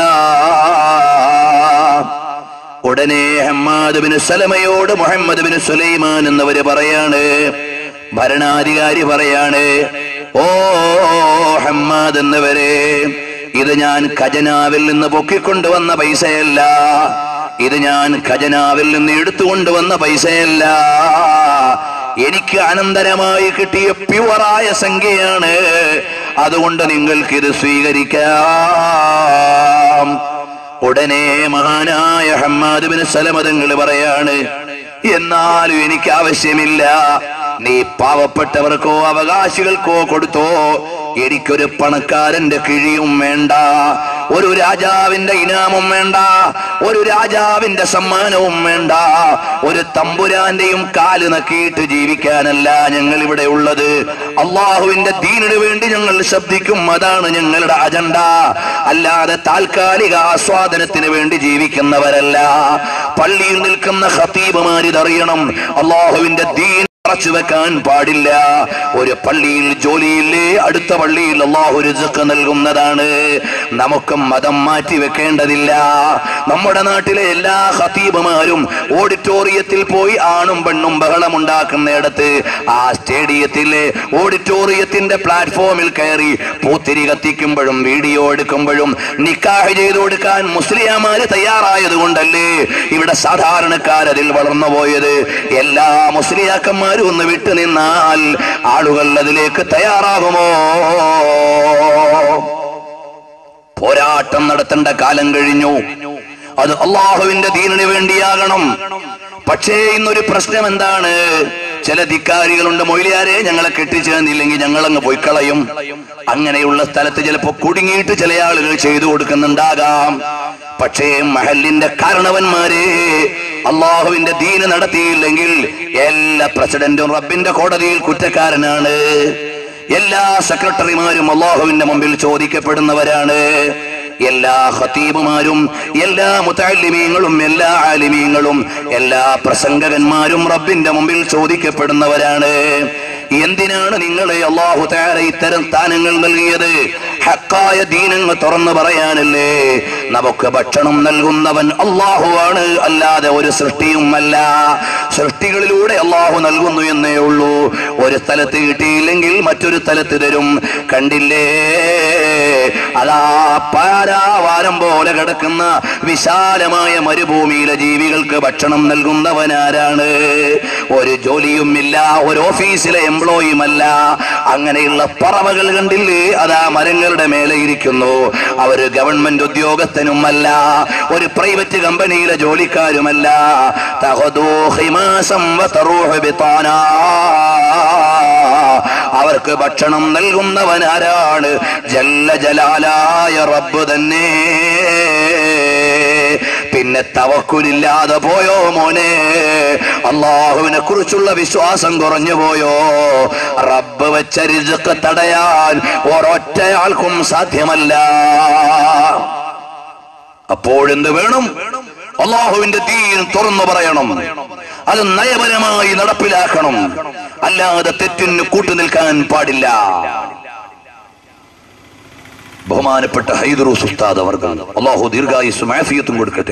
ഉടനെ ഹമ്മാദ് ബിൻ സലമയോട് മുഹമ്മദ് ബിൻ സുലൈമാൻ എന്നവര് പറയാണ് ഭരണാധികാരി പറയാണ് ഓ ഹമ്മാദ് എന്നവരെ ഇത് ഞാൻ ഖജനാവിൽ നിന്ന് പൊക്കിക്കൊണ്ടുവന്ന പൈസയല്ല ഇത് ഞാൻ ഖജനാവിൽ നിന്ന് എടുത്തുകൊണ്ടുവന്ന പൈസയല്ല എനിക്ക് അനന്തരമായി കിട്ടിയ പ്യുവറായ സംഖ്യയാണ് അതുകൊണ്ട് നിങ്ങൾക്ക് ഇത് സ്വീകരിക്കാം ഉടനെ മഹാനായ ഹമ്മാദ് ബിൻ സലമതങ്ങൾ പറയാണ് എന്നാലും എനിക്ക് ആവശ്യമില്ല നീ പാവപ്പെട്ടവർക്കോ അവകാശികൾക്കോ കൊടുത്തോ എനിക്കൊരു പണക്കാരന്റെ കിഴിയും വേണ്ട ഒരു രാജാവിന്റെ ഇനാമും വേണ്ട ഒരു രാജാവിന്റെ സമ്മാനവും വേണ്ട ഒരു തമ്പുരാന്റെയും കാല് നക്കിയിട്ട് ജീവിക്കാനല്ല ഞങ്ങൾ ഇവിടെ ഉള്ളത് അള്ളാഹുവിന്റെ ദീനിന് വേണ്ടി ഞങ്ങൾ ശബ്ദിക്കും അതാണ് ഞങ്ങളുടെ അജണ്ട അല്ലാതെ താൽക്കാലിക ആസ്വാദനത്തിന് വേണ്ടി ജീവിക്കുന്നവരല്ല പള്ളിയിൽ നിൽക്കുന്ന ഖത്തീബുമാരിതറിയണം അള്ളാഹുവിന്റെ ദീൻ മറച്ചു വെക്കാൻ പാടില്ല ഒരു പള്ളിയിൽ ജോലിയില്ലേ അടുത്ത പള്ളിയിൽ അള്ളാഹു രുചക്ക് നൽകുന്നതാണ് നമുക്ക് മതം മാറ്റി വെക്കേണ്ടതില്ല നമ്മുടെ നാട്ടിലെ എല്ലാ ഖത്തീബുമാരും ഓഡിറ്റോറിയത്തിൽ പോയി ആണും പെണ്ണും ബഹളം ഉണ്ടാക്കുന്നിടത്ത് ആ സ്റ്റേഡിയത്തിലെ ഓഡിറ്റോറിയത്തിന്റെ പ്ലാറ്റ്ഫോമിൽ കയറി പൂത്തിരി കത്തിക്കുമ്പോഴും വീഡിയോ എടുക്കുമ്പോഴും നിക്കാഹ് ചെയ്തു കൊടുക്കാൻ മുസ്ലിയാമാര് തയ്യാറായത് കൊണ്ടല്ലേ ഇവിടെ സാധാരണക്കാരതിൽ വളർന്നു പോയത് എല്ലാ മുസ്ലിയാക്കന്മാരും ഒന്ന് വിട്ടു നിന്നാൽ ആളുകൾ അതിലേക്ക് തയ്യാറാകുമോ പോരാട്ടം നടത്തേണ്ട കാലം കഴിഞ്ഞു അത് അള്ളാഹുവിന്റെ ദീനിന് വേണ്ടിയാകണം പക്ഷേ ഇന്നൊരു പ്രശ്നം എന്താണ് ചില ധിക്കാരികളുണ്ട് മൊയിലിയാരെ ഞങ്ങളെ കെട്ടിച്ചേർന്നില്ലെങ്കിൽ ഞങ്ങൾ അങ്ങ് പോയി കളയും അങ്ങനെയുള്ള സ്ഥലത്ത് ചിലപ്പോ കുടുങ്ങിയിട്ട് ചില ആളുകൾ ചെയ്തു കൊടുക്കുന്നുണ്ടാകാം പക്ഷേ മഹലിന്റെ കാരണവന്മാരെ അള്ളാഹുവിന്റെ ദീന് നടത്തിയില്ലെങ്കിൽ എല്ലാ പ്രസിഡന്റും റബ്ബിന്റെ കോടതിയിൽ കുറ്റക്കാരനാണ് എല്ലാ സെക്രട്ടറിമാരും അള്ളാഹുവിന്റെ മുമ്പിൽ ചോദിക്കപ്പെടുന്നവരാണ് എല്ലാ ഖതീബുമാരും എല്ലാ മുത്തല്ലിമീങ്ങളും എല്ലാ ആലിമീങ്ങളും എല്ലാ പ്രസംഗകന്മാരും റബ്ബിന്റെ മുമ്പിൽ ചോദിക്കപ്പെടുന്നവരാണ് എന്തിനാണ് നിങ്ങളെ അള്ളാഹു താര ഇത്തരം സ്ഥാനങ്ങൾ നൽകിയത് ഹക്കായ ദീനങ്ങൾ തുറന്നു പറയാനല്ലേ നമുക്ക് ഭക്ഷണം നൽകുന്നവൻ അള്ളാഹുവാണ് അല്ലാതെ ഒരു സൃഷ്ടിയുമല്ല സൃഷ്ടികളിലൂടെ അള്ളാഹു നൽകുന്നു എന്നേ ഉള്ളൂ ഒരു സ്ഥലത്ത് കിട്ടിയില്ലെങ്കിൽ മറ്റൊരു സ്ഥലത്ത് തരും കണ്ടില്ലേ അതാ പാരാവാരം പോലെ കിടക്കുന്ന വിശാലമായ മരുഭൂമിയിലെ ജീവികൾക്ക് ഭക്ഷണം നൽകുന്നവനാരാണ് ഒരു ജോലിയും ഇല്ല ഒരു ഓഫീസിലെ എംപ്ലോയിയും അല്ല അങ്ങനെയുള്ള പറവകൾ കണ്ടില്ലേ അതാ മരങ്ങളുടെ മേലെ ഇരിക്കുന്നു അവര് ഗവൺമെന്റ് ഉദ്യോഗസ്ഥനുമല്ല ഒരു പ്രൈവറ്റ് കമ്പനിയിലെ ജോലിക്കാരുമല്ല തഹദൂ ഹിമാസം വതറൂഹ് ബിതാനാ. അവർക്ക് ഭക്ഷണം നൽകുന്നവൻ ആരാണ് ജല്ല ജലാലായ റബ്ബ് തന്നെ പിന്നെ തവക്കുലില്ലാതെ പോയോ മോനെ അള്ളാഹുവിനെ കുറിച്ചുള്ള വിശ്വാസം കുറഞ്ഞു പോയോ റബ്ബ് വെച്ച രിസുക്ക് തടയാൻ ഒരൊറ്റയാൾക്കും സാധ്യമല്ല അപ്പോഴെന്ത് വേണം അള്ളാഹുവിന്റെ തീൻ തുറന്നു പറയണം അത് നയപരമായി നടപ്പിലാക്കണം അല്ലാതെ തെറ്റിന് കൂട്ടുനിൽക്കാൻ പാടില്ല ബഹുമാനപ്പെട്ട ഹൈദറൂസ് ഉസ്താദ് അവർ അള്ളാഹു ദീർഘായുസും ആഫിയത്തും കൊടുക്കട്ടെ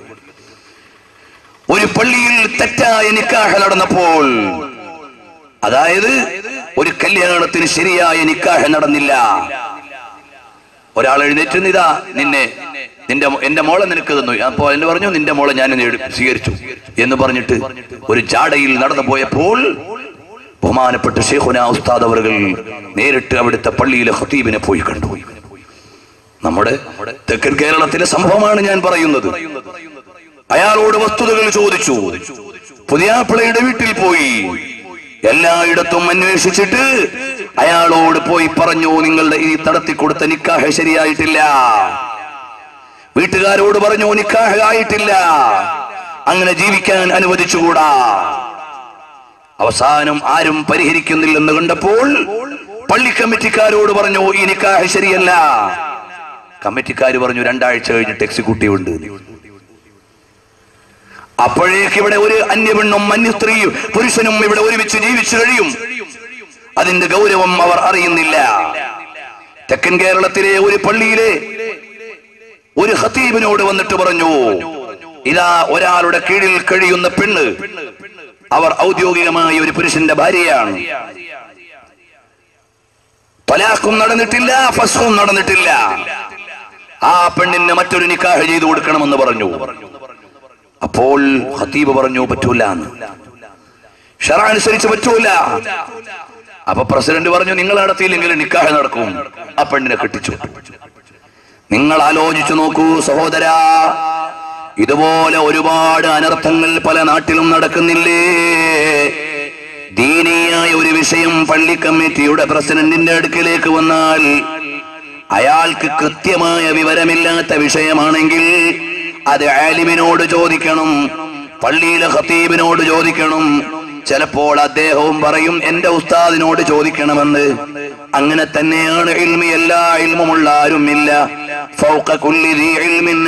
ഒരു പള്ളിയിൽ തെറ്റായ നിക്കാഹ് നടന്നപ്പോൾ അതായത് ഒരു കല്യാണത്തിന് ശരിയായ നിക്കാഹ് നടന്നില്ല ഒരാൾ എഴുന്നേറ്റ് നിതാ നിന്നെ നിന്റെ മോ- എന്റെ മോളെ നിനക്ക് തന്നു അപ്പോ എന്നെ പറഞ്ഞു നിന്റെ മോളെ ഞാൻ ഇന്ന് എടു- സ്വീകരിച്ചു എന്ന് പറഞ്ഞിട്ട് ഒരു ജാടയിൽ നടന്നു പോയപ്പോൾ ബഹുമാനപ്പെട്ട ഷേഖുന ഉസ്താദ് അവർ നേരിട്ട് അവിടുത്തെ പള്ളിയിലെ ഖത്തീബിനെ പോയി കണ്ടു നമ്മുടെ തെക്കൻ കേരളത്തിലെ സംഭവമാണ് ഞാൻ പറയുന്നത് അയാളോട് വസ്തുതകൾ ചോദിച്ചു പുതിയാപ്പിളയുടെ വീട്ടിൽ പോയി എല്ലായിടത്തും അന്വേഷിച്ചിട്ട് അയാളോട് പോയി പറഞ്ഞു നിങ്ങളുടെ ഈ നടത്തി കൊടുത്ത നിക്കാഹ് ശരിയായിട്ടില്ല വീട്ടുകാരോട് പറഞ്ഞു നിക്കാഹ് ആയിട്ടില്ല അങ്ങനെ ജീവിക്കാൻ അനുവദിച്ചുകൂടാ അവസാനം ആരും പരിഹരിക്കുന്നില്ലെന്ന് കണ്ടപ്പോൾ പള്ളി കമ്മിറ്റിക്കാരോട് പറഞ്ഞു ഈ നിക്കാഹ് ശരിയല്ല കമ്മിറ്റിക്കാർ പറഞ്ഞു രണ്ടാഴ്ച കഴിഞ്ഞിട്ട് എക്സിക്യൂട്ടീവ് ഉണ്ട് അപ്പോഴേക്ക് ഇവിടെ ഒരു അന്യപെണ്ണും അന്യ സ്ത്രീയും പുരുഷനും ഇവിടെ ഒരുമിച്ച് ജീവിച്ചു കഴിയും അതിന്റെ ഗൗരവം അവർ അറിയുന്നില്ല തെക്കൻ കേരളത്തിലെ ഒരു പള്ളിയിലെ ഒരു ഹത്തീബിനോട് വന്നിട്ട് പറഞ്ഞു ഇതാ ഒരാളുടെ കീഴിൽ കഴിയുന്ന പെണ്ണ് അവർ ഔദ്യോഗികമായ ഒരു പുരുഷന്റെ ഭാര്യയാണ് പലാഖും നടന്നിട്ടില്ല ഫസ്ഖും നടന്നിട്ടില്ല ആ പെണ്ണിന് മറ്റൊരു നിക്കാഹ് ചെയ്തു കൊടുക്കണമെന്ന് പറഞ്ഞു അപ്പോൾ ഹത്തീബ് പറഞ്ഞു പറ്റൂല എന്ന് ഷറ അനുസരിച്ച് പറ്റൂല അപ്പൊ പ്രസിഡന്റ് പറഞ്ഞു നിങ്ങൾ നടത്തിയില്ലെങ്കിൽ നിക്കാഹ് നടക്കും ആ പെണ്ണിനെ കെട്ടിച്ചു നിങ്ങൾ ആലോചിച്ചു നോക്കൂ സഹോദരാ ഇതുപോലെ ഒരുപാട് അനർത്ഥങ്ങൾ പല നാട്ടിലും നടക്കുന്നില്ലേ ദീനീയായ ഒരു വിഷയം പള്ളി കമ്മിറ്റിയുടെ പ്രസിഡന്റിന്റെ അടുക്കിലേക്ക് വന്നാൽ അയാൾക്ക് കൃത്യമായ വിവരമില്ലാത്ത വിഷയമാണെങ്കിൽ അത് ആലിമിനോട് ചോദിക്കണം പള്ളിയിലെ ഖത്തീബിനോട് ചോദിക്കണം ചിലപ്പോൾ അദ്ദേഹവും പറയും എന്റെ ഉസ്താദിനോട് ചോദിക്കണമെന്ന് അങ്ങനെ തന്നെയാണ് ഇൽമി എല്ലാ ഇൽമുമുള്ള ആരുമില്ല ഫൗക കുല്ലി ദീ ഇൽമിൻ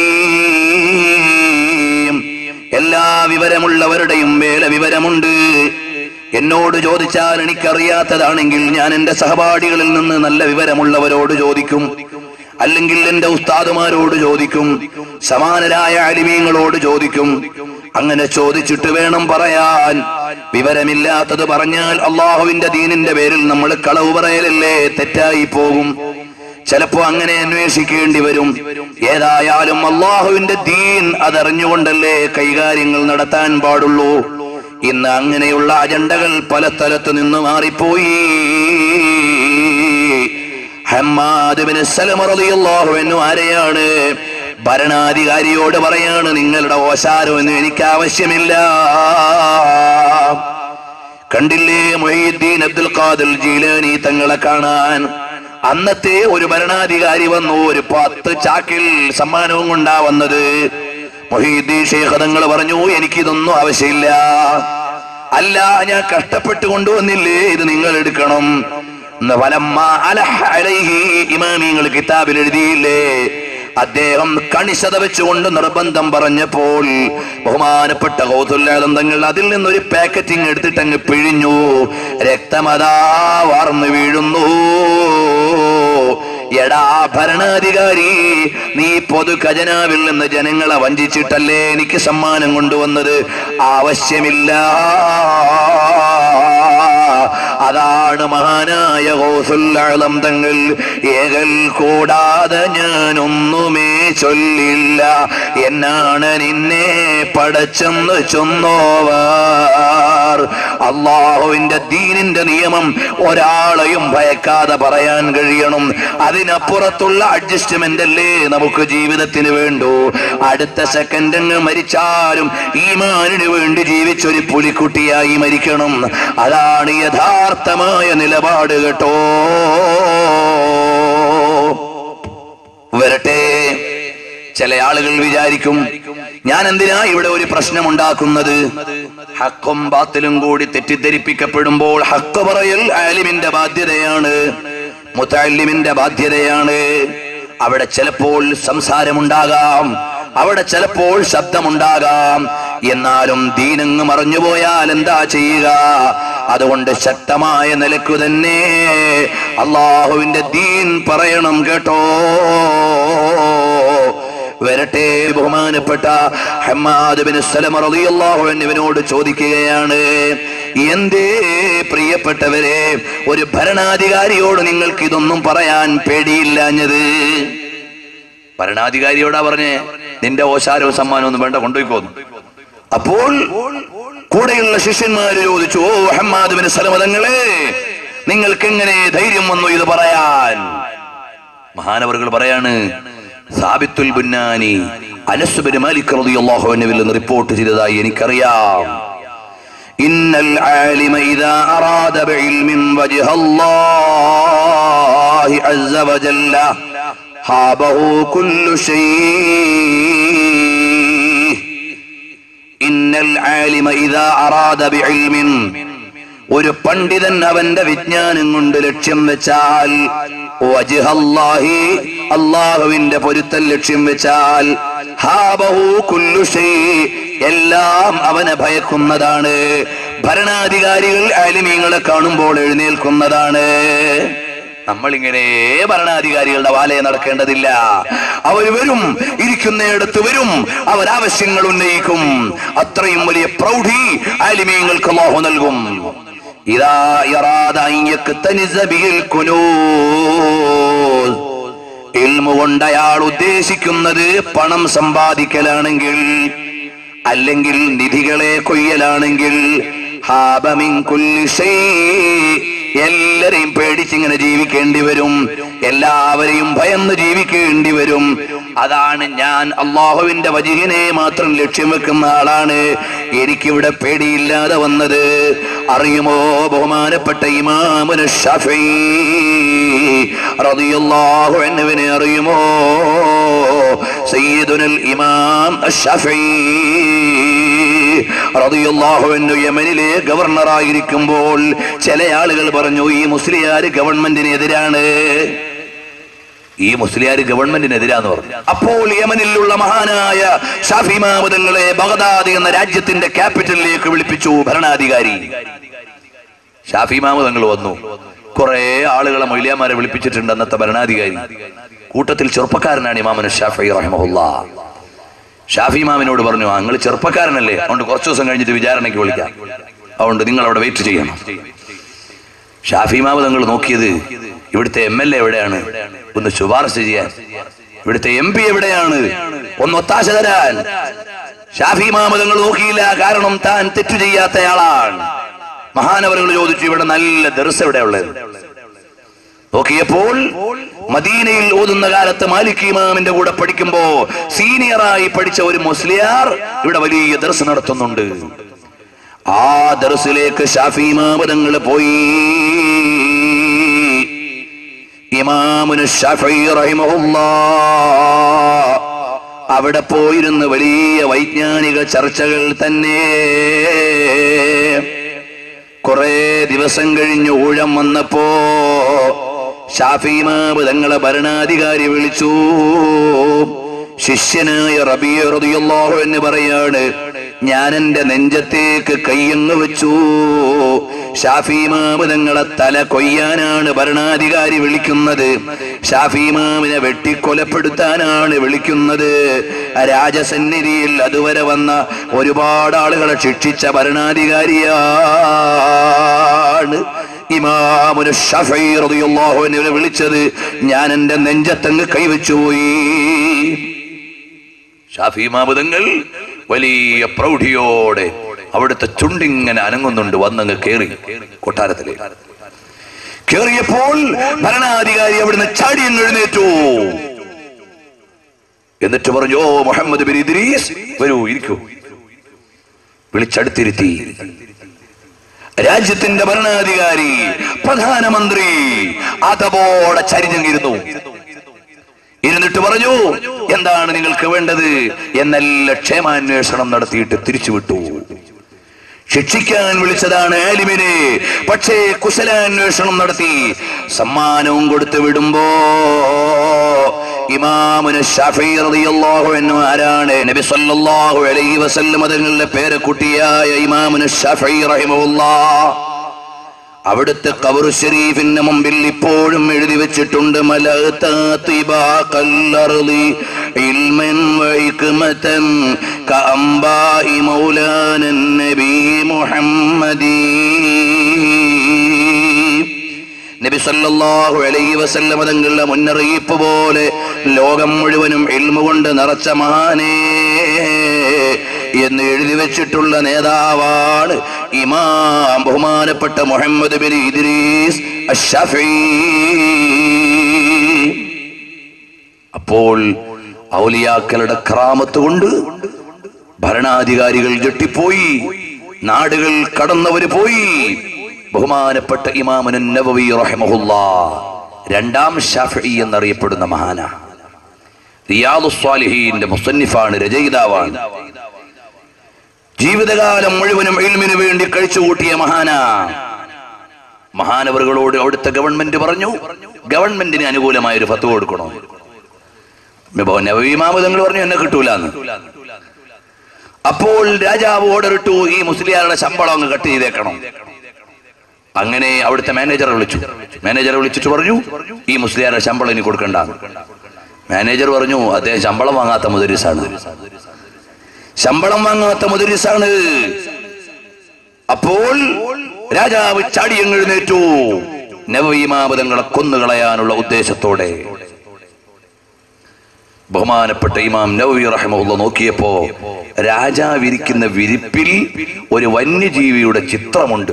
അലീം എല്ലാ വിവരമുള്ളവരുടെയും വേല വിവരമുണ്ട് എന്നോട് ചോദിച്ചാൽ എനിക്കറിയാത്തതാണെങ്കിൽ ഞാൻ എന്റെ സഹപാഠികളിൽ നിന്ന് നല്ല വിവരമുള്ളവരോട് ചോദിക്കും അല്ലെങ്കിൽ എന്റെ ഉസ്താദുമാരോട് ചോദിക്കും സമാനരായ അലിമീങ്ങളോട് ചോദിക്കും അങ്ങനെ ചോദിച്ചിട്ട് വേണം പറയാൻ വിവരമില്ലാത്തത് പറഞ്ഞാൽ അള്ളാഹുവിന്റെ ദീനിന്റെ പേരിൽ നമ്മൾ കളവ് പറയലല്ലേ തെറ്റായി പോകും ചിലപ്പോ അങ്ങനെ അന്വേഷിക്കേണ്ടി വരും ഏതായാലും അള്ളാഹുവിന്റെ ദീൻ അതറിഞ്ഞുകൊണ്ടല്ലേ കൈകാര്യങ്ങൾ നടത്താൻ പാടുള്ളൂ ഇന്ന് അങ്ങനെയുള്ള അജണ്ടകൾ പല സ്ഥലത്ത് നിന്ന് മാറിപ്പോയി ഹമ്മാദ് ബിൻ സലമ റളിയല്ലാഹു അൻഹു ആരെയാണ് ഭരണാധികാരിയോട് പറയാണ് നിങ്ങളുടെ ഓശാരമൊന്നും എനിക്ക് ആവശ്യമില്ല കണ്ടില്ലേ മൊഹീദ്ദീൻ അബ്ദുൽ ഖാദിർ ജീലാനി തങ്ങളെ കാണാൻ അന്നത്തെ ഒരു ഭരണാധികാരി വന്നു ഒരു പത്ത് ചാക്കിൽ സമ്മാനവും കൊണ്ടാ വന്നത് മൊഹീദ്ദീൻ ഷെയ്ഖ് തങ്ങൾ പറഞ്ഞു എനിക്കിതൊന്നും ആവശ്യമില്ല അല്ല ഞാൻ കഷ്ടപ്പെട്ട് കൊണ്ടുവന്നില്ലേ ഇത് നിങ്ങൾ എടുക്കണം എന്ന് വലമ്മ അലഹ അലൈഹി ഇമാമിങ്ങൾ കിതാബിൽ എഴുതിയില്ലേ അദ്ദേഹം കണിശത വെച്ചുകൊണ്ട് നിർബന്ധം പറഞ്ഞപ്പോൾ ബഹുമാനപ്പെട്ട കൗതുല്ലാദം തങ്ങൾ അതിൽ നിന്നൊരു പാക്കറ്റിംഗ് എടുത്തിട്ട് അങ്ങ് പിഴിഞ്ഞു രക്തമതാ വാർന്നു വീഴുന്നു എടാ ഭരണാധികാരി നീ പൊതു ഖജനാവിൽ നിന്ന് ജനങ്ങളെ വഞ്ചിച്ചിട്ടല്ലേ എനിക്ക് സമ്മാനം കൊണ്ടുവന്നത് ആവശ്യമില്ല അതാണ് മഹാനായ ഗൗസുല്ലം തങ്ങൾ ഏകൽ കൂടാതെ ഞാനൊന്നുമേ ചൊല്ലില്ല എന്നാണ് നിന്നെ പടച്ചെന്ന് ചൊന്നോവാർ അള്ളാഹുവിന്റെ ദീനിന്റെ നിയമം ഒരാളെയും ഭയക്കാതെ പറയാൻ കഴിയണം അതിനപ്പുറത്തുള്ള അഡ്ജസ്റ്റ്മെന്റ് അല്ലേ നമുക്ക് ജീവിതത്തിന് വേണ്ടു അടുത്ത സെക്കൻഡ് അങ്ങ് മരിച്ചാലും ഈമാനിന് വേണ്ടി ജീവിച്ചൊരു പുലിക്കുട്ടിയായി മരിക്കണം അതാണ് യഥാർത്ഥമായ നിലപാട് കേട്ടോ വരട്ടെ ചില ആളുകൾ വിചാരിക്കും ഞാൻ എന്തിനാ ഇവിടെ ഒരു പ്രശ്നമുണ്ടാക്കുന്നത് ഹക്കും ബാത്തിലും കൂടി തെറ്റിദ്ധരിപ്പിക്കപ്പെടുമ്പോൾ ഹക്ക് പറയൽ ആലിമിന്റെ ബാധ്യതയാണ് മുത്തല്ലിമിന്റെ ബാധ്യതയാണ് അവിടെ ചിലപ്പോൾ സംസാരമുണ്ടാകാം അവിടെ ചിലപ്പോൾ ശബ്ദമുണ്ടാകാം എന്നാലും ദീനങ്ങ് മറഞ്ഞുപോയാൽ എന്താ ചെയ്യുക അതുകൊണ്ട് ശക്തമായ നിലക്കു തന്നെ അള്ളാഹുവിന്റെ ദീൻ പറയണം കേട്ടോ വരട്ടെ ബഹുമാനപ്പെട്ട ഹമ്മാദ് ബിൻ സലമ റളിയല്ലാഹു അൻഹുവിനോട് ചോദിക്കുകയാണ് എന്തേ പ്രിയപ്പെട്ടവരെ ഒരു ഭരണാധികാരിയോട് നിങ്ങൾക്ക് ഇതൊന്നും പറയാൻ പേടിയില്ലാഞ്ഞത് ഭരണാധികാരിയോടാ പറഞ്ഞേ നിന്റെ ഓശാരവും സമ്മാനവും ഒന്നും വേണ്ട കൊണ്ടുപോയിക്കോന്നു അപ്പോൾ കൂടെയുള്ള ശിഷ്യന്മാര് ചോദിച്ചു ഓ ഹമ്മാദ് ബിൻ സലമ തങ്ങളെ നിങ്ങൾക്ക് എങ്ങനെ ധൈര്യം വന്നു ഇത് പറയാൻ മഹാനവറുകൾ പറയാണ് സാബിത്തുൽ ബുന്നാനി അനസുബിന് മാലിക് റളിയല്ലാഹു അൻഹുവിൽ നിന്ന് റിപ്പോർട്ട് ചെയ്തതായി എനിക്കറിയാം ഇന്നൽ ആലിമ ഇദാ അറാദ ബിഇൽമിൻ വജ്ഹ അല്ലാഹി അസ്സ വജല്ല ഹാബഹു കുല്ലു ശൈ ഇന്നൽ ആലിമ ഇദാ അറാദ ബിഇൽമിൻ ഒരു പണ്ഡിതൻ അവന്റെ വിജ്ഞാനം കൊണ്ട് ലക്ഷ്യം വെച്ചാൽ വജ്ഹല്ലാഹി അള്ളാഹുവിന്റെ പൊരുത്തൽ ലക്ഷ്യം വെച്ചാൽ ഹാബഹു കുല്ലു ഷൈ എല്ലാം അവനെ ഭയക്കുന്നതാണ് ഭരണാധികാരികൾ ആലിമീങ്ങളെ കാണുമ്പോൾ എഴുന്നേൽക്കുന്നതാണ് നമ്മളിങ്ങനെ ഭരണാധികാരികളുടെ വാലയെ നടക്കേണ്ടതില്ല അവർ വരും ഇരിക്കുന്നിടത്ത് വരും അവർ ആവശ്യങ്ങൾ ഉന്നയിക്കും അത്രയും വലിയ പ്രൗഢി ആലിമീങ്ങൾക്ക് അല്ലാഹു നൽകും ഇതാ യറാദ അൻ യക്തനിസ ബിഹിൽ കുനൂസ് ഇൽമു കൊണ്ട് അയാൾ ഉദ്ദേശിക്കുന്നത് പണം സമ്പാദിക്കലാണെങ്കിൽ അല്ലെങ്കിൽ നിധികളെ കൊയ്യലാണെങ്കിൽ ഹാബമിൻ കുല്ലി ഷൈ എല്ലാരെയും പേടിച്ചിങ്ങനെ ജീവിക്കേണ്ടി വരും എല്ലാവരെയും ഭയന്ന് ജീവിക്കേണ്ടി വരും അതാണ് ഞാൻ അള്ളാഹുവിന്റെ വജിഹിനെ മാത്രം ലക്ഷ്യം വെക്കുന്ന ആളാണ് എനിക്കിവിടെ പേടിയില്ലാതെ വന്നത് അറിയുമോ ബഹുമാനപ്പെട്ട ഇമാമുന ഷഫീ റളിയല്ലാഹു അൻഹുവിനെ അറിയുമോ സയ്യിദുനൽ ഇമാം അഷ്ശഫീ റളിയല്ലാഹു അൻഹു യമനിലെ ഗവർണറായിരിക്കുമ്പോൾ ചില ആളുകൾ പറഞ്ഞു ഈ മുസ്ലിയാർ ഗവൺമെന്റിനെതിരാണ് ഈ മുസ്ലിയാർ ഗവൺമെന്റിനെതിരാന്ന് പറഞ്ഞു അപ്പോൾ യമനിലുള്ള മഹാനായ ഷാഫി മാമുദങ്ങളെ ബഗദാദ് എന്ന രാജ്യത്തിന്റെ ക്യാപിറ്റലിലേക്ക് വിളിപ്പിച്ചു ഭരണാധികാരി ഷാഫി മാമുദങ്ങൾ വന്നു കുറെ ആളുകളെ മൊയ്ലിയാമാരെ വിളിപ്പിച്ചിട്ടുണ്ട് അന്നത്തെ ഭരണാധികാരി കൂട്ടത്തിൽ ചെറുപ്പക്കാരനാണ് ഇമാമൻ ഷാഫി റഹ്മുല്ല ഷാഫി ഇമാമിനോട് പറഞ്ഞു ആ നിങ്ങൾ ചെറുപ്പക്കാരനല്ലേ അതുകൊണ്ട് കുറച്ചു ദിവസം കഴിഞ്ഞിട്ട് വിചാരണയ്ക്ക് വിളിക്കാം അതുകൊണ്ട് നിങ്ങൾ അവിടെ വെയിറ്റ് ചെയ്യണം ഷാഫി ഇമാമ് നിങ്ങൾ നോക്കിയത് ഇവിടുത്തെ എം എൽ എ എവിടെയാണ് ഒന്ന് ശുപാർശ ചെയ്യാൻ ഇവിടുത്തെ എം പി എവിടെയാണ് ഒന്ന് ഒത്താശ തരാൻ ഷാഫി ഇമാമ് നിങ്ങൾ നോക്കിയില്ല കാരണം താൻ തെറ്റു ചെയ്യാത്തയാളാണ് മഹാനവറുകൾ ചോദിച്ചു ഇവിടെ നല്ല ദർസ് എവിടെ ഉള്ളത് നോക്കിയപ്പോൾ മദീനയിൽ ഓതുന്ന കാലത്ത് മാലിക് ഇമാമിന്റെ കൂടെ പഠിക്കുമ്പോ സീനിയറായി പഠിച്ച ഒരു മുസ്ലിയാർ ഇവിടെ വലിയ ദർസ് നടത്തുന്നുണ്ട് ആ ദർസിലേക്ക് ഷാഫി ഇമാമതങ്ങൾ പോയി ഇമാമുന് ഷാഫി റഹിമഹുല്ലാ അവിടെ പോയിരുന്ന് വലിയ വൈജ്ഞാനിക ചർച്ചകൾ തന്നെ കുറെ ദിവസം കഴിഞ്ഞ് ഊഴം വന്നപ്പോ ഷാഫിമാബ് തങ്ങളെ ഭരണാധികാരി വിളിച്ചു ശിഷ്യനായ റബിയറിയല്ലാഹു എന്ന് പറയാണ് ഞാൻ എന്റെ നെഞ്ചത്തേക്ക് കയ്യങ്ങ് വെച്ചു ഷാഫിമാബ് തങ്ങളെ തല കൊയ്യാനാണ് ഭരണാധികാരി വിളിക്കുന്നത് ഷാഫിമാമിനെ വെട്ടിക്കൊലപ്പെടുത്താനാണ് വിളിക്കുന്നത് രാജസന്നിധിയിൽ അതുവരെ വന്ന ഒരുപാട് ആളുകളെ ശിക്ഷിച്ച ഭരണാധികാരിയാണ് ഇമാമുന ഷഫീ റളിയല്ലാഹു അൻഹുവിനെ വിളിച്ചത് ഞാൻ എന്റെ നെഞ്ചത്തങ്ങ് കൈവച്ചു പോയി ഷാഫി മാബുദങ്ങൾ വലിയ പ്രൗഢിയോടെ അവിടുത്തെ ചുണ്ടിങ്ങനെ അനങ്ങുന്നുണ്ട് വന്നങ്ങ് കേറി കൊട്ടാരത്തിലേക്ക് കേറിയപ്പോൾ ഭരണാധികാരി അവിടുന്ന് ചാടിയങ്ങ് എഴുന്നേറ്റു എന്നിട്ട് പറഞ്ഞു ഓ മുഹമ്മദ് ബിൻ ഇദ്രീസ് വരൂ ഇരിക്കൂ വിളിച്ചടുത്തിരുത്തി രാജ്യത്തിന്റെ ഭരണാധികാരി പ്രധാനമന്ത്രി അതപോടെ ചരിഞ്ഞങ്ങിരുന്നു ഇരുന്നിട്ട് പറഞ്ഞു എന്താണ് നിങ്ങൾക്ക് വേണ്ടത് എന്നല്ല ക്ഷേമാന്വേഷണം നടത്തിയിട്ട് തിരിച്ചുവിട്ടു ശിക്ഷിക്കാൻ വിളിച്ചതാണ് ആലിമിനെ പക്ഷേ കുശലാന്വേഷണം നടത്തി സമ്മാനവും കൊടുത്തു വിടുമ്പോ ഇമാമുന ഷാഫി റളിയല്ലാഹു അൻഹു ആരാണ് നബി സല്ലല്ലാഹു അലൈഹി വസല്ലം തങ്ങളുടെ പേരക്കുട്ടിയായ ഇമാമുന ഷാഫി റഹിമഹുല്ലാഹ് അവിടുത്തെ കബറു ഷരീഫിന്റെ മുമ്പിൽ ഇപ്പോഴും എഴുതി വെച്ചിട്ടുണ്ട് മലർലി ഇൽമൻ വൈക്കുമതൻ കഅംബാഇ മൗലാനൻ നബി മുഹമ്മദീ നബി സല്ലല്ലാഹു അലൈഹി വസല്ലമ തങ്ങളുടെ മുന്നറിയിപ്പ് പോലെ ലോകം മുഴുവനും ഇൽമ കൊണ്ട് നിറച്ച മഹാനേ എന്ന് എഴുതി വെച്ചിട്ടുള്ള നേതാവാണ് ഇമാം ബഹുമാനപ്പെട്ട മുഹമ്മദ് ബിൻ ഇദ്രീസ് അഷ്ശഫീ അപ്പോൾ ഔലിയാക്കളുടെ ക്രാമത്ത് കൊണ്ട് ഭരണാധികാരികൾ ജെട്ടിപ്പോയി നാടുകൾ കടന്നവര് പോയി ബഹുമാനപ്പെട്ട ഇമാമുൻ നബവി റഹിമഹുല്ല രണ്ടാം ഷാഫി എന്നറിയപ്പെടുന്ന മഹാന റിയാദു സ്വാലിഹീന്റെ മുസന്നിഫാണ് രചയിതാവാണ് ജീവിതകാലം മുഴുവനും ഇൽമിന് വേണ്ടി കഴിച്ചുകൂട്ടിയ മഹാന മഹാനവറുകളോട് അവിടുത്തെ ഗവൺമെന്റ് പറഞ്ഞു ഗവൺമെന്റിന് അനുകൂലമായ ഒരു ഫത്ത് കൊടുക്കണോ നവീമാമതങ്ങൾ പറഞ്ഞു എന്നെ കിട്ടൂലെന്ന് അപ്പോൾ രാജാവ് ഓർഡർ ഇട്ടു ഈ മുസ്ലിയാരുടെ ശമ്പളം അങ്ങ് കട്ട് ചെയ്തേക്കണം അങ്ങനെ അവിടുത്തെ മാനേജറെ വിളിച്ചു മാനേജറെ വിളിച്ചിട്ട് പറഞ്ഞു ഈ മുസ്ലിയാരുടെ ശമ്പളം ഇനി കൊടുക്കണ്ട മാനേജർ പറഞ്ഞു അദ്ദേഹം ശമ്പളം വാങ്ങാത്ത മുദരിസാണ് ശമ്പളം വാങ്ങാത്ത മുദരിസാണ് അപ്പോൾ രാജാവ് ചാടിയങ്ങ് എഴുന്നേറ്റു നവീമാപതങ്ങളെ കൊന്നുകളയാനുള്ള ഉദ്ദേശത്തോടെ ബഹുമാനപ്പെട്ട ഇമാം നവവി റഹ്മുള്ള നോക്കിയപ്പോ രാജാവിരിക്കുന്ന വിരിപ്പിൽ ഒരു വന്യജീവിയുടെ ചിത്രമുണ്ട്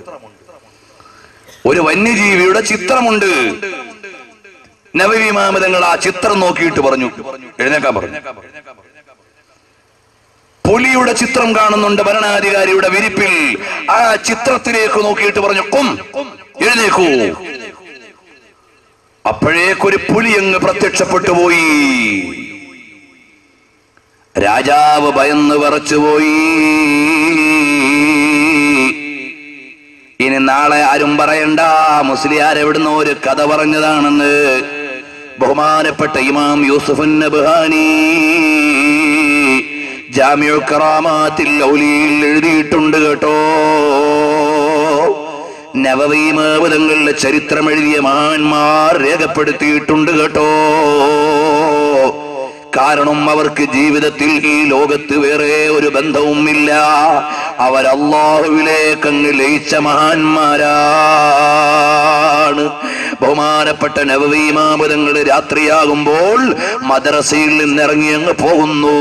ഒരു വന്യജീവിയുടെ ചിത്രമുണ്ട് നവവിമാമതങ്ങൾ ആ ചിത്രം നോക്കിയിട്ട് പറഞ്ഞു എഴുന്നേക്കാൻ പറഞ്ഞു പുലിയുടെ ചിത്രം കാണുന്നുണ്ട് ഭരണാധികാരിയുടെ വിരിപ്പിൽ ആ ചിത്രത്തിലേക്ക് നോക്കിയിട്ട് പറഞ്ഞു കും എഴുന്നേക്കൂ അപ്പോഴേക്കൊരു പുലി അങ്ങ് പ്രത്യക്ഷപ്പെട്ടു പോയി രാജാവ് ഭയന്ന് വിറച്ചുപോയി ഇനി നാളെ ആരും പറയണ്ട മുസ്ലിയാർ എവിടുന്ന് ഒരു കഥ പറഞ്ഞതാണെന്ന് ബഹുമാനപ്പെട്ട ഇമാം യൂസുഫുൻ നബ്ഹാനി ജാമ്യു കറാമാത്തിൽ ഔലിയിൽ എഴുതിയിട്ടുണ്ട് കേട്ടോ നവവീമാവതങ്ങളുടെ ചരിത്രം എഴുതിയ മഹാന്മാർ രേഖപ്പെടുത്തിയിട്ടുണ്ട് കേട്ടോ കാരണം അവർക്ക് ജീവിതത്തിൽ ഈ ലോകത്ത് വേറെ ഒരു ബന്ധവുമില്ല അവർ അള്ളാഹുവിലേക്ക് അങ്ങ് ലയിച്ച മഹാന്മാരാണ് ബഹുമാനപ്പെട്ട നവവീമാമതങ്ങൾ രാത്രിയാകുമ്പോൾ മദ്രസയിൽ നിന്നിറങ്ങി അങ്ങ് പോകുന്നു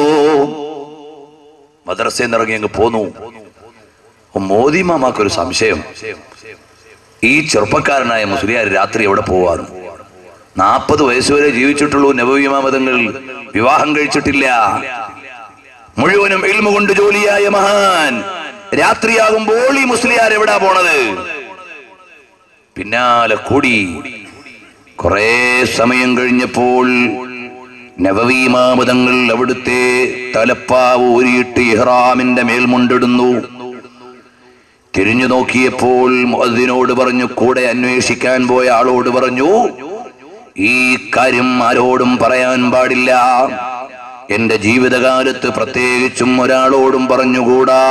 മദ്രസയിൽ നിന്നിറങ്ങി അങ്ങ് പോന്നു മോദി മാമാക്കൊരു സംശയം ഈ ചെറുപ്പക്കാരനായ മുസ്ലിയാർ രാത്രി എവിടെ പോവാന്ന് നാൽപ്പത് വയസ്സുവരെ ജീവിച്ചിട്ടുള്ളൂ നവവിമാമതങ്ങൾ വിവാഹം കഴിച്ചിട്ടില്ല മുഴുവനും ഇൽമ കൊണ്ട് ജോലിയായ മഹാൻ രാത്രിയാകുമ്പോൾ ഈ മുസ്ലിയാർ എവിടാ പോണത് പിന്നാലെ കൂടി കുറെ സമയം കഴിഞ്ഞപ്പോൾ നവവീമാമതങ്ങൾ അവിടുത്തെ തലപ്പാവ് ഊരിയിട്ട് ഇഹ്റാമിന്റെ മേൽ മുണ്ടിടുന്നു തിരിഞ്ഞു നോക്കിയപ്പോൾ അതിനോട് പറഞ്ഞു കൂടെ അന്വേഷിക്കാൻ പോയ ആളോട് പറഞ്ഞു ഈ കാര്യം ആരോടും പറയാൻ പാടില്ല എന്റെ ജീവിതകാലത്ത് പ്രത്യേകിച്ചും ഒരാളോടും പറഞ്ഞുകൂടാ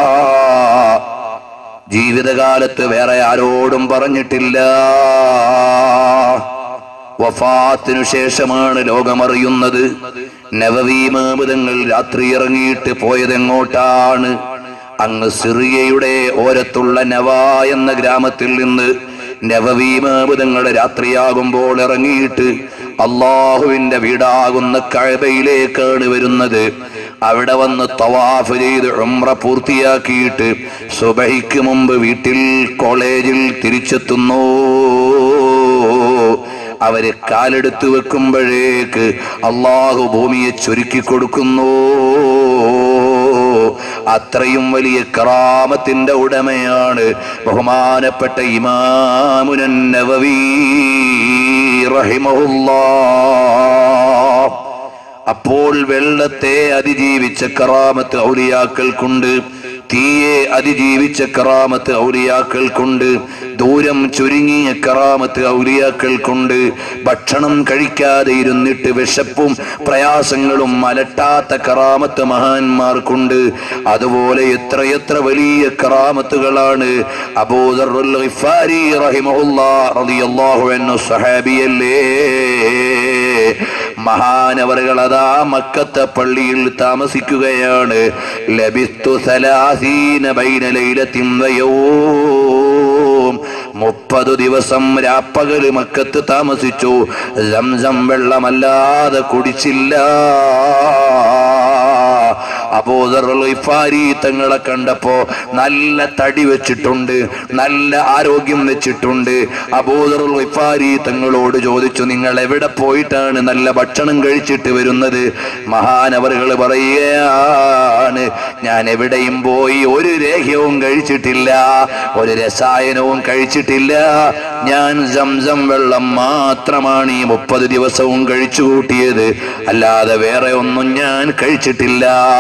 ജീവിതകാലത്ത് വേറെ ആരോടും പറഞ്ഞിട്ടില്ല വഫാത്തിനു ശേഷമാണ് ലോകമറിയുന്നത് നവവീമാമൃതങ്ങൾ രാത്രി ഇറങ്ങിയിട്ട് പോയതെങ്ങോട്ടാണ് അങ്ങ് സിറിയയുടെ ഓരത്തുള്ള നവ എന്ന ഗ്രാമത്തിൽ നിന്ന് നവവീമാമൃതങ്ങൾ രാത്രിയാകുമ്പോൾ ഇറങ്ങിയിട്ട് അള്ളാഹുവിന്റെ വീടാകുന്ന കഴബയിലേക്കാണ് വരുന്നത് അവിടെ വന്ന് തവാഫ് ചെയ്ത് ഉംറ പൂർത്തിയാക്കിയിട്ട് സുബഹിക്ക് മുമ്പ് വീട്ടിൽ കോളേജിൽ തിരിച്ചെത്തുന്നു അവര് കാലെടുത്ത് വെക്കുമ്പോഴേക്ക് അള്ളാഹു ഭൂമിയെ ചുരുക്കി കൊടുക്കുന്നു അത്രയും വലിയ കറാമത്തിന്റെ ഉടമയാണ് ബഹുമാനപ്പെട്ട ഇമാമുനൻ നവവി റഹിമഹുല്ലാ അപ്പോൾ വെള്ളത്തെ അതിജീവിച്ച കറാമത്ത് ഔലിയാക്കൾക്കുണ്ട് തീയെ അതിജീവിച്ച കറാമത്ത് ഔലിയാക്കൾക്കുണ്ട് ദൂരം ചുരുങ്ങിയ കറാമത്ത് ഔലിയാക്കൾക്കുണ്ട് ഭക്ഷണം കഴിക്കാതെ ഇരുന്നിട്ട് വിശപ്പും പ്രയാസങ്ങളും അലട്ടാത്ത കറാമത്ത് മഹാന്മാർക്കുണ്ട് അതുപോലെ എത്രയെത്ര വലിയ കറാമത്തുകളാണ് അബൂദറുൽ ഗിഫാരി റഹിമഹുല്ലാ റളിയല്ലാഹു അൻഹു സഹാബിയല്ലേ മഹാനവറുകൾ അതാ മക്കത്തെ പള്ളിയിൽ താമസിക്കുകയാണ് ലബിസ്തു സലാസീന ബൈന ലൈലത്തിൻ വയവും മുപ്പത് ദിവസം രാപ്പകല് മക്കത്ത് താമസിച്ചു സംസം വെള്ളമല്ലാതെ കുടിച്ചില്ല അബോധറി തങ്ങളെ കണ്ടപ്പോ നല്ല തടി വെച്ചിട്ടുണ്ട് നല്ല ആരോഗ്യം വെച്ചിട്ടുണ്ട് അബോധറി തങ്ങളോട് ചോദിച്ചു നിങ്ങൾ എവിടെ പോയിട്ടാണ് നല്ല ഭക്ഷണം കഴിച്ചിട്ട് വരുന്നത് മഹാനവറുകൾ പറയുകയാണ് ഞാൻ എവിടെയും പോയി ഒരു രേഖ്യവും കഴിച്ചിട്ടില്ല ഒരു രസായനവും കഴിച്ചിട്ടില്ല ഞാൻ സംസം വെള്ളം മാത്രമാണ് ഈ മുപ്പത് ദിവസവും കഴിച്ചു കൂട്ടിയത് അല്ലാതെ വേറെ ഒന്നും ഞാൻ കഴിച്ചിട്ടില്ല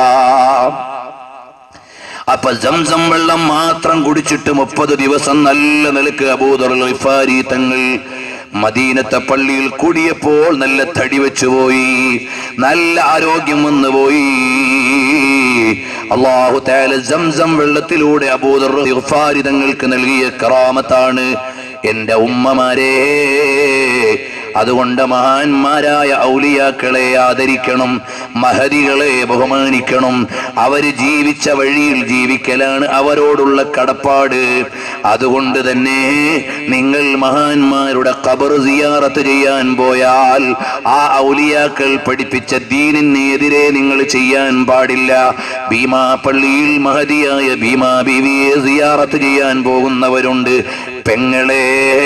അപ്പൊ സംസം വെള്ളം മാത്രം കുടിച്ചിട്ട് മുപ്പത് ദിവസം നല്ല നിലക്ക് അബൂദറി തങ്ങൾ മദീനത്തെ പള്ളിയിൽ കൂടിയപ്പോൾ നല്ല തടി വെച്ചു പോയി നല്ല ആരോഗ്യം വന്നു പോയി അള്ളാഹു താല സംസം വെള്ളത്തിലൂടെ അബൂദർ തങ്ങൾക്ക് നൽകിയ കറാമത്താണ് എന്റെ ഉമ്മമാരെ അതുകൊണ്ട് മഹാന്മാരായ ഔലിയാക്കളെ ആദരിക്കണം മഹതികളെ ബഹുമാനിക്കണം അവര് ജീവിച്ച വഴിയിൽ ജീവിക്കലാണ് അവരോടുള്ള കടപ്പാട് അതുകൊണ്ട് തന്നെ നിങ്ങൾ മഹാന്മാരുടെ ഖബർ സിയാറത്ത് ചെയ്യാൻ പോയാൽ ആ ഔലിയാക്കൾ പഠിപ്പിച്ച ദീനിനെതിരെ നിങ്ങൾ ചെയ്യാൻ പാടില്ല ഭീമാ പള്ളിയിൽ മഹതിയായ ഭീമാ ബീവിയെ സിയാറത്ത് ചെയ്യാൻ പോകുന്നവരുണ്ട് പെങ്ങളെ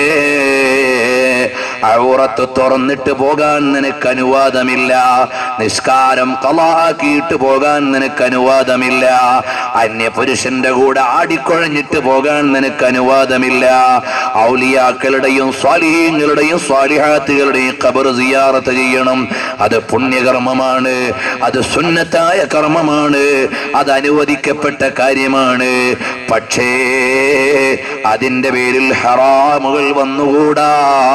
ഔറത്ത് തുറന്നിട്ട് പോകാൻ നിനക്ക് അനുവാദമില്ല നിസ്കാരം കലാക്കിയിട്ട് പോകാൻ നിനക്ക് അനുവാദമില്ല അന്യ പുരുഷന്റെ കൂടെ ആടിക്കുഴഞ്ഞിട്ട് പോകാൻ നിനക്ക് അനുവാദമില്ല ഔലിയാക്കളുടെയും സ്വാലിഹീങ്ങളുടെയും സ്വാലിഹാത്തുകളുടെയും ഖബർ സിയാറത്ത് ചെയ്യണം അത് പുണ്യകർമ്മമാണ് അത് സുന്നത്തായ കർമ്മമാണ് അത് അനുവദിക്കപ്പെട്ട കാര്യമാണ് പക്ഷേ അതിന്റെ പേരിൽ ഹറാമുകൾ വന്നുകൂടാ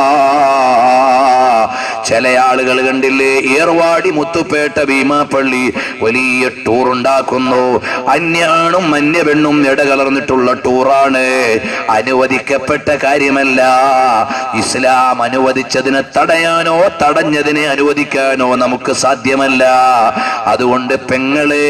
ചില ആളുകൾ കണ്ടില്ലേ ഏർവാടി മുത്തുപേട്ട ഭീമാപ്പള്ളി വലിയ ടൂർ ഉണ്ടാക്കുന്നു അന്യാണും അന്യ പെണ്ണും ഇടകലർന്നിട്ടുള്ള ടൂറാണ് അനുവദിക്കപ്പെട്ട കാര്യമല്ല ഇസ്ലാം അനുവദിച്ചതിനെ തടയാനോ തടഞ്ഞതിനെ അനുവദിക്കാനോ നമുക്ക് സാധ്യമല്ല അതുകൊണ്ട് പെങ്ങളെ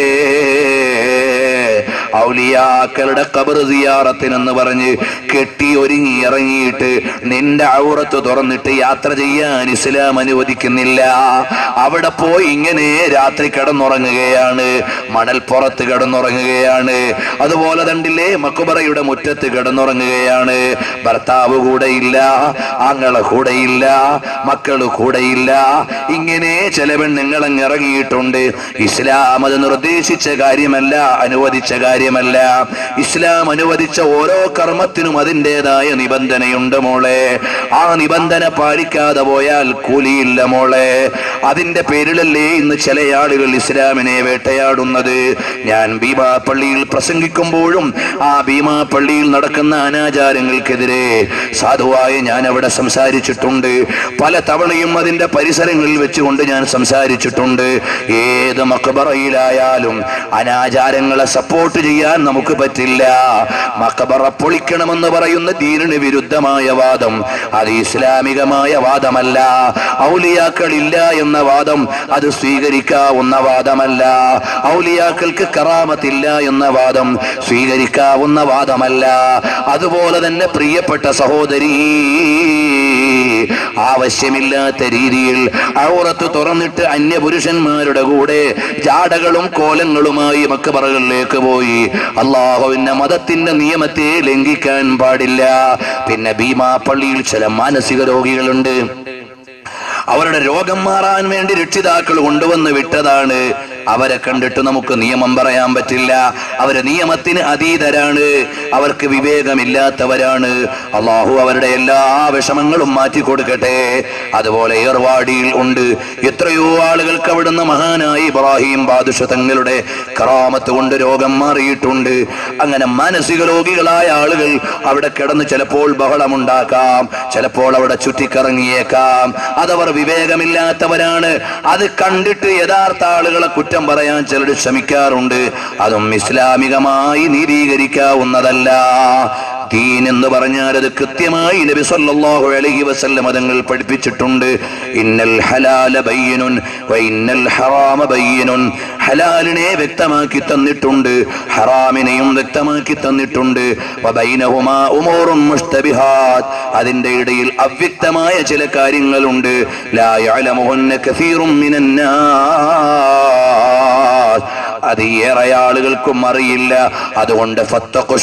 ഔലിയാക്കളുടെ കബർ സിയാറത്തിനെന്ന് പറഞ്ഞ് കെട്ടി ഒരുങ്ങി ഇറങ്ങിയിട്ട് നിന്റെ ഔറത്ത് തുറന്നിട്ട് യാത്ര ചെയ്യാൻ ഇസ്ലാം അനുവദിക്കുന്നില്ല അവിടെ പോയി ഇങ്ങനെ രാത്രി കിടന്നുറങ്ങുകയാണ് മണൽപ്പുറത്ത് കിടന്നുറങ്ങുകയാണ് അതുപോലെ തണ്ടില്ലേ മക്കുബറയുടെ മുറ്റത്ത് കിടന്നുറങ്ങുകയാണ് ഭർത്താവ് കൂടെയില്ല ആങ്ങളെ കൂടെയില്ല മക്കള് കൂടെയില്ല ഇങ്ങനെ ചില പെണ്ണുങ്ങൾ അങ്ങ് ഇറങ്ങിയിട്ടുണ്ട് ഇസ്ലാം അത് നിർദ്ദേശിച്ച കാര്യമല്ല അനുവദിച്ച കാര്യം കാര്യമല്ല ഇസ്ലാം അനുവദിച്ച ഓരോ കർമ്മത്തിനും അതിൻ്റെതായ നിബന്ധനയുണ്ട് മോളെ ആ നിബന്ധന പാലിക്കാതെ പോയാൽ കൂലിയില്ല മോളെ അതിന്റെ പേരിലല്ലേ ഇന്ന് ചില ആളുകൾ ഇസ്ലാമിനെ വേട്ടയാടുന്നത് ഞാൻ ഭീമാ പള്ളിയിൽ പ്രസംഗിക്കുമ്പോഴും ആ ഭീമാ പള്ളിയിൽ നടക്കുന്ന അനാചാരങ്ങൾക്കെതിരെ സാധുവായ ഞാൻ അവിടെ സംസാരിച്ചിട്ടുണ്ട് പല തവണയും അതിന്റെ പരിസരങ്ങളിൽ വെച്ചുകൊണ്ട് ഞാൻ സംസാരിച്ചിട്ടുണ്ട് ഏത് മക്കബറയിലായാലും അനാചാരങ്ങളെ സപ്പോർട്ട് ചെയ്യാൻ നമുക്ക് പറ്റില്ല മക്കബറ പൊളിക്കണമെന്ന് പറയുന്ന ദീനിന് വിരുദ്ധമായ വാദം അത് ഇസ്ലാമികമായ വാദമല്ല ഔലിയാക്കളില്ല എന്ന വാദം അത് സ്വീകരിക്കാവുന്ന വാദമല്ല ഔലിയാക്കൾക്ക് കറാമത്തില്ല എന്ന വാദം സ്വീകരിക്കാവുന്ന വാദമല്ല അതുപോലെ തന്നെ പ്രിയപ്പെട്ട സഹോദരി ആവശ്യമില്ലാത്ത രീതിയിൽ ഔറത്ത് തുറന്നിട്ട് അന്യപുരുഷന്മാരുടെ കൂടെ ജാടകളും കോലങ്ങളുമായി മക്കബറകളിലേക്ക് പോയി അള്ളാഹുവിന്റെ മതത്തിന്റെ നിയമത്തെ ലംഘിക്കാൻ പാടില്ല പിന്നെ ഭീമാ പള്ളിയിൽ ചില മാനസിക രോഗികളുണ്ട് അവരുടെ രോഗം മാറാൻ വേണ്ടി രക്ഷിതാക്കൾ കൊണ്ടുവന്ന് വിട്ടതാണ് അവരെ കണ്ടിട്ട് നമുക്ക് നിയമം പറയാൻ പറ്റില്ല അവര് നിയമത്തിന് അതീതരാണ് അവർക്ക് വിവേകമില്ലാത്തവരാണ് അള്ളാഹു അവരുടെ എല്ലാ വിഷമങ്ങളും മാറ്റി കൊടുക്കട്ടെ അതുപോലെ ഏർവാടിയിൽ ഉണ്ട് എത്രയോ ആളുകൾക്ക് അവിടുന്ന് മഹാനായ ഇബ്രാഹിം ബാദുഷ തങ്ങളുടെ കറാമത്ത് കൊണ്ട് രോഗം മാറിയിട്ടുണ്ട് അങ്ങനെ മാനസിക രോഗികളായ ആളുകൾ അവിടെ കിടന്ന് ചിലപ്പോൾ ബഹളമുണ്ടാക്കാം ചിലപ്പോൾ അവിടെ ചുറ്റിക്കറങ്ങിയേക്കാം അതവർ വിവേകമില്ലാത്തവരാണ് അത് കണ്ടിട്ട് യഥാർത്ഥ ആളുകളെ കുറ്റം പറയാൻ ചിലർ ശ്രമിക്കാറുണ്ട് അതും ഇസ്ലാമികമായി നീതീകരിക്കാവുന്നതല്ല ദീൻ എന്ന് പറഞ്ഞാൽ അത് കൃത്യമായി നബി സല്ലല്ലാഹു അലൈഹി വസല്ലം തങ്ങൾ പഠിപ്പിച്ചിട്ടുണ്ട് ഇന്നൽ ഹലാല ബയ്യനുൻ വ ഇന്നൽ ഹറാമ ബയ്യനുൻ ഹലാലിനെ വ്യക്തമാക്കി തന്നിട്ടുണ്ട് ഹറാമിനെയും വ്യക്തമാക്കി തന്നിട്ടുണ്ട് വ ബൈനഹുമാ ഉമൂറും മുസ്തബിഹാത്ത് അതിന്റെ ഇടയിൽ അവ്യക്തമായ ചില കാര്യങ്ങളുണ്ട് ലാ യഅലമുഹുന്ന കസീറും മിനന്നാസ് അത് ഏറെ ആളുകൾക്കും അറിയില്ല അതുകൊണ്ട് ഫത്തഖു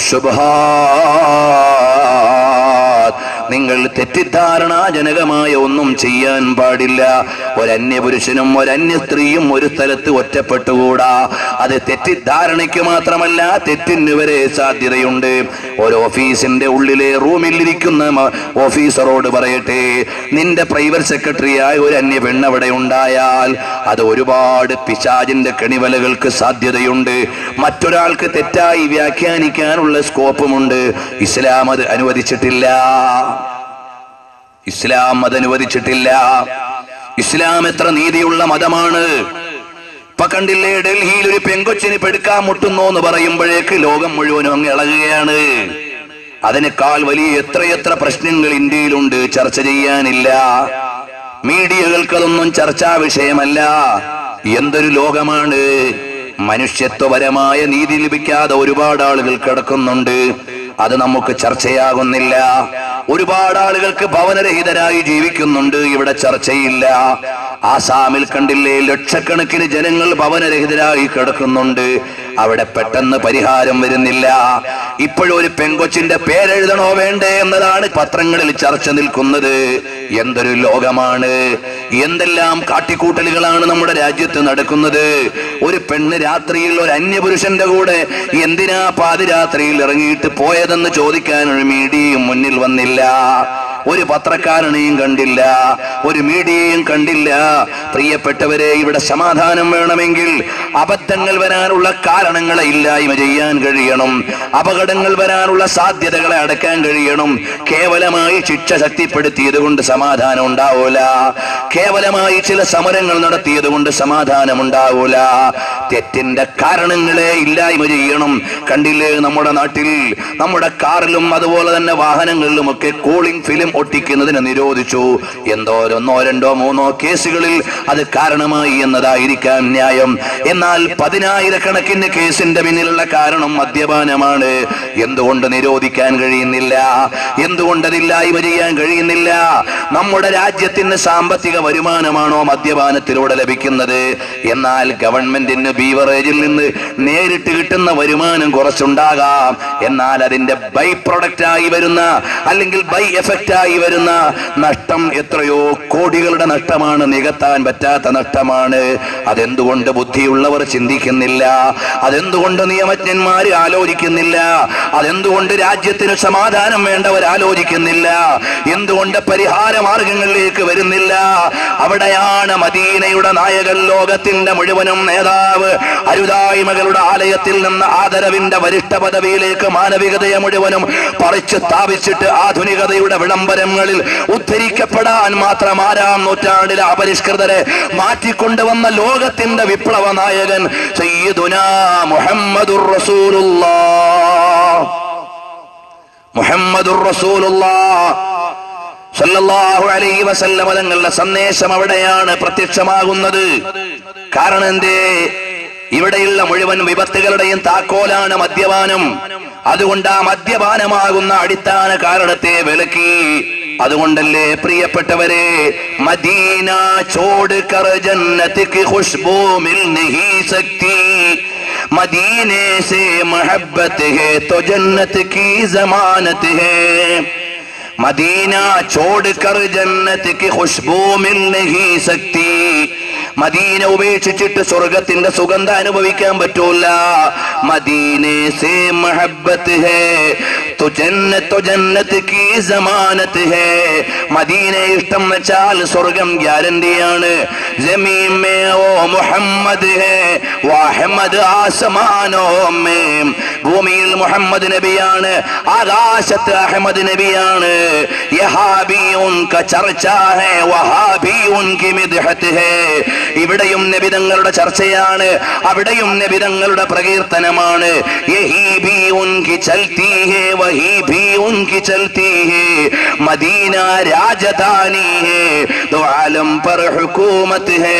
ശുബ്ഹാത്ത്. നിങ്ങൾ തെറ്റിദ്ധാരണാജനകമായ ഒന്നും ചെയ്യാൻ പാടില്ല ഒരന്യ പുരുഷനും ഒരന്യ സ്ത്രീയും ഒരു സ്ഥലത്ത് ഒറ്റപ്പെട്ടുകൂടാ അത് തെറ്റിദ്ധാരണയ്ക്ക് മാത്രമല്ല തെറ്റിന് വരെ സാധ്യതയുണ്ട് ഒരു ഓഫീസിന്റെ ഉള്ളിലെ റൂമിൽ ഇരിക്കുന്ന മ- ഓഫീസറോട് പറയട്ടെ നിന്റെ പ്രൈവറ്റ് സെക്രട്ടറിയായ ഒരു അന്യ പെണ്ണവിടെ ഉണ്ടായാൽ അത് ഒരുപാട് പിശാചിന്റെ കെണിവലകൾക്ക് സാധ്യതയുണ്ട് മറ്റൊരാൾക്ക് തെറ്റായി വ്യാഖ്യാനിക്കാനുള്ള സ്കോപ്പുമുണ്ട് ഇസ്ലാം അത് അനുവദിച്ചിട്ടില്ല ഇസ്ലാം അത് അനുവദിച്ചിട്ടില്ല ഇസ്ലാം എത്ര നീതിയുള്ള മതമാണ് ഇപ്പൊ കണ്ടില്ലേ ഡൽഹിയിൽ ഒരു പെങ്കൊച്ചിന് പെടുക്കാൻ മുട്ടുന്നു എന്ന് പറയുമ്പോഴേക്ക് ലോകം മുഴുവനും അങ്ങ് ഇളകുകയാണ് അതിനേക്കാൾ വലിയ എത്രയെത്ര പ്രശ്നങ്ങൾ ഇന്ത്യയിലുണ്ട് ചർച്ച ചെയ്യാനില്ല മീഡിയകൾക്കതൊന്നും ചർച്ചാ വിഷയമല്ല എന്തൊരു ലോകമാണ് മനുഷ്യത്വപരമായ നീതി ലഭിക്കാതെ ഒരുപാട് ആളുകൾ കിടക്കുന്നുണ്ട് അത് നമുക്ക് ചർച്ചയാകുന്നില്ല ഒരുപാട് ആളുകൾക്ക് ഭവനരഹിതരായി ജീവിക്കുന്നുണ്ട് ഇവിടെ ചർച്ചയില്ല ആസാമിൽ കണ്ടില്ലേ ലക്ഷക്കണക്കിന് ജനങ്ങൾ ഭവനരഹിതരായി കിടക്കുന്നുണ്ട് അവിടെ പെട്ടെന്ന് പരിഹാരം വരുന്നില്ല ഇപ്പോഴും ഒരു പെങ്കൊച്ചിന്റെ പേരെഴുതണോ വേണ്ടേ എന്നതാണ് പത്രങ്ങളിൽ ചർച്ച നിൽക്കുന്നത് എന്തൊരു ലോകമാണ് എന്തെല്ലാം കാട്ടിക്കൂട്ടലുകളാണ് നമ്മുടെ രാജ്യത്ത് നടക്കുന്നത് ഒരു പെണ്ണ് രാത്രിയിൽ ഒരു അന്യപുരുഷന്റെ കൂടെ എന്തിനാ പാതിരാത്രിയിൽ ഇറങ്ങിയിട്ട് പോയതെന്ന് ചോദിക്കാൻ ഒരു മീഡിയയും മുന്നിൽ വന്നില്ല ഒരു പത്രക്കാരനെയും കണ്ടില്ല ഒരു മീഡിയയും കണ്ടില്ല പ്രിയപ്പെട്ടവരെ ഇവിടെ സമാധാനം വേണമെങ്കിൽ അബദ്ധങ്ങൾ വരാനുള്ള കാരണങ്ങളെ ഇല്ലായ്മ ചെയ്യാൻ കഴിയണം അപകടങ്ങൾ വരാനുള്ള സാധ്യതകളെ അടക്കാൻ കഴിയണം കേവലമായി ശിക്ഷ ശക്തിപ്പെടുത്തിയത് കൊണ്ട് സമാധാനം ഉണ്ടാവൂല കേവലമായി ചില സമരങ്ങൾ നടത്തിയത് കൊണ്ട് സമാധാനം ഉണ്ടാവൂല തെറ്റിന്റെ കാരണങ്ങളെ ഇല്ലായ്മ ചെയ്യണം കണ്ടില്ലേ നമ്മുടെ നാട്ടിൽ നമ്മുടെ കാറിലും അതുപോലെ തന്നെ വാഹനങ്ങളിലും ഒക്കെ കൂളിംഗ് ഫിലിം ഒട്ടിക്കുന്നതിന് നിരോധിച്ചു എന്തോ ഒന്നോ രണ്ടോ മൂന്നോ കേസുകളിൽ അത് കാരണമായി എന്നതായിരിക്കാം ന്യായം എന്നാൽ പതിനായിരക്കണക്കിന് കേസിന്റെ പിന്നിലുള്ള കാരണം മദ്യപാനമാണ് എന്തുകൊണ്ട് നിരോധിക്കാൻ കഴിയുന്നില്ല എന്തുകൊണ്ട് അതില്ലായ്മ ചെയ്യാൻ കഴിയുന്നില്ല നമ്മുടെ രാജ്യത്തിന് സാമ്പത്തിക വരുമാനമാണോ മദ്യപാനത്തിലൂടെ ലഭിക്കുന്നത് എന്നാൽ ഗവൺമെന്റിന് ബീവറേജിൽ നിന്ന് നേരിട്ട് കിട്ടുന്ന വരുമാനം കുറച്ചുണ്ടാകാം എന്നാൽ അതിന്റെ ബൈ പ്രൊഡക്റ്റ് ആയി വരുന്ന അല്ലെങ്കിൽ ബൈ എഫക്റ്റ് ആയി വരുന്ന നഷ്ടം എത്രയോ കോടികളുടെ നഷ്ടമാണ് നികത്താൻ പറ്റാത്ത നഷ്ടമാണ് അതെന്തുകൊണ്ട് ബുദ്ധിയുള്ളവർ ചിന്തിക്കുന്നില്ല അതെന്തുകൊണ്ട് നിയമജ്ഞന്മാർ ആലോചിക്കുന്നില്ല അതെന്തുകൊണ്ട് രാജ്യത്തിന് സമാധാനം വേണ്ടവർ ആലോചിക്കുന്നില്ല എന്തുകൊണ്ട് പരിഹാര മാർഗങ്ങളിലേക്ക് വരുന്നില്ല അവിടെയാണ് മദീനയുടെ നായകൻ ലോകത്തിന്റെ മുഴുവനും നേതാവ് അരുതായ്മകളുടെ ആലയത്തിൽ നിന്ന് ആദരവിന്റെ വരിഷ്ഠ പദവിയിലേക്ക് മാനവികതയെ മുഴുവനും പറിച്ചു സ്ഥാപിച്ചിട്ട് ആധുനികതയുടെ വിളംബരങ്ങളിൽ ഉദ്ധരിക്കപ്പെടാൻ മാത്രം ആറാം നൂറ്റാണ്ടിലെ അപരിഷ്കൃതരെ മാറ്റിക്കൊണ്ടുവന്ന ലോകത്തിന്റെ വിപ്ലവ നായകൻ സയ്യിദുനാ മുഹമ്മദുർ റസൂലുള്ളാഹ് മുഹമ്മദുർ റസൂലുള്ളാഹ് സല്ലല്ലാഹു അലൈഹി വസല്ലമ തങ്ങളുടെ സന്ദേശം അവിടെയാണ് പ്രത്യക്ഷമാകുന്നത് കാരണം എന്തേ ഇവിടെയുള്ള മുഴുവൻ വിപത്തുകളുടെയും താക്കോലാണ് മദ്യപാനം അതുകൊണ്ട് ആ മദ്യപാനമാകുന്ന അടിസ്ഥാന കാരണത്തെ വിലക്കി അതുകൊണ്ടല്ലേ പ്രിയപ്പെട്ടവരെ മദീന ചോട് കർ ജന്നത്ത് की खुशबू मिल नहीं सकती मदीने से मोहब्बत है तो जन्नत की जमानत है മദീന ചോട് കർ ജന്നത്ത് की खुशबू मिल नहीं सकती മദീന ഉപേക്ഷിച്ചിട്ട് സ്വർഗത്തിന്റെ സുഗന്ധം അനുഭവിക്കാൻ പറ്റൂല മദീനെ സേ മഹബത്ത് ഹേ तो जन्नत तो जन्नत की जमानत है മദീന ഇഷ്ടം വെച്ചാൽ സ്വർഗം ഗ്യാരണ്ടിയാണ് ജമീൻ മേ ഓ മുഹമ്മദ് ഹേ വഹമ്മദ് ആസമാനോ മേ ഭൂമിയിൽ മുഹമ്മദ് നബിയാണ് ആകാശത്ത് അഹമ്മദ് നബിയാണ് യഹാ भी उनका चर्चा है वहां भी उनकी मिदहत है ഇവിടെയും നബിതങ്ങളുടെ ചർച്ചയാണ് അവിടെയും നബിതങ്ങളുടെ പ്രകീർത്തനമാണ് യഹീ ഭി ഉൻകി ചൽത്തി ഹേ വഹീ ഭി ഉൻകി ചൽത്തി ഹേ മദീന രാജധാനി ഹേ ദോ ആലം പർ ഹുകൂമത്ത് ഹേ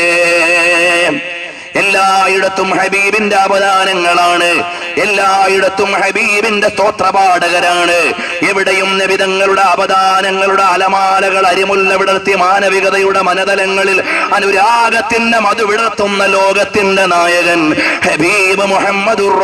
എല്ലായിടത്തും ഹബീബിന്റെ അവദാനങ്ങളാണ് എല്ലായിടത്തും ഹബീബിന്റെ സ്തോത്രപാഠകരാണ് എവിടെയും നബിതങ്ങളുടെ അവദാനങ്ങളുടെ അലമാലകൾ അരിമുല്ല വിടർത്തി മാനവികതയുടെ മനതലങ്ങളിൽ അനുരാഗത്തിന്റെ മധു വിടർത്തുന്ന ലോകത്തിന്റെ നായകൻ ഹബീബ് മുഹമ്മദുർ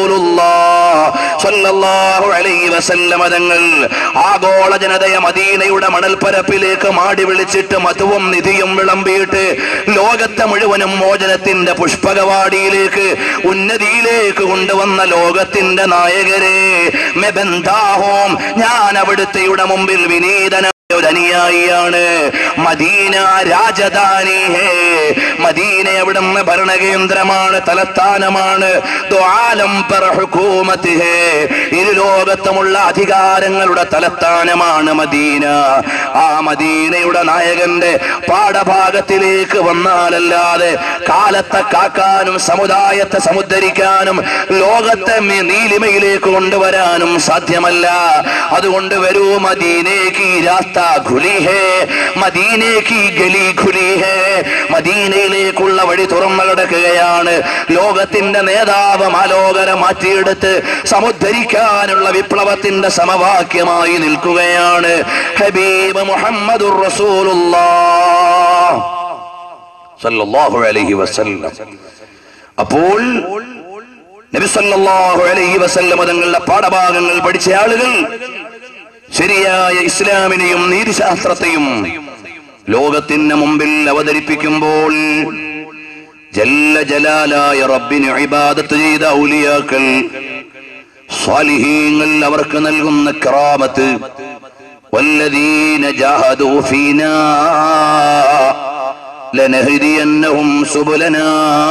റസൂലുള്ളാഹു അലൈഹി വസല്ലമ തങ്ങൾ ആഗോള ജനതയെ മദീനയുടെ മണൽപ്പരപ്പിലേക്ക് മാടി വിളിച്ചിട്ട് മധുവും നിധിയും വിളമ്പിയിട്ട് ലോകത്തെ മുഴുവനും മോചനത്തിന്റെ പുഷ്പകവാടിയിലേക്ക് ഉന്നതിയിലേക്ക് കൊണ്ടുവന്ന ലോകത്തിന്റെ നായകരെ മെബന്ധാഹോം ഞാൻ അവിടുത്തെയുടെ മുമ്പിൽ വിനീതന ഒരു അനുയായിയാണ് മദീന രാജധാനി ഹേ മദീന അവിടുന്ന് ഭരണകേന്ദ്രമാണ് തലസ്ഥാനമാണ് ദ്വാലം പർ ഹുകൂമത്ത് ഹേ ഇരു ലോകത്തുമുള്ള അധികാരങ്ങളുടെ തലസ്ഥാനമാണ് മദീന ആ മദീനയുടെ നായകന്റെ പാഠഭാഗത്തിലേക്ക് വന്നാലല്ലാതെ കാലത്തെ കാക്കാനും സമുദായത്തെ സമുദ്ധരിക്കാനും ലോകത്തെ മി- നീലിമയിലേക്ക് കൊണ്ടുവരാനും സാധ്യമല്ല അതുകൊണ്ട് വരൂ മദീനേക്ക് രാസ്ത ഖുലി ഹേ മദീനേക്ക് ഗലി ഖുലി ഹേ മദീനയിലേക്കുള്ള വഴി തുറന്നു കിടക്കുകയാണ് ലോകത്തിന്റെ നേതാവ് മാലോകരെ മാറ്റിയെടുത്ത് സമുദ്ധരിക്കാനുള്ള വിപ്ലവത്തിന്റെ സമവാക്യമായി നിൽക്കുകയാണ് ഹബീബ് മുഹമ്മദുർ റസൂലുള്ളാഹ് സല്ലല്ലാഹു അലൈഹി വസല്ലം അപ്പോൾ നബി സല്ലല്ലാഹു അലൈഹി വസല്ലം തങ്ങളുടെ പാഠഭാഗങ്ങൾ പഠിച്ച ആളുകൾ ശരിയായ ഇസ്ലാമിനെയും നീതിശാസ്ത്രത്തെയും ലോകത്തിന് മുമ്പിൽ അവതരിപ്പിക്കുമ്പോൾ ജല്ല ജലാലായ റബ്ബിന് ഇബാദത്ത് ചെയ്ത ഔലിയാക്കൾ സ്വാലിഹീങ്ങൾ അവർക്ക് നൽകുന്ന കറാമത്ത് والذين جاهدوا فينا لنهدينهم سبلنا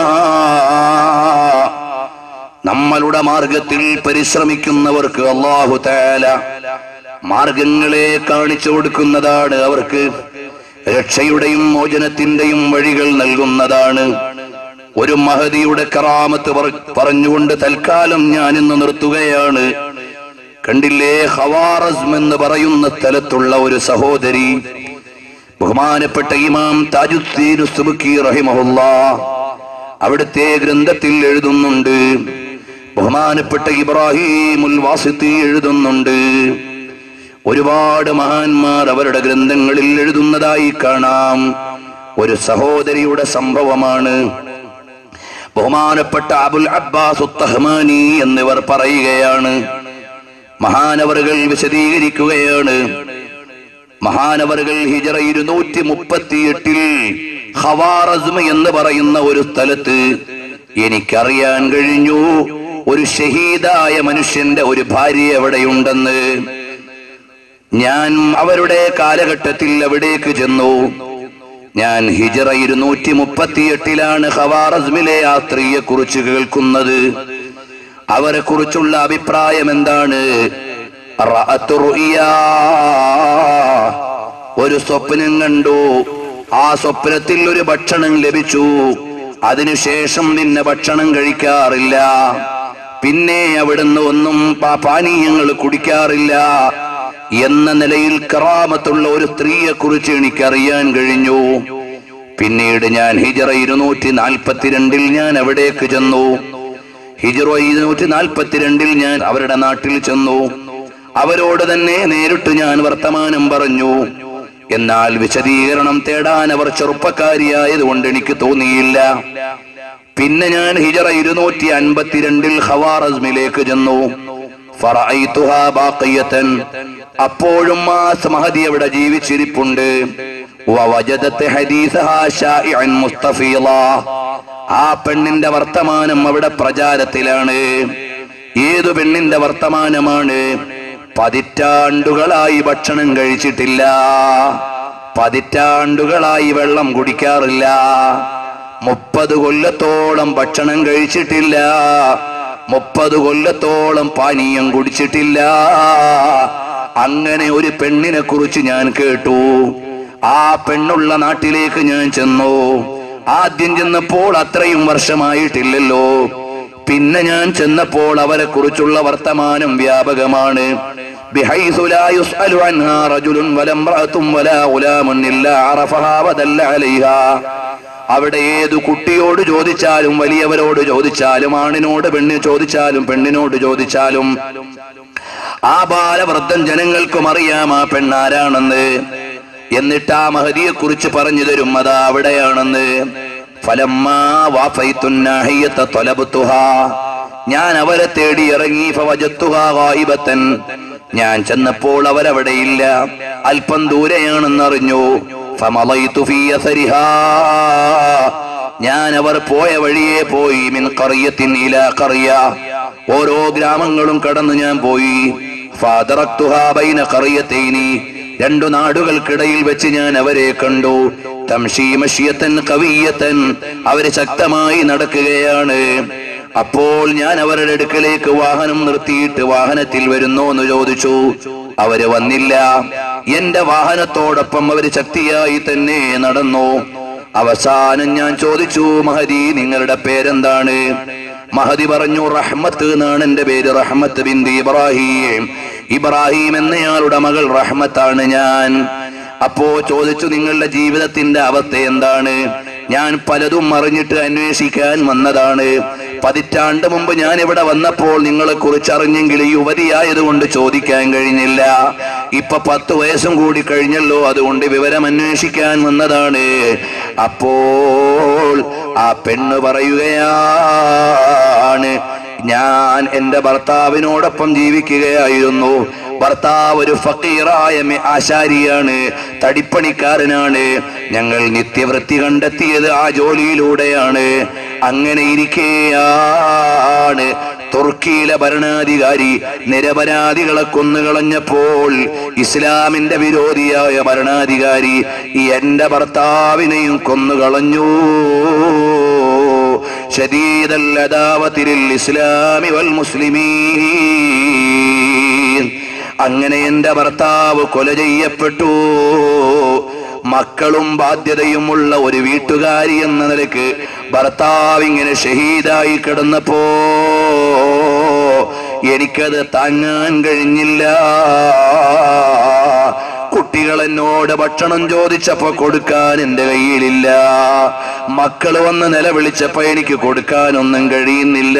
നമ്മളുടെ മാർഗത്തിൽ പരിശ്രമിക്കുന്നവർക്ക് അള്ളാഹു താല മാർഗങ്ങളെ കാണിച്ചു കൊടുക്കുന്നതാണ് അവർക്ക് രക്ഷയുടെയും മോചനത്തിന്റെയും വഴികൾ നൽകുന്നതാണ് ഒരു മഹതിയുടെ കറാമത്ത് പറ- പറഞ്ഞുകൊണ്ട് തൽക്കാലം ഞാൻ ഇന്ന് നിർത്തുകയാണ് കണ്ടില്ലേ ഹവാറസ് എന്ന് പറയുന്ന സ്ഥലത്തുള്ള ഒരു സഹോദരി ബഹുമാനപ്പെട്ട ഇമാം താജുദ്ദീൻ സുബുക്കി റഹിമഹുല്ല അവിടുത്തെ ഗ്രന്ഥത്തിൽ എഴുതുന്നുണ്ട് ബഹുമാനപ്പെട്ട ഇബ്രാഹിമുൽ വാസിത്തി എഴുതുന്നുണ്ട് ഒരുപാട് മഹാന്മാർ അവരുടെ ഗ്രന്ഥങ്ങളിൽ എഴുതുന്നതായി കാണാം ഒരു സഹോദരിയുടെ സംഭവമാണ് ബഹുമാനപ്പെട്ട അബുൽ അബ്ബാസ് ഉത്തഹ്മാനി എന്നിവർ പറയുകയാണ് മഹാനവറുകൾ വിശദീകരിക്കുകയാണ് മഹാനവറുകൾ ഹിജറ ഇരുന്നൂറ്റി മുപ്പത്തിയെട്ടിൽ ഹവാറസ്മ എന്ന് പറയുന്ന ഒരു സ്ഥലത്ത് എനിക്കറിയാൻ കഴിഞ്ഞു ഒരു ഷഹീദായ മനുഷ്യന്റെ ഒരു ഭാര്യ എവിടെയുണ്ടെന്ന് ഞാൻ അവരുടെ കാലഘട്ടത്തിൽ അവിടേക്ക് ചെന്നു ഞാൻ ഹിജറ ഇരുന്നൂറ്റി മുപ്പത്തിയെട്ടിലാണ് ഹവാറസ്മിലെ ആ സ്ത്രീയെ കുറിച്ച് കേൾക്കുന്നത് അവരെ കുറിച്ചുള്ള അഭിപ്രായം എന്താണ് റഅത്തു റുഇയാ. ഒരു സ്വപ്നം കണ്ടു ആ സ്വപ്നത്തിൽ ഒരു ഭക്ഷണം ലഭിച്ചു അതിനുശേഷം പിന്നെ ഭക്ഷണം കഴിക്കാറില്ല പിന്നെ അവിടുന്ന് ഒന്നും പാ- പാനീയങ്ങൾ കുടിക്കാറില്ല എന്ന നിലയിൽ കറാമത്തുള്ള ഒരു സ്ത്രീയെ കുറിച്ച് എനിക്കറിയാൻ കഴിഞ്ഞു പിന്നീട് ഞാൻ ഹിജറ ഇരുന്നൂറ്റി നാൽപ്പത്തിരണ്ടിൽ ഞാൻ അവിടേക്ക് ചെന്നു ഹിജറ ഇരുന്നൂറ്റി നാൽപ്പത്തിരണ്ടിൽ ഞാൻ അവരുടെ നാട്ടിൽ ചെന്നു അവരോട് തന്നെ നേരിട്ട് ഞാൻ വർത്തമാനം പറഞ്ഞു എന്നാൽ വിശദീകരണം തേടാൻ അവർ ചെറുപ്പക്കാരിയായതുകൊണ്ട് എനിക്ക് തോന്നിയില്ല പിന്നെ ഞാൻ ഹിജറ ഇരുന്നൂറ്റി അൻപത്തിരണ്ടിൽ ഹവാറസ്മിലേക്ക് ചെന്നു ഫറഅയ്തുഹാ ബാഖിയതൻ. അപ്പോഴും ആ മഹദി അവിടെ ജീവിച്ചിരിപ്പുണ്ട് വവജദത്ത് ഹദീസഹാ ശായിഅൻ മുസ്തഫീളാ. ആ പെണ്ണിന്റെ വർത്തമാനം അവിടെ പ്രചാരത്തിലാണ് ഏതു പെണ്ണിന്റെ വർത്തമാനമാണ് പതിറ്റാണ്ടുകളായി ഭക്ഷണം കഴിച്ചിട്ടില്ല പതിറ്റാണ്ടുകളായി വെള്ളം കുടിക്കാറില്ല മുപ്പത് കൊല്ലത്തോളം ഭക്ഷണം കഴിച്ചിട്ടില്ല മുപ്പത് കൊല്ലത്തോളം പാനീയം കുടിച്ചിട്ടില്ല അങ്ങനെ ഒരു പെണ്ണിനെ കുറിച്ച് ഞാൻ കേട്ടു ആ പെണ്ണുള്ള നാട്ടിലേക്ക് ഞാൻ ചെന്നു ആദ്യം ചെന്നപ്പോൾ അത്രയും വർഷമായിട്ടില്ലല്ലോ പിന്നെ ഞാൻ ചെന്നപ്പോൾ അവരെ കുറിച്ചുള്ള വർത്തമാനം വ്യാപകമാണ് بحيث لا يسأل عنها رجل ولا امرأة ولا غلام إلا عرفها ودل عليها അവിടെ ഏതു കുട്ടിയോട് ചോദിച്ചാലും വലിയവരോട് ചോദിച്ചാലും ആണിനോട് പെണ്ണിന് ചോദിച്ചാലും പെണ്ണിനോട് ചോദിച്ചാലും ആ ബാലവൃദ്ധൻ ജനങ്ങൾക്കും അറിയാം ആ പെണ്ണാരാണെന്ന് എന്നിട്ട് ആ മഹതിയെ കുറിച്ച് പറഞ്ഞു തരും അതാ അവിടെയാണെന്ന് ഫലമ്മാ വാഫൈത്തുന്നാഹിയത്ത തൊലബുത്തുഹാ ഞാൻ അവരെ തേടി ഇറങ്ങി ഫവജത്തുഹാ ഗായിബത്തൻ ഞാൻ ചെന്നപ്പോൾ അവരവിടെയില്ല അല്പം ദൂരെയാണെന്നറിഞ്ഞു ഫമളൈതു ഫീ അസരിഹാ ഞാൻ അവർ പോയ വഴിയെ പോയി മിൻ കറിയത്തിൻ ഇല കറിയ ഓരോ ഗ്രാമങ്ങളും കടന്നു ഞാൻ പോയി ഫാദറക്തുഹാ ബൈന കറിയത്തൈനി രണ്ടു നാടുകൾക്കിടയിൽ വെച്ച് ഞാൻ അവരെ കണ്ടു തംഷീമഷിയത്തൻ കവിയത്തൻ അവര് ശക്തമായി നടക്കുകയാണ് അപ്പോൾ ഞാൻ അവരുടെ അടുക്കലേക്ക് വാഹനം നിർത്തിയിട്ട് വാഹനത്തിൽ വരുന്നോ എന്ന് ചോദിച്ചു അവര് വന്നില്ല എന്റെ വാഹനത്തോടൊപ്പം അവര് ശക്തിയായി തന്നെ നടന്നു അവസാനം ഞാൻ ചോദിച്ചു മഹദി നിങ്ങളുടെ പേരെന്താണ് മഹദി പറഞ്ഞു റഹ്മത്ത് എന്നാണ് എന്റെ പേര് റഹ്മത്ത് ബിന്ദി ഇബ്രാഹിം ഇബ്രാഹിം എന്നയാളുടെ മകൾ റഹ്മത്താണ് ഞാൻ അപ്പോ ചോദിച്ചു നിങ്ങളുടെ ജീവിതത്തിന്റെ അവസ്ഥ എന്താണ് ഞാൻ പലതും അറിഞ്ഞിട്ട് അന്വേഷിക്കാൻ വന്നതാണ് പതിറ്റാണ്ട് മുമ്പ് ഞാൻ ഇവിടെ വന്നപ്പോൾ നിങ്ങളെ കുറിച്ച് അറിഞ്ഞെങ്കിൽ യുവതിയായതുകൊണ്ട് ചോദിക്കാൻ കഴിഞ്ഞില്ല ഇപ്പൊ പത്ത് വയസ്സും കൂടി കഴിഞ്ഞല്ലോ അതുകൊണ്ട് വിവരം അന്വേഷിക്കാൻ വന്നതാണ് അപ്പോൾ ആ പെണ്ണ് പറയുകയാണ് ഞാൻ എന്റെ ഭർത്താവിനോടൊപ്പം ജീവിക്കുകയായിരുന്നു ഭർത്താവ് ഒരു ഫക്കീറായ മെ- ആശാരിയാണ് തടിപ്പണിക്കാരനാണ് ഞങ്ങൾ നിത്യവൃത്തി കണ്ടെത്തിയത് ആ ജോലിയിലൂടെയാണ് അങ്ങനെ ഇരിക്കെയാണ് തുർക്കിയിലെ ഭരണാധികാരി നിരപരാധികളെ കൊന്നുകളഞ്ഞപ്പോൾ ഇസ്ലാമിന്റെ വിരോധിയായ ഭരണാധികാരി എന്റെ ഭർത്താവിനെയും കൊന്നുകളഞ്ഞു شديد العداوة للإسلام والمسلمين അങ്ങനെ എന്റെ ഭർത്താവ് കൊല ചെയ്യപ്പെട്ടു മക്കളും ബാധ്യതയുമുള്ള ഒരു വീട്ടുകാരി എന്ന നിലക്ക് ഭർത്താവ് ഇങ്ങനെ ഷഹീദായി കിടന്നപ്പോ എനിക്കത് താങ്ങാൻ കഴിഞ്ഞില്ല കുട്ടികൾ എന്നോട് ഭക്ഷണം ചോദിച്ചപ്പോ കൊടുക്കാൻ എന്റെ കയ്യിലില്ല മക്കൾ വന്ന് നിലവിളിച്ചപ്പോ എനിക്ക് കൊടുക്കാനൊന്നും കഴിയുന്നില്ല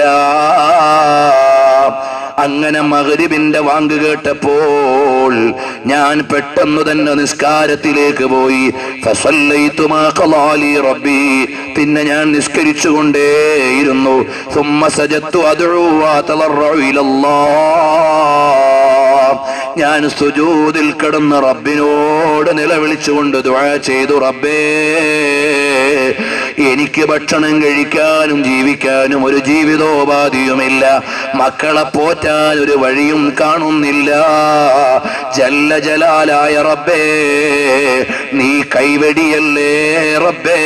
അങ്ങനെ മകരിബിന്റെ വാങ്ക് കേട്ടപ്പോൾ ഞാൻ പെട്ടെന്ന് തന്നെ നിസ്കാരത്തിലേക്ക് പോയി ഫസല്ലൈതു മാ ഖലാലി റബ്ബി പിന്നെ ഞാൻ നിസ്കരിച്ചുകൊണ്ടേയിരുന്നു സുമ്മ സജത്തു അദ്ഉ വ തളറഉ ഇലല്ലാഹ് ഞാൻ സുജൂദിൽ കിടന്ന് റബ്ബിനോട് നിലവിളിച്ചുകൊണ്ട് ദുആ ചെയ്തു റബ്ബേ എനിക്ക് ഭക്ഷണം കഴിക്കാനും ജീവിക്കാനും ഒരു ജീവിതോപാധിയുമില്ല മക്കളെ പോറ്റാൻ ഒരു വഴിയും കാണുന്നില്ല ജല്ല ജലാലായ റബ്ബേ നീ കൈവടിയല്ലേ റബ്ബേ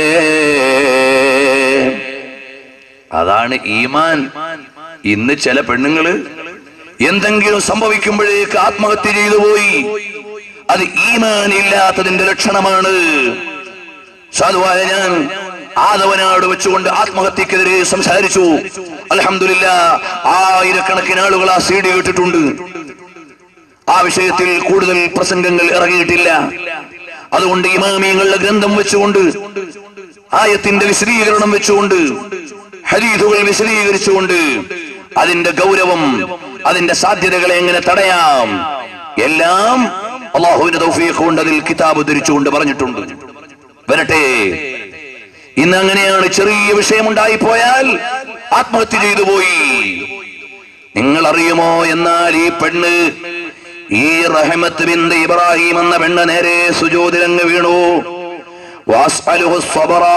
അതാണ് ഈമാൻ ഇന്ന് ചില പെണ്ണുങ്ങള് എന്തെങ്കിലും സംഭവിക്കുമ്പോഴേക്ക് ആത്മഹത്യ ചെയ്തു പോയി അത് ഈമാൻ ഇല്ലാത്തതിന്റെ ലക്ഷണമാണ് സാധുവായ ഞാൻ ആദവനാട് വെച്ചുകൊണ്ട് ആത്മഹത്യക്കെതിരെ സംസാരിച്ചു അലഹമില്ല ആയിരക്കണക്കിന് ആളുകൾ ആ സി ഡി കേട്ടിട്ടുണ്ട് ആ വിഷയത്തിൽ കൂടുതൽ പ്രസംഗങ്ങൾ ഇറങ്ങിയിട്ടില്ല അതുകൊണ്ട് ഇമാമിയങ്ങളുടെ ഗ്രന്ഥം വെച്ചുകൊണ്ട് ആയത്തിന്റെ വിശദീകരണം വെച്ചുകൊണ്ട് ഹരീതുകൾ വിശദീകരിച്ചുകൊണ്ട് അതിന്റെ ഗൗരവം അതിന്റെ സാധ്യതകളെ എങ്ങനെ തടയാം എല്ലാം അള്ളാഹുവിന്റെ തൗഫീഖ് കൊണ്ട് അതിൽ കിതാബ് ധരിച്ചുകൊണ്ട് പറഞ്ഞിട്ടുണ്ട് വരട്ടെ ഇന്ന് അങ്ങനെയാണ് ചെറിയ വിഷയമുണ്ടായി പോയാൽ ആത്മഹത്യ ചെയ്തു പോയി നിങ്ങൾ അറിയുമോ എന്നാൽ ഈ പെണ്ണ് ഈ റഹമത്ത് ബിന്ദ ഇബ്രാഹിം എന്ന പെണ്ണ് നേരെ സുജോതിലങ്ങ് വീണു വാസ്അലുഹു സ്വബറാ.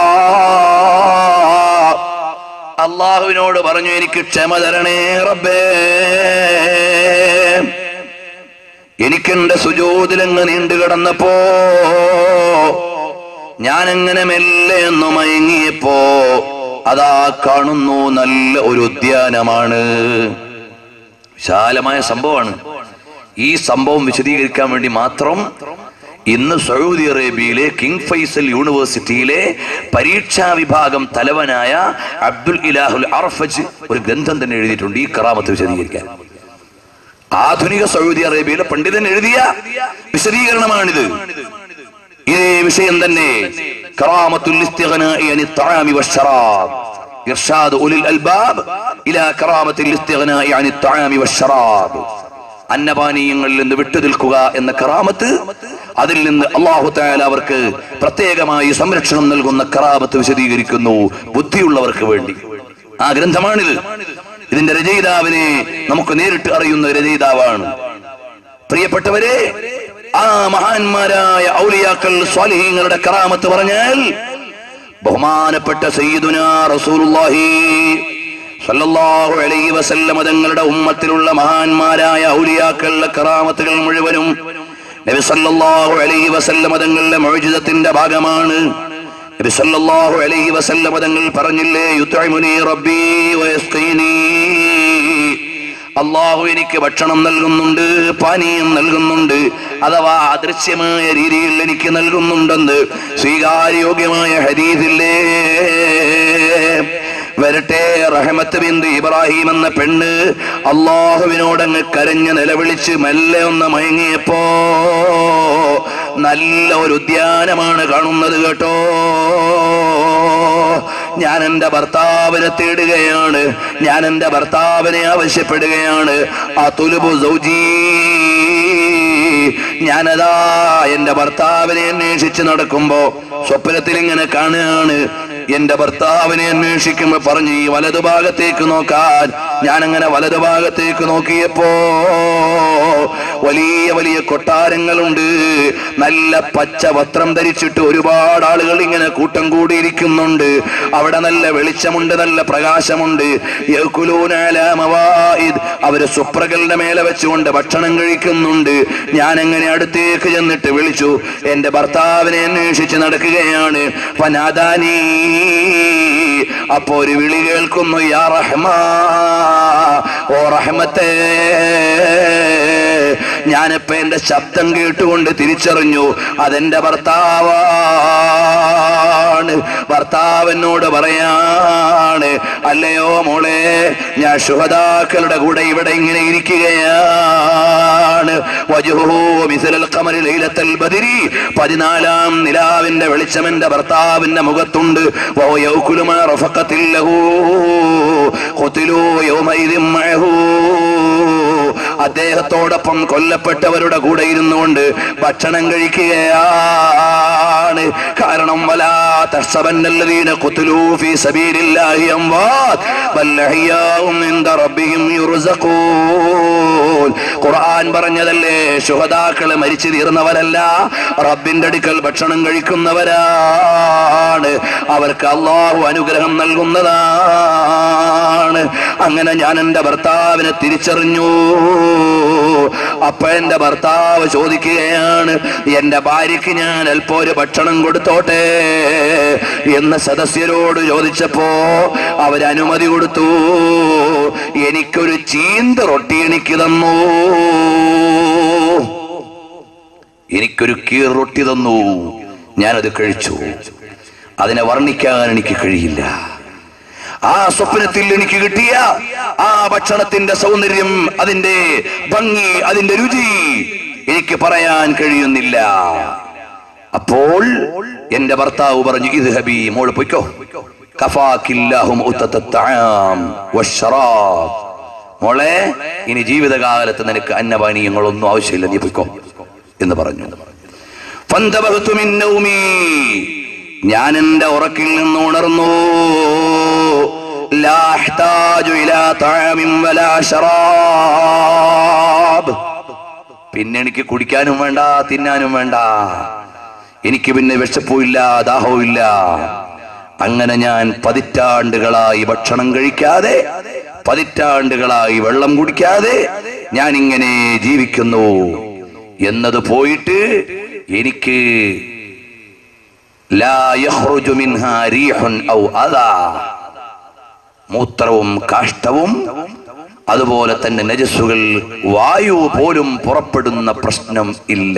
അള്ളാഹുവിനോട് പറഞ്ഞു എനിക്ക് ക്ഷമ തരണേ റബ്ബേ എനിക്കെന്റെ സുജോതിലങ്ങ് നീണ്ടു കിടന്നപ്പോ ഞാനെങ്ങനെ മെല്ലെ ഒന്ന് മയങ്ങിയപ്പോ അതാ കാണുന്നു നല്ല ഒരു ഉദ്യാനമാണ് വിശാലമായ സംഭവമാണ് ഈ സംഭവം വിശദീകരിക്കാൻ വേണ്ടി മാത്രം ഇന്ന് സൗദി അറേബ്യയിലെ കിങ് ഫൈസൽ യൂണിവേഴ്സിറ്റിയിലെ പരീക്ഷാ വിഭാഗം തലവനായ അബ്ദുൽ ഇലാഹുൽ അർഫജ് ഒരു ഗ്രന്ഥം തന്നെ എഴുതിയിട്ടുണ്ട് ഈ കറാമത്ത് വിശദീകരിക്കാൻ ആധുനിക സൗദി അറേബ്യയിലെ പണ്ഡിതൻ എഴുതിയ വിശദീകരണമാണിത് ഇതേ വിഷയം തന്നെ കറാമത്തുൽ ഇസ്തിഗ്നാഇ അനി ത്വആമി വശ്ശറാബ് ഇർഷാദ് ഉലിൽ അൽബാബ് ഇലാ കറാമത്തുൽ ഇസ്തിഗ്നാഇ അനി ത്വആമി വശ്ശറാബ് അന്നപാനീയങ്ങളിൽ നിന്ന് വിട്ടുനിൽക്കുക എന്ന കറാമത്ത് അതിൽ നിന്ന് അള്ളാഹു തായാല അവർക്ക് പ്രത്യേകമായി സംരക്ഷണം നൽകുന്ന കറാമത്ത് വിശദീകരിക്കുന്നു ബുദ്ധിയുള്ളവർക്ക് വേണ്ടി ആ ഗ്രന്ഥമാണിത് ഇതിന്റെ രചയിതാവിനെ നമുക്ക് നേരിട്ട് അറിയുന്ന രചയിതാവാണ് പ്രിയപ്പെട്ടവരെ ആ മഹാന്മാരായ ഔലിയാക്കൾ സ്വാലിഹീങ്ങളുടെ കറാമത്ത് പറഞ്ഞാൽ ബഹുമാനപ്പെട്ട സയ്യിദുന റസൂലുള്ളാഹി സല്ലല്ലാഹു അലൈഹി വസല്ലമ തങ്ങളുടെ ഉമ്മത്തിലുള്ള മഹാന്മാരായ ഔലിയാക്കളുടെ കറാമത്തുകൾ മുഴുവനും നബി സല്ലല്ലാഹു അലൈഹി വസല്ലമ തങ്ങളുടെ മൗജിദത്തിന്റെ ഭാഗമാണ് നബി സല്ലല്ലാഹു അലൈഹി വസല്ലമ തങ്ങൾ പറഞ്ഞില്ലേ യുത്ഇമുനി റബ്ബി വയസ്ഖീനി അള്ളാഹു എനിക്ക് ഭക്ഷണം നൽകുന്നുണ്ട് പാനീയം നൽകുന്നുണ്ട് അഥവാ അദൃശ്യമായ രീതിയിൽ എനിക്ക് നൽകുന്നുണ്ടെന്ന് സ്വീകാര്യോഗ്യമായ ഹരീതില്ലേ വരട്ടെ റഹമത്ത് ബിന്ദു ഇബ്രാഹിം എന്ന പെണ്ണ് അള്ളാഹുവിനോടങ്ങ് കരഞ്ഞ് നിലവിളിച്ച് മെല്ലെ ഒന്ന് മയങ്ങിയപ്പോ നല്ല ഒരു ഉദ്യാനമാണ് കാണുന്നത് കേട്ടോ ഞാൻ എന്റെ ഭർത്താവിനെ തേടുകയാണ് ഞാൻ എന്റെ ഭർത്താവിനെ ആവശ്യപ്പെടുകയാണ് ആ തുലുബു സൗജീ ഞാനതാ എന്റെ ഭർത്താവിനെ അന്വേഷിച്ച് നടക്കുമ്പോ സ്വപ്നത്തിൽ ഇങ്ങനെ കാണുകയാണ് എന്റെ ഭർത്താവിനെ അന്വേഷിക്കുമ്പോ പറഞ്ഞു ഈ വലതുഭാഗത്തേക്ക് നോക്കാൻ ഞാൻ അങ്ങനെ വലതുഭാഗത്തേക്ക് നോക്കിയപ്പോ വലിയ വലിയ കൊട്ടാരങ്ങളുണ്ട് നല്ല പച്ച വസ്ത്രം ധരിച്ചിട്ട് ഒരുപാട് ആളുകൾ ഇങ്ങനെ കൂട്ടം കൂടിയിരിക്കുന്നുണ്ട് അവിടെ നല്ല വെളിച്ചമുണ്ട് നല്ല പ്രകാശമുണ്ട് യഅ്കുലൂന അലാ മവാഇദ്. അവര് സുപ്രകളുടെ മേലെ വെച്ചുകൊണ്ട് ഭക്ഷണം കഴിക്കുന്നുണ്ട് ഞാൻ എങ്ങനെ അടുത്തേക്ക് ചെന്നിട്ട് വിളിച്ചു എന്റെ ഭർത്താവിനെ അന്വേഷിച്ച് നടക്കുകയാണ് ഫനാദാനീ അപ്പോ ഒരു വിളി കേൾക്കുന്നു യാ റഹ്മാ ഓ റഹ്മത്തേ ഞാനിപ്പോ എന്റെ ശബ്ദം കേട്ടുകൊണ്ട് തിരിച്ചറിഞ്ഞു അതെന്റെ ഭർത്താവാണ് ഭർത്താവിനോട് പറയാണ് അല്ലയോ മോളെ ഞാൻ ശുഹദാക്കളുടെ കൂടെ ഇവിടെ ഇങ്ങനെ ഇരിക്കുകയാണ് വജുഹു മിസലൽ ഖമരി ലൈലത്തൽ ബദരി പതിനാലാം നിലാവിന്റെ വെളിച്ചം എന്റെ ഭർത്താവിന്റെ മുഖത്തുണ്ട് വഹു യൗകുലു മാ റഫഖത്തിൽ ലഹു ഖുതിലു യൗമൈദിൻ മഅഹു അദ്ദേഹത്തോടൊപ്പം കൊല്ലപ്പെട്ടവരുടെ കൂടെ ഇരുന്നുകൊണ്ട് ഭക്ഷണം കഴിക്കുകയാണ് കാരണം വലാ തഹ്സബന്നല്ലദീന ഖുതിലൂ ഫീ സബീലില്ലാഹി അംവാത് ബൽ അഹ്യാഉം ഇൻദ റബ്ബിഹിം യുർസഖൂൻ ഖുർആൻ പറഞ്ഞതല്ലേ ശുഹദാക്കള് മരിച്ചു തീർന്നവരല്ല റബ്ബിന്റെ അടുക്കൽ ഭക്ഷണം കഴിക്കുന്നവരാണ് അവർക്ക് അള്ളാഹു അനുഗ്രഹം നൽകുന്നതാണ് അങ്ങനെ ഞാൻ എന്റെ ഭർത്താവിനെ തിരിച്ചറിഞ്ഞു അപ്പൊ എന്റെ ഭർത്താവ് ചോദിക്കുകയാണ് എന്റെ ഭാര്യയ്ക്ക് ഞാൻ അല്പം ഒരു ഭക്ഷണം കൊടുത്തോട്ടെ എന്ന് സദസ്യരോട് ചോദിച്ചപ്പോ അവരനുമതി കൊടുത്തു എനിക്കൊരു ചീന്ത റൊട്ടി എനിക്ക് തന്നു എനിക്കൊരു കീർ റൊട്ടി തന്നു ഞാനത് കഴിച്ചു അതിനെ വർണ്ണിക്കാൻ എനിക്ക് കഴിയില്ല ആ സ്വപ്നത്തിൽ എനിക്ക് കിട്ടിയ ആ ഭക്ഷണത്തിന്റെ സൗന്ദര്യം അതിന്റെ ഭംഗി അതിന്റെ രുചി എനിക്ക് പറയാൻ കഴിയുന്നില്ല അപ്പോൾ എന്റെ ഭർത്താവ് പറഞ്ഞു ഇത് ഹബി മോള് പൊയ്ക്കോ കഫാക്കില്ലാഹും ഉത്തത്തത്താം വശ്ശറാബ്. മോളെ ഇനി ജീവിതകാലത്ത് നിനക്ക് അന്നപാനീയങ്ങളൊന്നും ആവശ്യമില്ല നീ പൊയ്ക്കോ എന്ന് പറഞ്ഞു ഫന്തബഹ്തു മിൻ നൗമി. ഞാൻ എന്റെ ഉറക്കിൽ നിന്ന് ഉണർന്നു ലാ അഹ്താജു ഇലാ തഅമിൻ വലാ ശറാബ്. പിന്നെ എനിക്ക് കുടിക്കാനും വേണ്ട തിന്നാനും വേണ്ട എനിക്ക് പിന്നെ വിശപ്പുമില്ല ദാഹവും ഇല്ല അങ്ങനെ ഞാൻ പതിറ്റാണ്ടുകളായി ഭക്ഷണം കഴിക്കാതെ പതിറ്റാണ്ടുകളായി വെള്ളം കുടിക്കാതെ ഞാൻ ഇങ്ങനെ ജീവിക്കുന്നു എന്നത് പോയിട്ട് എനിക്ക് ലാ യഖ്റുജു മിൻഹാ റീഹുൻ ഔ അദാ മൂത്രവും കാഷ്ടവും അതുപോലെ തന്നെ നജസ്സുകൾ വായു പോലും പുറപ്പെടുന്ന പ്രശ്നം ഇല്ല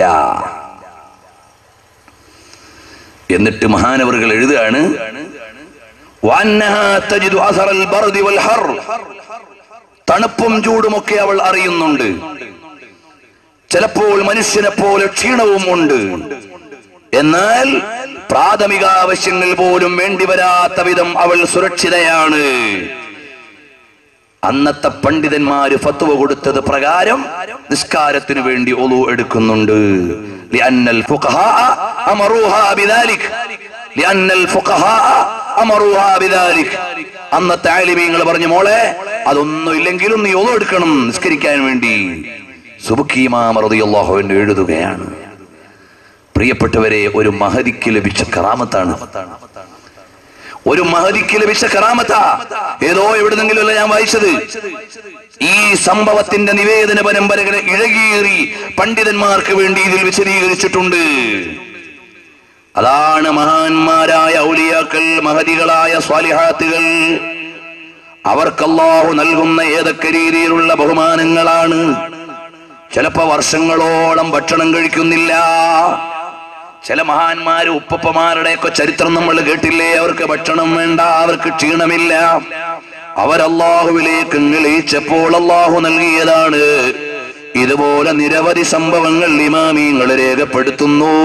എന്നിട്ട് മഹാനവറുകൾ എഴുതുകയാണ് വഅന്നഹാ തജിദു അസറൽ ബർദി വൽ ഹർ. തണുപ്പും ചൂടുമൊക്കെ അവൾ അറിയുന്നുണ്ട് ചിലപ്പോൾ മനുഷ്യനെ പോലെ ക്ഷീണവും ഉണ്ട് എന്നാൽ പ്രാഥമിക ആവശ്യങ്ങൾ പോലും വേണ്ടി വരാത്ത വിധം അവൾ സുരക്ഷിതയാണ് അന്നത്തെ പണ്ഡിതന്മാര് ഫത്വ കൊടുത്തത് പ്രകാരം നിസ്കാരത്തിന് വേണ്ടി ഒളു എടുക്കുന്നുണ്ട് لأن الفقهاء أمروها بذلك لأن الفقهاء أمروها بذلك അന്നത്തെ ആലിമീങ്ങൾ പറഞ്ഞു മോളെ അതൊന്നും ഇല്ലെങ്കിലും നീ ഒളു എടുക്കണം നിസ്കരിക്കാൻ വേണ്ടി സുബുഖീമാമറിയാഹു എഴുതുകയാണ് പ്രിയപ്പെട്ടവരെ ഒരു മഹതിക്ക് ലഭിച്ച കറാമത്താണ് ഒരു മഹതിക്ക് ലഭിച്ച കറാമത്ത ഏതോ എവിടുന്നെങ്കിലുമല്ല ഞാൻ വായിച്ചത് ഈ സംഭവത്തിന്റെ നിവേദന പരമ്പരകളെ ഇഴകീറി പണ്ഡിതന്മാർക്ക് വേണ്ടി ഇതിൽ വിശദീകരിച്ചിട്ടുണ്ട് അതാണ് മഹാന്മാരായ ഔലിയാക്കൾ മഹതികളായ സ്വാലിഹാത്തുകൾ അവർക്ക് അല്ലാഹു നൽകുന്ന ഏതൊക്കെ രീതിയിലുള്ള ബഹുമാനങ്ങളാണ് ചിലപ്പോ വർഷങ്ങളോളം ഭക്ഷണം കഴിക്കുന്നില്ല ചില മഹാന്മാര് ഉപ്പപ്പമാരുടെയൊക്കെ ചരിത്രം നമ്മൾ കേട്ടില്ലേ അവർക്ക് ഭക്ഷണം വേണ്ട അവർക്ക് ക്ഷീണമില്ല അവരല്ലാഹുവിലേക്ക് ലയിച്ചപ്പോൾ അള്ളാഹു നൽകിയതാണ് ഇതുപോലെ നിരവധി സംഭവങ്ങൾ ഇമാമീങ്ങൾ രേഖപ്പെടുത്തുന്നു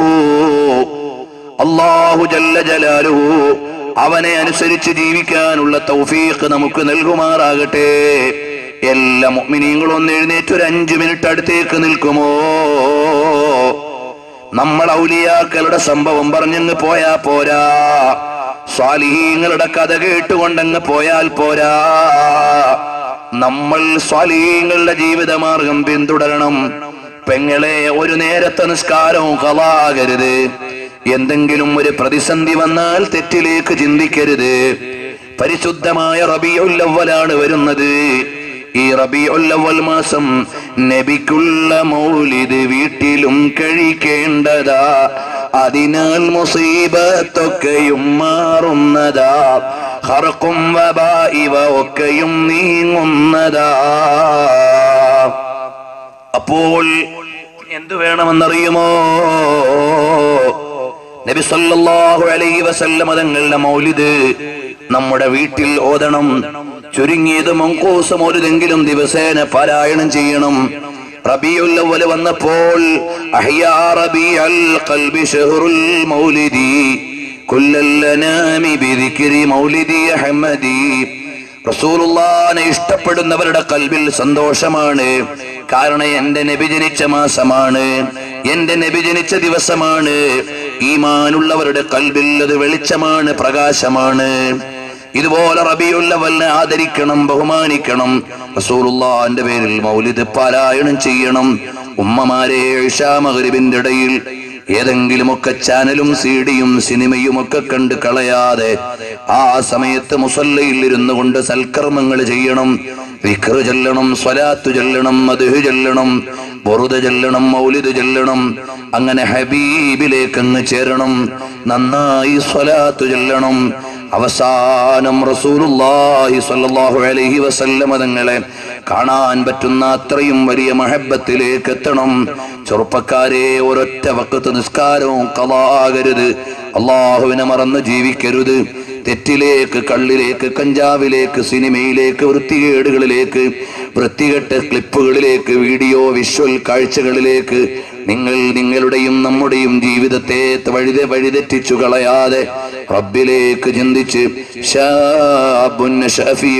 അള്ളാഹു ജല്ല ജലാലു അവനെ അനുസരിച്ച് ജീവിക്കാനുള്ള തൗഫീഖ് നമുക്ക് നൽകുമാറാകട്ടെ എല്ലാ മുഅ്മിനീങ്ങളും ഒന്ന് എഴുന്നേറ്റ് ഒരു അഞ്ചു മിനിറ്റ് അടുത്തേക്ക് നിൽക്കുമോ നമ്മൾ ഔലിയാക്കളുടെ സംഭവം പറഞ്ഞങ്ങ് പോയാ പോരാ സ്വാലിഹീങ്ങളുടെ കഥ കേട്ടുകൊണ്ടങ്ങ് പോയാൽ പോരാ നമ്മൾ സ്വാലിഹീങ്ങളുടെ ജീവിതമാർഗം പിന്തുടരണം പെങ്ങളെ ഒരു നേരത്തെ നിസ്കാരവും കളാകരുത് എന്തെങ്കിലും ഒരു പ്രതിസന്ധി വന്നാൽ തെറ്റിലേക്ക് ചിന്തിക്കരുത് പരിശുദ്ധമായ റബിയുല്ലവലാണ് വരുന്നത് ഈ റബിയുല്ലവൽ മാസം നബിക്കുള്ള മൗലിദ് വീട്ടിലും കഴിക്കേണ്ടതാ അതിനാൽ മുസീബത്തൊക്കെയും മാറുന്നതാ ഹർക്കും വബ ഇവ ഒക്കെയും നീങ്ങുന്നതാ അപ്പോൾ എന്തു വേണമെന്നറിയുമോ നബി സല്ലല്ലാഹു അലൈഹി വസല്ലമ തങ്ങളുടെ മൗലിദ് നമ്മുടെ വീട്ടിൽ ഓതണം ചുരുങ്ങിയത് മങ്കൂസ് മൗലിദെങ്കിലും ദിവസേന പാരായണം ചെയ്യണം റബിയുൽ അവ്വൽ വന്നപ്പോൾ അഹ്യാ റബിയൽ ഖൽബി ഷഹ്റുൽ മൗലിദി കുല്ലൽ അനാമി ബിദിക്രി മൗലിദി അഹ്മദി റസൂലുള്ളാനെ ഇഷ്ടപ്പെടുന്നവരുടെ കൽബിൽ സന്തോഷമാണ് കാരണം എന്റെ നബി ജനിച്ച മാസമാണ് എന്റെ നബി ജനിച്ച ദിവസമാണ് ഈമാനുള്ളവരുടെ കൽബിൽ അത് വെളിച്ചമാണ് പ്രകാശമാണ് ഇതുപോലെ റബിയുള്ളവലിനെ ആദരിക്കണം ബഹുമാനിക്കണം റസൂലുള്ളാന്റെ പേരിൽ മൗലിദ് പാരായണം ചെയ്യണം ഉമ്മമാരെ ഇഷാ മഗ്രിബിന്റെ ഇടയിൽ ഏതെങ്കിലുമൊക്കെ ചാനലും സീഡിയും സിനിമയും ഒക്കെ കണ്ട് കളയാതെ ആ സമയത്ത് മുസല്ലയിൽ ഇരുന്നു കൊണ്ട് സൽക്കർമ്മങ്ങൾ ചെയ്യണം വിക്റ് ചൊല്ലണം സ്വലാത്ത് ചൊല്ലണം മധുഹ് ചൊല്ലണം ബുറുദ ചൊല്ലണം മൗലിദ് ചൊല്ലണം അങ്ങനെ ഹബീബിലേക്ക് അങ്ങ് ചേരണം നന്നായി സ്വലാത്ത് ചൊല്ലണം അവസാനം റസൂലുള്ളാഹി സ്വല്ലല്ലാഹു അലൈഹി വസല്ലമ തങ്ങളെ കാണാൻ പറ്റുന്ന അത്രയും വലിയ മഹബത്തിലേക്ക് എത്തണം ചെറുപ്പക്കാരെ ഒരൊറ്റ വക്കത്ത് നിസ്കാരവും കലാകരുത് അള്ളാഹുവിനെ മറന്ന് ജീവിക്കരുത് തെറ്റിലേക്ക് കള്ളിലേക്ക് കഞ്ചാവിലേക്ക് സിനിമയിലേക്ക് വൃത്തികേടുകളിലേക്ക് വൃത്തികെട്ട ക്ലിപ്പുകളിലേക്ക് വീഡിയോ വിഷ്വൽ കാഴ്ചകളിലേക്ക് നിങ്ങൾ നിങ്ങളുടെയും നമ്മുടെയും ജീവിതത്തെ വഴിതെ വഴിതെറ്റിച്ചു കളയാതെ റബ്ബിലേക്ക് ചിന്തിച്ച് ശാബുൻ ശഫീ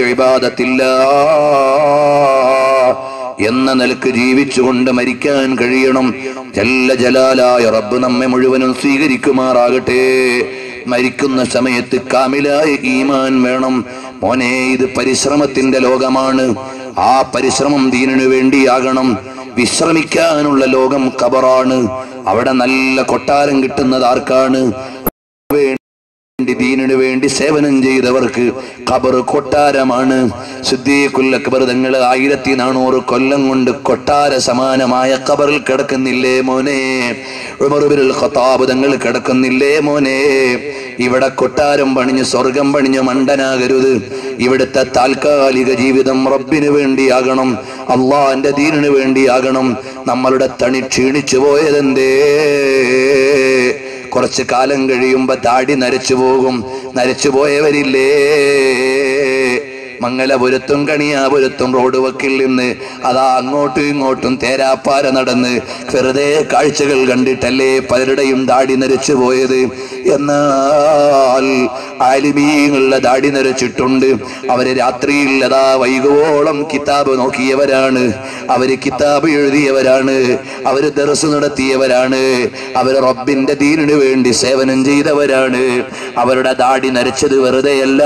ഇബാദത്തില്ലാ എന്ന നിലക്ക് ജീവിച്ചുകൊണ്ട് മരിക്കാൻ കഴിയണം ജല്ല ജലാലായ റബ്ബ് നമ്മെ മുഴുവനും സ്വീകരിക്കുമാറാകട്ടെ മരിക്കുന്ന സമയത്ത് കാമിലായ ഈമാൻ വേണം മോനെ ഇത് പരിശ്രമത്തിന്റെ ലോകമാണ് ആ പരിശ്രമം ദീനിനു വേണ്ടിയാകണം വിശ്രമിക്കാനുള്ള ലോകം കബറാണ് അവിടെ നല്ല കൊട്ടാരം കിട്ടുന്നത് ആർക്കാണ് വേണ്ടി ദീനിനു വേണ്ടി സേവനം ചെയ്തവർക്ക് ഖബർ കൊട്ടാരമാണ് സിദ്ദീഖുൽ അക്ബർ തങ്ങൾ ആയിരത്തി നാനൂറ് കൊല്ലം കൊണ്ട് കൊട്ടാര സമാനമായ ഖബറിൽ കിടക്കുന്നില്ലേ മോനെ ഉമർ ബിനുൽ ഖത്താബ് തങ്ങൾ കിടക്കുന്നില്ലേ മോനെ ഇവിടെ കൊട്ടാരം പണിഞ്ഞ് സ്വർഗം പണിഞ്ഞ് മണ്ടനാകരുത് ഇവിടുത്തെ താൽക്കാലിക ജീവിതം റബ്ബിന് വേണ്ടിയാകണം അള്ളാന്റെ ദീനിനു വേണ്ടിയാകണം നമ്മളുടെ തണി ക്ഷീണിച്ചു പോയതെന്തേ കുറച്ച് കാലം കഴിയുമ്പോ താടി നരച്ചു പോകും നരച്ചു പോയവരില്ലേ മംഗലപുരത്തും കണിയാപുരത്തും റോഡ് വക്കിൽ നിന്ന് അതാ അങ്ങോട്ടും ഇങ്ങോട്ടും തേരാപ്പാര നടന്ന് വെറുതെ കാഴ്ചകൾ കണ്ടിട്ടല്ലേ പലരുടെയും ദാടി നരച്ചു പോയത് എന്നാൽ ആലിമീങ്ങളുടെ ദാടി നരച്ചിട്ടുണ്ട് അവര് രാത്രിയിൽ അതാ വൈകുവോളം കിതാബ് നോക്കിയവരാണ് അവര് കിതാബ് എഴുതിയവരാണ് അവര് ദർസ് നടത്തിയവരാണ് അവര് റബ്ബിന്റെ ദീനിനു വേണ്ടി സേവനം ചെയ്തവരാണ് അവരുടെ ദാടി നരച്ചത് വെറുതെയല്ല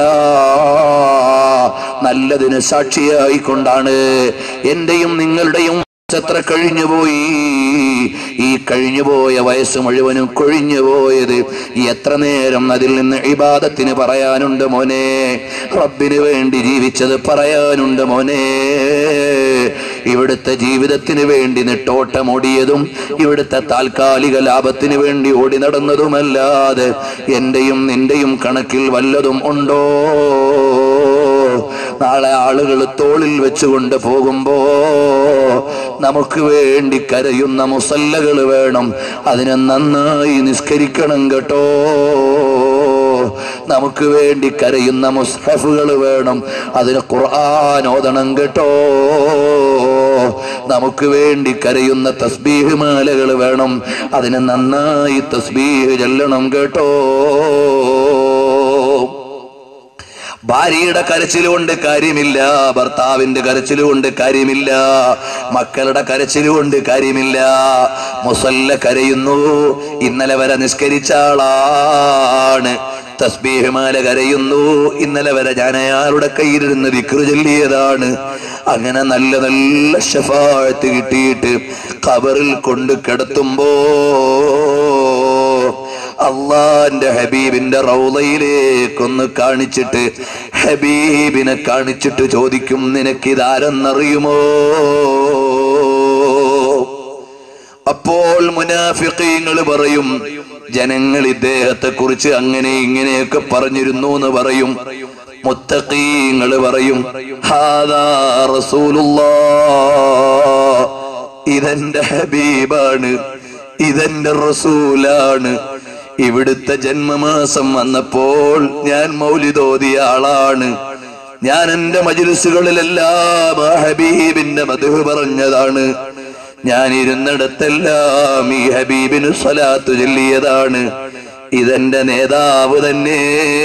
നല്ലതിന് സാക്ഷിയായിക്കൊണ്ടാണ് എന്റെയും നിങ്ങളുടെയും എത്ര കഴിഞ്ഞുപോയി ഈ കഴിഞ്ഞുപോയ വയസ്സ് മുഴുവനും കൊഴിഞ്ഞുപോയത് എത്ര നേരം അതിൽ നിന്ന് ഇബാദത്തിന് പറയാനുണ്ട് മോനെ റബ്ബിന് വേണ്ടി ജീവിച്ചത് പറയാനുണ്ട് മോനെ ഇവിടുത്തെ ജീവിതത്തിന് വേണ്ടി നെട്ടോട്ടമോടിയതും ഇവിടുത്തെ താൽക്കാലിക ലാഭത്തിന് വേണ്ടി ഓടി നടന്നതുമല്ലാതെ എന്റെയും നിന്റെയും കണക്കിൽ വല്ലതും ഉണ്ടോ നാളെ ആളുകൾ തോളിൽ വെച്ചുകൊണ്ട് പോകുമ്പോ നമുക്ക് വേണ്ടി കരയുന്ന മുസല്ലകൾ വേണം അതിനെ നന്നായി നിസ്കരിക്കണം കേട്ടോ നമുക്ക് വേണ്ടി കരയുന്ന മുസ്ഹഫുകൾ വേണം അതിന് ഖുർആൻ ഓതണം കേട്ടോ നമുക്ക് വേണ്ടി കരയുന്ന തസ്ബീഹ് മാലകൾ വേണം അതിന് നന്നായി തസ്ബീഹ് ചെല്ലണം കേട്ടോ ഭാര്യയുടെ കരച്ചിലുകൊണ്ട് കാര്യമില്ല ഭർത്താവിന്റെ കരച്ചിലുകൊണ്ട് കാര്യമില്ല മക്കളുടെ കരച്ചിലുകൊണ്ട് കാര്യമില്ല മുസല്ല കരയുന്നു ഇന്നലെ വരെ നിസ്കരിച്ച ആളാണ് തസ്ബീഹ്മാല കരയുന്നു ഇന്നലെ വരെ ഞാൻ അയാളുടെ കയ്യിലിരുന്ന് വിക്രു ചൊല്ലിയതാണ് അങ്ങനെ നല്ല നല്ല ഷഫാഴത്ത് കിട്ടിയിട്ട് കബറിൽ കൊണ്ട് കിടത്തുമ്പോ അള്ളാന്റെ ഹബീബിന്റെ റൗലയിലേക്കൊന്ന് കാണിച്ചിട്ട് ഹബീബിനെ കാണിച്ചിട്ട് ചോദിക്കും നിനക്കിതാരെന്നറിയുമോ അപ്പോൾ മുനാഫിക്കീങ്ങൾ പറയും ജനങ്ങൾ ഇദ്ദേഹത്തെ കുറിച്ച് അങ്ങനെ ഇങ്ങനെയൊക്കെ പറഞ്ഞിരുന്നു എന്ന് പറയും മുത്തക്കീങ്ങൾ പറയും ഹാദാ റസൂലുള്ളാ ഇതെന്റെ ഹബീബാണ് ഇതെന്റെ റസൂലാണ് ഇവിടുത്തെ ജന്മമാസം വന്നപ്പോൾ ഞാൻ മൗലിതോതിയ ആളാണ് ഞാൻ എന്റെ മജിലിസുകളിലെല്ലാം ആ ഹബീബിന്റെ മധു പറഞ്ഞതാണ് ഞാൻ ഇരുന്നിടത്തെല്ലാം ഈ ഹബീബിന് സ്വലാത്തു ചൊല്ലിയതാണ് ഇതെന്റെ നേതാവ് തന്നെ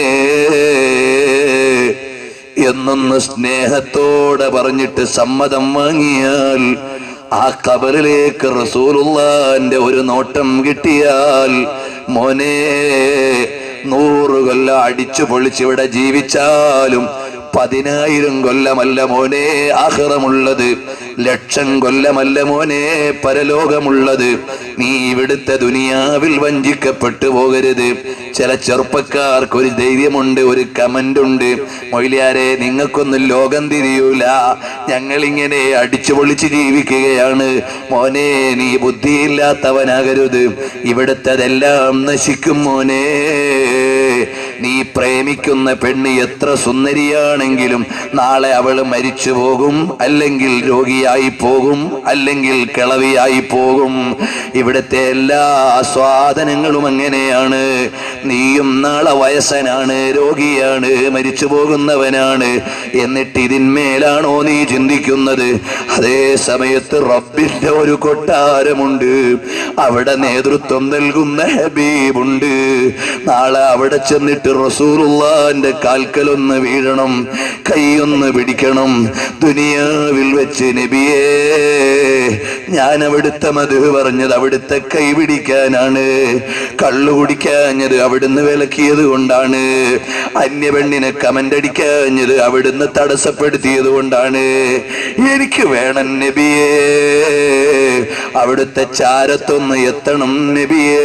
എന്നൊന്ന് സ്നേഹത്തോടെ പറഞ്ഞിട്ട് സമ്മതം വാങ്ങിയാൽ ആ കബറിലേക്ക് റസൂലുള്ളാന്റെ ഒരു നോട്ടം കിട്ടിയാൽ മോനെ നൂറ് കൊല്ലം അടിച്ചു പൊളിച്ചിവിടെ ജീവിച്ചാലും പതിനായിരം കൊല്ലമല്ല മോനെ ആഹ്റമുള്ളത് ലക്ഷം കൊല്ലമല്ല മോനെ പരലോകമുള്ളത് നീ ഇവിടുത്തെ ദുനിയാവിൽ വഞ്ചിക്കപ്പെട്ടു പോകരുത് ചില ചെറുപ്പക്കാർക്ക് ഒരു ധൈര്യമുണ്ട് ഒരു കമന്റ് ഉണ്ട് മൊയിലിയാരെ നിങ്ങൾക്കൊന്നും ലോകം തിരിയൂല ഞങ്ങളിങ്ങനെ അടിച്ചു പൊളിച്ച് ജീവിക്കുകയാണ് മോനെ നീ ബുദ്ധിയില്ലാത്തവനാകരുത് ഇവിടുത്തതെല്ലാം നശിക്കും മോനെ നീ പ്രേമിക്കുന്ന പെണ്ണ് എത്ര സുന്ദരിയാണെങ്കിലും നാളെ അവള് മരിച്ചു പോകും അല്ലെങ്കിൽ രോഗിയായി പോകും അല്ലെങ്കിൽ കിളവിയായി പോകും ഇവിടുത്തെ എല്ലാ സ്വാദനങ്ങളും അങ്ങനെയാണ് നീയും നാളെ വയസ്സനാണ് രോഗിയാണ് മരിച്ചു പോകുന്നവനാണ് എന്നിട്ട് ഇതിന്മേലാണോ നീ ചിന്തിക്കുന്നത് അതേ സമയത്ത് റബ്ബിന്റെ ഒരു കൊട്ടാരമുണ്ട് അവിടെ നേതൃത്വം നൽകുന്ന ഹബീബുണ്ട് നാളെ അവിടെ ചെന്നിട്ട് റസൂറുള്ളാന്റെ കാൽക്കലൊന്ന് വീഴണം കൈയൊന്ന് പിടിക്കണം ദുനിയാവിൽ വെച്ച് നബിയേ ഞാൻ അവിടുത്തെ മധു പറഞ്ഞത് അവിടുത്തെ കൈ പിടിക്കാനാണ് കള്ളു കുടിക്കാഞ്ഞത് അവിടുന്ന് വിലക്കിയത് കൊണ്ടാണ് അന്യപെണ്ണിനെ കമന്റ് അടിക്കാഞ്ഞത് അവിടുന്ന് തടസ്സപ്പെടുത്തിയത് കൊണ്ടാണ് എനിക്ക് വേണം നബിയേ അവിടുത്തെ ചാരത്തൊന്ന് എത്തണം നബിയേ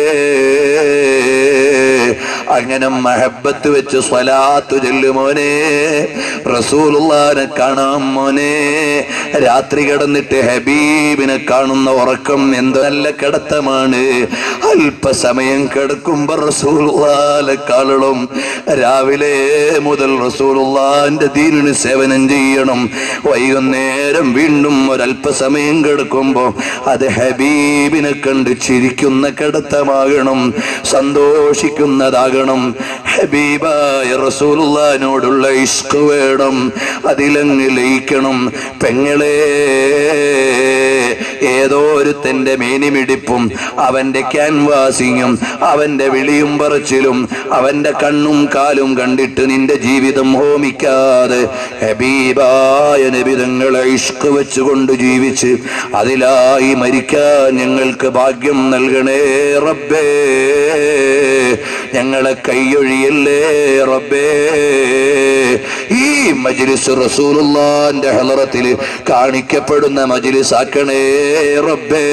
അങ്ങനെ മഹബത്ത് വെച്ച് സ്വലാത്തു ചെല്ലുമോനെ റസൂലുള്ളാനെ കാണാം മോനെ രാത്രി കിടന്നിട്ട് ഹബീബിനെ കാണുന്ന ഉറക്കം എന്ത് നല്ല കിടത്തമാണ് അല്പസമയം കിടക്കുമ്പോ റസൂലുള്ളാനെ കാണണം രാവിലെ മുതൽ റസൂലുള്ളാന്റെ ദീനിന് സേവനം ചെയ്യണം വൈകുന്നേരം വീണ്ടും ഒരല്പസമയം കിടക്കുമ്പോ അത് ഹബീബിനെ കണ്ട് ചിരിക്കുന്ന കിടത്തമാകണം സന്തോഷിക്കുന്നതാകണം ഹബീബായ റസൂലുള്ളാനോടുള്ള ഇഷ്ക് വേണം അതിലങ്ങ് ലയിക്കണം പെങ്ങളെ ഏതോ ഒരുത്തന്റെ മേനിമിടിപ്പും അവന്റെ ക്യാൻവാസിങ്ങും അവന്റെ വിളിയും പറച്ചിലും അവന്റെ കണ്ണും കാലും കണ്ടിട്ട് നിന്റെ ജീവിതം ഹോമിക്കാതെ ഹബീബായ നബിതങ്ങളെ ഇഷ്ക് വെച്ചുകൊണ്ട് ജീവിച്ച് അതിലായി മരിക്കാൻ ഞങ്ങൾക്ക് ഭാഗ്യം നൽകണേ റബ്ബേ ഞങ്ങളെ കൈയൊഴിയല്ലേ റബ്ബേ ഈ മജ്ലിസ് റസൂലുള്ളാന്റെ ഹലറത്തിൽ കാണിക്കപ്പെടുന്ന മജ്ലിസ് ആക്കണേ റബ്ബേ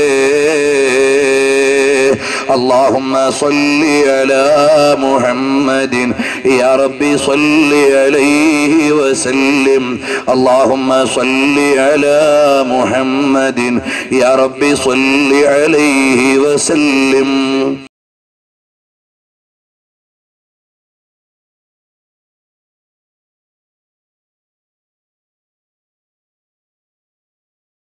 اللهم صل على محمد يا ربي صل عليه وسلم اللهم صل على محمد يا ربي صل عليه وسلم